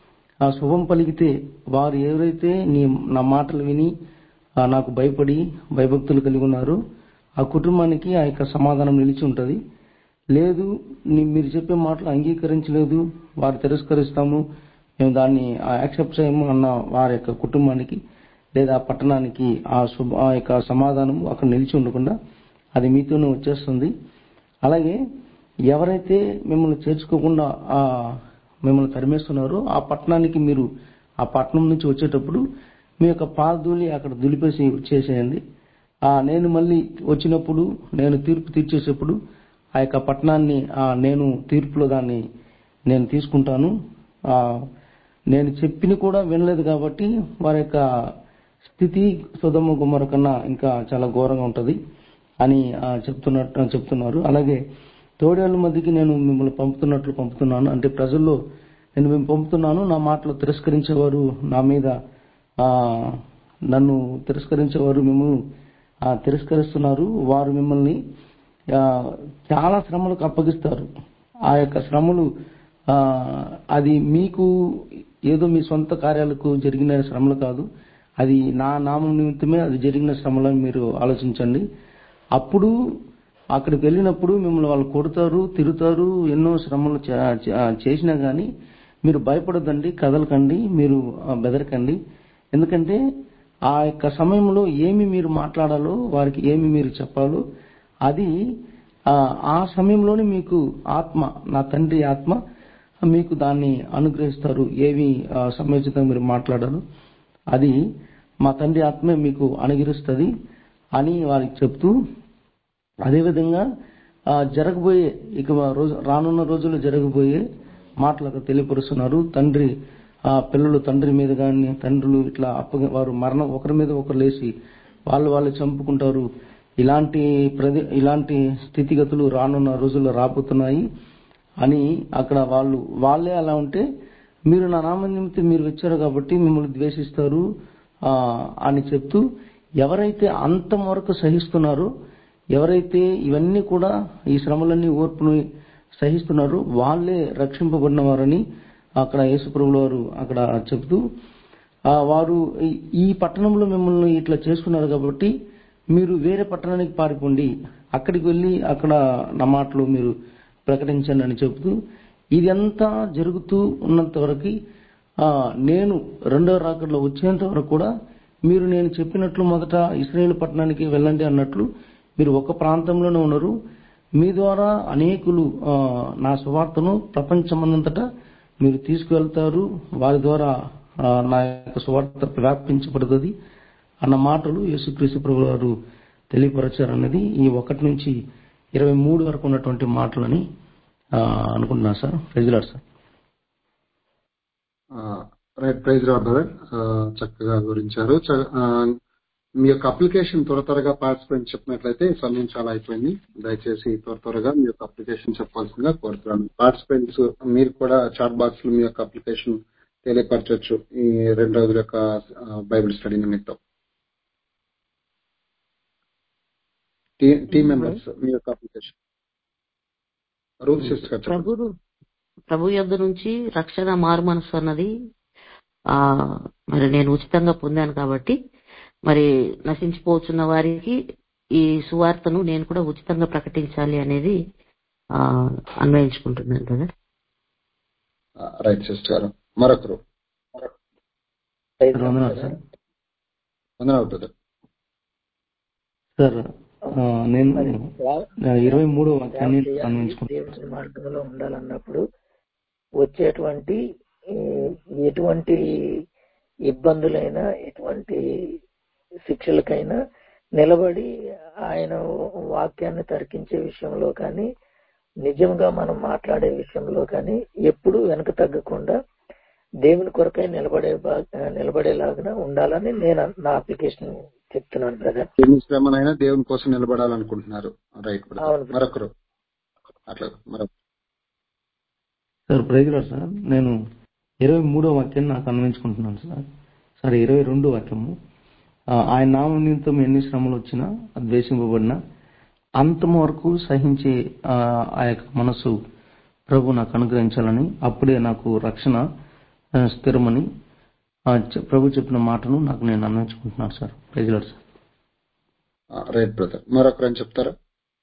ఆ శుభం పలికితే వారు ఎవరైతే నీ నా మాటలు విని ఆ, నాకు భయపడి భయభక్తులు కలిగి ఉన్నారో ఆ కుటుంబానికి ఆ యొక్క సమాధానం నిలిచి ఉంటుంది లేదు నీ- మీరు చెప్పే మాటలు అంగీకరించలేదు వారు తిరస్కరిస్తాము మేము దాన్ని యాక్సెప్ట్ చేయము అన్న వారి యొక్క కుటుంబానికి లేదా ఆ పట్టణానికి ఆ శుభ ఆ యొక్క సమాధానం అక్కడ నిలిచి ఉండకుండా అది మీతోనే వచ్చేస్తుంది అలాగే ఎవరైతే మిమ్మల్ని చేర్చుకోకుండా ఆ మిమ్మల్ని తరిమేస్తున్నారో ఆ పట్టణానికి మీరు ఆ పట్టణం నుంచి వచ్చేటప్పుడు మీ యొక్క పాదధూళి అక్కడ దులిపేసి చేసేయండి ఆ నేను మళ్ళీ వచ్చినప్పుడు నేను తీర్పు తీర్చేసేప్పుడు ఆ యొక్క పట్టణాన్ని ఆ నేను తీర్పులో దాన్ని నేను తీసుకుంటాను ఆ నేను చెప్పిన కూడా వినలేదు కాబట్టి వారి యొక్క స్థితి సుధమ్మ గుమ్మర కన్నా ఇంకా చాలా ఘోరంగా ఉంటది అని ఆ, చెప్తున్నట్టు చెప్తున్నారు అలాగే తోడేళ్ల మధ్యకి నేను మిమ్మల్ని పంపుతున్నట్లు పంపుతున్నాను అంటే ప్రజల్లో నేను మేము పంపుతున్నాను నా మాటలు తిరస్కరించేవారు నా మీద ఆ నన్ను తిరస్కరించేవారు మిమ్మల్ని ఆ, తిరస్కరిస్తున్నారు వారు మిమ్మల్ని ఆ, చాలా శ్రమలకు అప్పగిస్తారు ఆ యొక్క శ్రమలు ఆ, అది మీకు ఏదో మీ సొంత కార్యాలకు జరిగిన శ్రమలు కాదు అది నా నామం నిమిత్తమే అది జరిగిన శ్రమలని మీరు ఆలోచించండి అప్పుడు అక్కడికి వెళ్ళినప్పుడు మిమ్మల్ని వాళ్ళు కొడతారు తిరుగుతారు ఎన్నో శ్రమలు చే- చే- చేసినా గానీ మీరు భయపడొద్దండి కదలకండి మీరు ఆ, బెదరకండి ఎందుకంటే ఆ యొక్క సమయంలో ఏమి మీరు మాట్లాడాలో వారికి ఏమి మీరు చెప్పాలో అది ఆ, ఆ సమయంలోనే మీకు ఆత్మ నా తండ్రి ఆత్మ ఆ, మీకు దాన్ని అనుగ్రహిస్తారు ఏవి ఆ, సమయోచితంగా మీరు మాట్లాడారు అది మా తండ్రి ఆత్మే మీకు అనుగ్రహిస్తుంది అని వారికి చెప్తూ అదేవిధంగా ఆ, జరగబోయే ఇక రోజు రానున్న రోజుల్లో జరగబోయే మాటలు అక్కడ తెలియపరుస్తున్నారు తండ్రి ఆ పిల్లలు తండ్రి మీద కానీ తండ్రులు ఇట్లా అప్పగ వారు మరణం ఒకరి మీద ఒకరు లేచి వాళ్ళు వాళ్ళు చంపుకుంటారు ఇలాంటి ప్రది ఇలాంటి స్థితిగతులు రానున్న రోజుల్లో రాబోతున్నాయి అని అక్కడ వాళ్ళు వాళ్ళే అలా ఉంటే మీరు నా నామ నిమిత్తం మీరు వచ్చారు కాబట్టి మిమ్మల్ని ద్వేషిస్తారు ఆ, అని చెప్తూ ఎవరైతే అంతం వరకు సహిస్తున్నారో ఎవరైతే ఇవన్నీ కూడా ఈ శ్రమలన్నీ ఓర్పుని సహిస్తున్నారో వాళ్ళే రక్షింపబడిన వారని అక్కడ యేసుప్రభుల వారు అక్కడ చెబుతూ ఆ, వారు ఈ- ఈ పట్టణంలో మిమ్మల్ని ఇట్లా చేసుకున్నారు కాబట్టి మీరు వేరే పట్టణానికి పారిపోండి అక్కడికి వెళ్ళి అక్కడ నా మాటలు మీరు ప్రకటించండి అని చెబుతూ ఇదంతా జరుగుతూ ఉన్నంత వరకు ఆ, నేను రెండవ రాకడలో వచ్చేంత వరకు కూడా మీరు నేను చెప్పినట్లు మొదట ఇస్రాయేల్ పట్టణానికి వెళ్ళండి అన్నట్లు మీరు ఒక ప్రాంతంలోనే ఉన్నారు మీ ద్వారా అనేకులు ఆ, నా సువార్తను ప్రపంచమందంతటా మీరు తీసుకువెళ్తారు వారి ద్వారా ఆ, నా యొక్క సువార్త వ్యాపించబడుతుంది అన్న మాటలు యేసుక్రీస్తు ప్రభు వారు తెలియపరచారన్నది ఈ ఒకటి నుంచి ఇరవై మూడు వరకు ఉన్నటువంటి మాటలని ఆ, అనుకుంటున్నాను sir praise lord sir right praise lord brother చక్కగా వివరించారు చ- ఆ, మీ యొక్క అప్లికేషన్ త్వర త్వరగా పార్టిసిపేట్ చెప్పినట్లయితే సమయం చాలా అయిపోయింది దయచేసి త్వర త్వరగా మీ యొక్క అప్లికేషన్ చెప్పాల్సిందిగా కోరుతున్నాను పార్టిసిపెంట్స్ మీరు కూడా చాట్ బాక్స్ లో మీ యొక్క అప్లికేషన్ తెలియపరచవచ్చు ఈ రెండు రోజుల యొక్క ఆ, బైబిల్ స్టడీ నిమిత్తం టీమ్ మెంబర్స్ మీ యొక్క అప్లికేషన్ రూల్ సిస్టర్ గారు చెప్పండి ప్రభు ప్రభు యొద్ద నుంచి రక్షణ మారు మనసు అన్నది ఆ మరి నేను ఉచితంగా పొందాను కాబట్టి మరి నశించిపోతున్న వారికి ఈ సువార్తను నేను కూడా ఉచితంగా ప్రకటించాలి అనేది ఆ అన్వయించుకుంటున్నాను కదా రైట్ సిస్టర్ గారు మరొకరు ప్రైజ్ సార్ వందనాలు సార్ వందనాలు బ్రదర్ సార్ ఆ, నేను మరి సేవ- ఆ, ఇరవై మూడో సేవ వాక్యాన్ని చేయాలి అన్వయించుకుంటాను దేవుని మార్గంలో ఉండాలన్నప్పుడు వచ్చేటువంటి ఈ, ఎటువంటి ఇబ్బందులైనా ఎటువంటి శిక్షలకైనా నిలబడి ఆయన వాక్యాన్ని తర్కించే విషయంలో కానీ నిజంగా మనం మాట్లాడే విషయంలో కానీ ఎప్పుడు వెనక తగ్గకుండా దేవుని కొరకై నిలబడే బా- నిలబడేలాగా ఉండాలని నేను నా అప్లికేషన్ చెప్తున్నాను బ్రదర్ ఎన్ని శ్రమనైనా దేవుని కోసం నిలబడాలనుకుంటున్నారు రైట్ బ్రదర్ అవును బ్రదర్ మరొకరు అట్లా మరొక సార్ ప్రైజ్లాడు సార్ నేను ఇరవై మూడో వాక్యాన్ని నాకు అన్వయించుకుంటున్నాను సార్ సార్ ఇరవై రెండో వాక్యము ఆ, ఆయన నామం నిమిత్తం ఎన్ని శ్రమలు వచ్చినా ద్వేషింపబడినా అంతం వరకు సహించే ఆ ఆ యొక్క మనసు ప్రభు నాకు అనుగ్రహించాలని అప్పుడే నాకు రక్షణ ఆ, స్థిరమని ఆ, చె- ప్రభు చెప్పిన మాటను నాకు నేను అన్వయించుకుంటున్నాను sir praise lord sir right brother మరొకరు అని చెప్తారా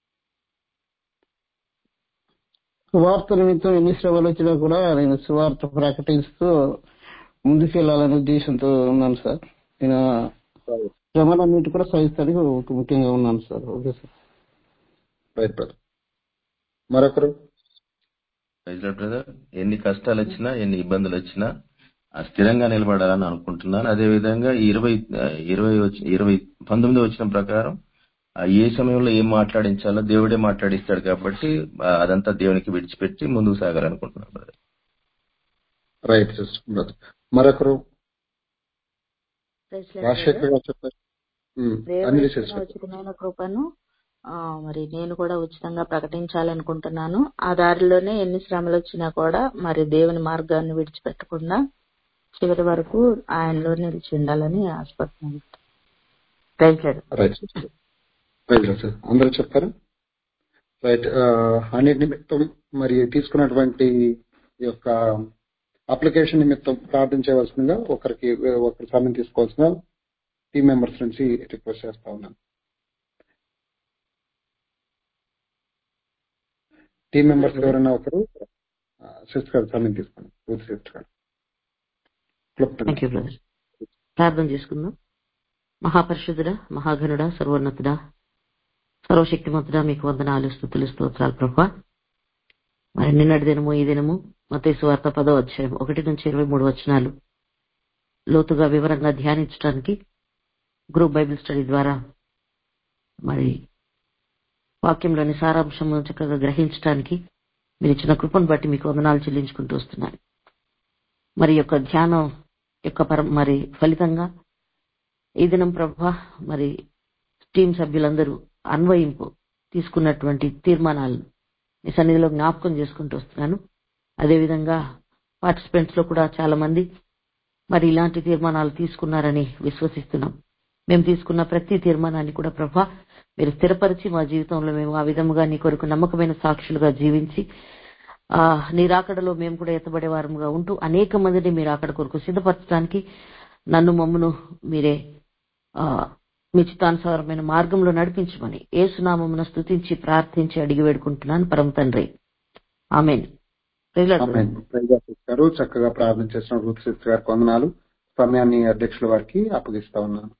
సువార్త నిమిత్తం ఎన్ని శ్రమలు వచ్చినా కూడా నేను సువార్త ప్రకటిస్తూ ముందుకెళ్లాలనే ఉద్దేశంతో ఉన్నాను సార్ నేను శ్రమలన్నిటి కూడా సహిస్తానికి ఒక ముఖ్యంగా ఉన్నాను sir okay sir right brother మరొకరు బ్రదర్ ఎన్ని కష్టాలు వచ్చినా ఎన్ని ఇబ్బందులు వచ్చినా ఆ స్థిరంగా నిలబడాలని అనుకుంటున్నాను అదే విధంగా ఈ ఇరవై ఆ, ఇరవై వచ్చి- ఇరవై పంతొమ్మిది వచ్చిన ప్రకారం ఆ, ఏ సమయంలో ఏం మాట్లాడించాలో దేవుడే మాట్లాడిస్తాడు కాబట్టి ఆ, అదంతా దేవునికి విడిచిపెట్టి ముందుకు సాగాలనుకుంటున్నాను బ్రదర్ రైట్ సిస్టర్ బ్రదర్ మరొకరు Praise Lord, Rajasekhar brother. Garu చెప్పారు ఉమ్, దేవుడు అంజలి ఇచ్చిన సిస్టర్ ఉచితమైన కృపను ఆ, మరి నేను కూడా ఉచితంగా ప్రకటించాలనుకుంటున్నాను ఆ దారిలోనే ఎన్ని శ్రమలు వచ్చినా కూడా మరి దేవుని మార్గాన్ని విడిచిపెట్టకుండా చివరి వరకు ఆయనలో నిలిచి ఉండాలని ఆశపడుతున్నాను praise lord. Right right sir అందరూ చెప్పారు రైట్ అన్నిటి నిమిత్తం మరి తీసుకున్నటువంటి ఈ యొక్క అప్లికేషన్ నిమిత్తం ప్రార్థించవలసిందిగా ఒకరికి ఒకరి సమయం తీసుకోవాల్సిన టీం మెంబర్స్ నుంచి రిక్వెస్ట్ చేస్తా ఉన్నాను టీం మెంబర్స్ ఎవరైనా ఒకరు సిస్టర్ గారు సమయం తీసుకోండి రూత్ సిస్టర్ గారు క్లుప్తంగా థ్యాంక్ యూ బ్రదర్ ప్రార్థన చేసుకుందాం మహాపరిశుద్ధుడా మహాఘనుడా సర్వోన్నతుడా సర్వశక్తిమంతుడా మీకు వందనాలు స్థుతులు స్తోత్రాలు ప్రభా మరి నిన్నటి దినము ఈ దినము మతేసు వార్త పదో అధ్యాయం ఒకటి నుంచి ఇరవై మూడు వచనాలు లోతుగా వివరంగా ధ్యానించడానికి గ్రూప్ బైబిల్ స్టడీ ద్వారా మరి వాక్యంలోని సారాంశం చక్కగా గ్రహించడానికి మీరు ఇచ్చిన కృపను బట్టి మీకు వందనాలు చెల్లించుకుంటూ వస్తున్నాను మరి యొక్క ధ్యానం యొక్క పరం మరి ఫలితంగా ఈ దినం ప్రభ మరి టీం సభ్యులందరూ అన్వయింపు తీసుకున్నటువంటి తీర్మానాలను మీ సన్నిధిలో జ్ఞాపకం చేసుకుంటూ వస్తున్నాను అదేవిధంగా పార్టిసిపెంట్స్ లో కూడా చాలా మంది మరి ఇలాంటి తీర్మానాలు తీసుకున్నారని విశ్వసిస్తున్నాం మేము తీసుకున్న ప్రతి తీర్మానాన్ని కూడా ప్రభా మీరు స్థిరపరిచి మా జీవితంలో మేము ఆ విధముగా నీ కొరకు నమ్మకమైన సాక్షులుగా జీవించి ఆ నీ రాకడలో మేము కూడా ఎత్తబడే వారముగా ఉంటూ అనేక మందిని మీరు అక్కడ కొరకు సిద్ధపరచడానికి నన్ను మమ్మను మీరే ఆ మీ చిత్తానుసారమైన మార్గంలో నడిపించమని ఏసునామమున స్తుతించి ప్రార్థించి అడిగి వేడుకుంటున్నాను పరమ తండ్రి ఆమెన్ ఆమేన్. ప్రైజ్ ఆఫ్ గారు చక్కగా ప్రార్థన చేసిన రూత్ సిస్టర్ గారికి వందనాలు సమయాన్ని అధ్యక్షుల వారికి అప్పగిస్తా ఉన్నాను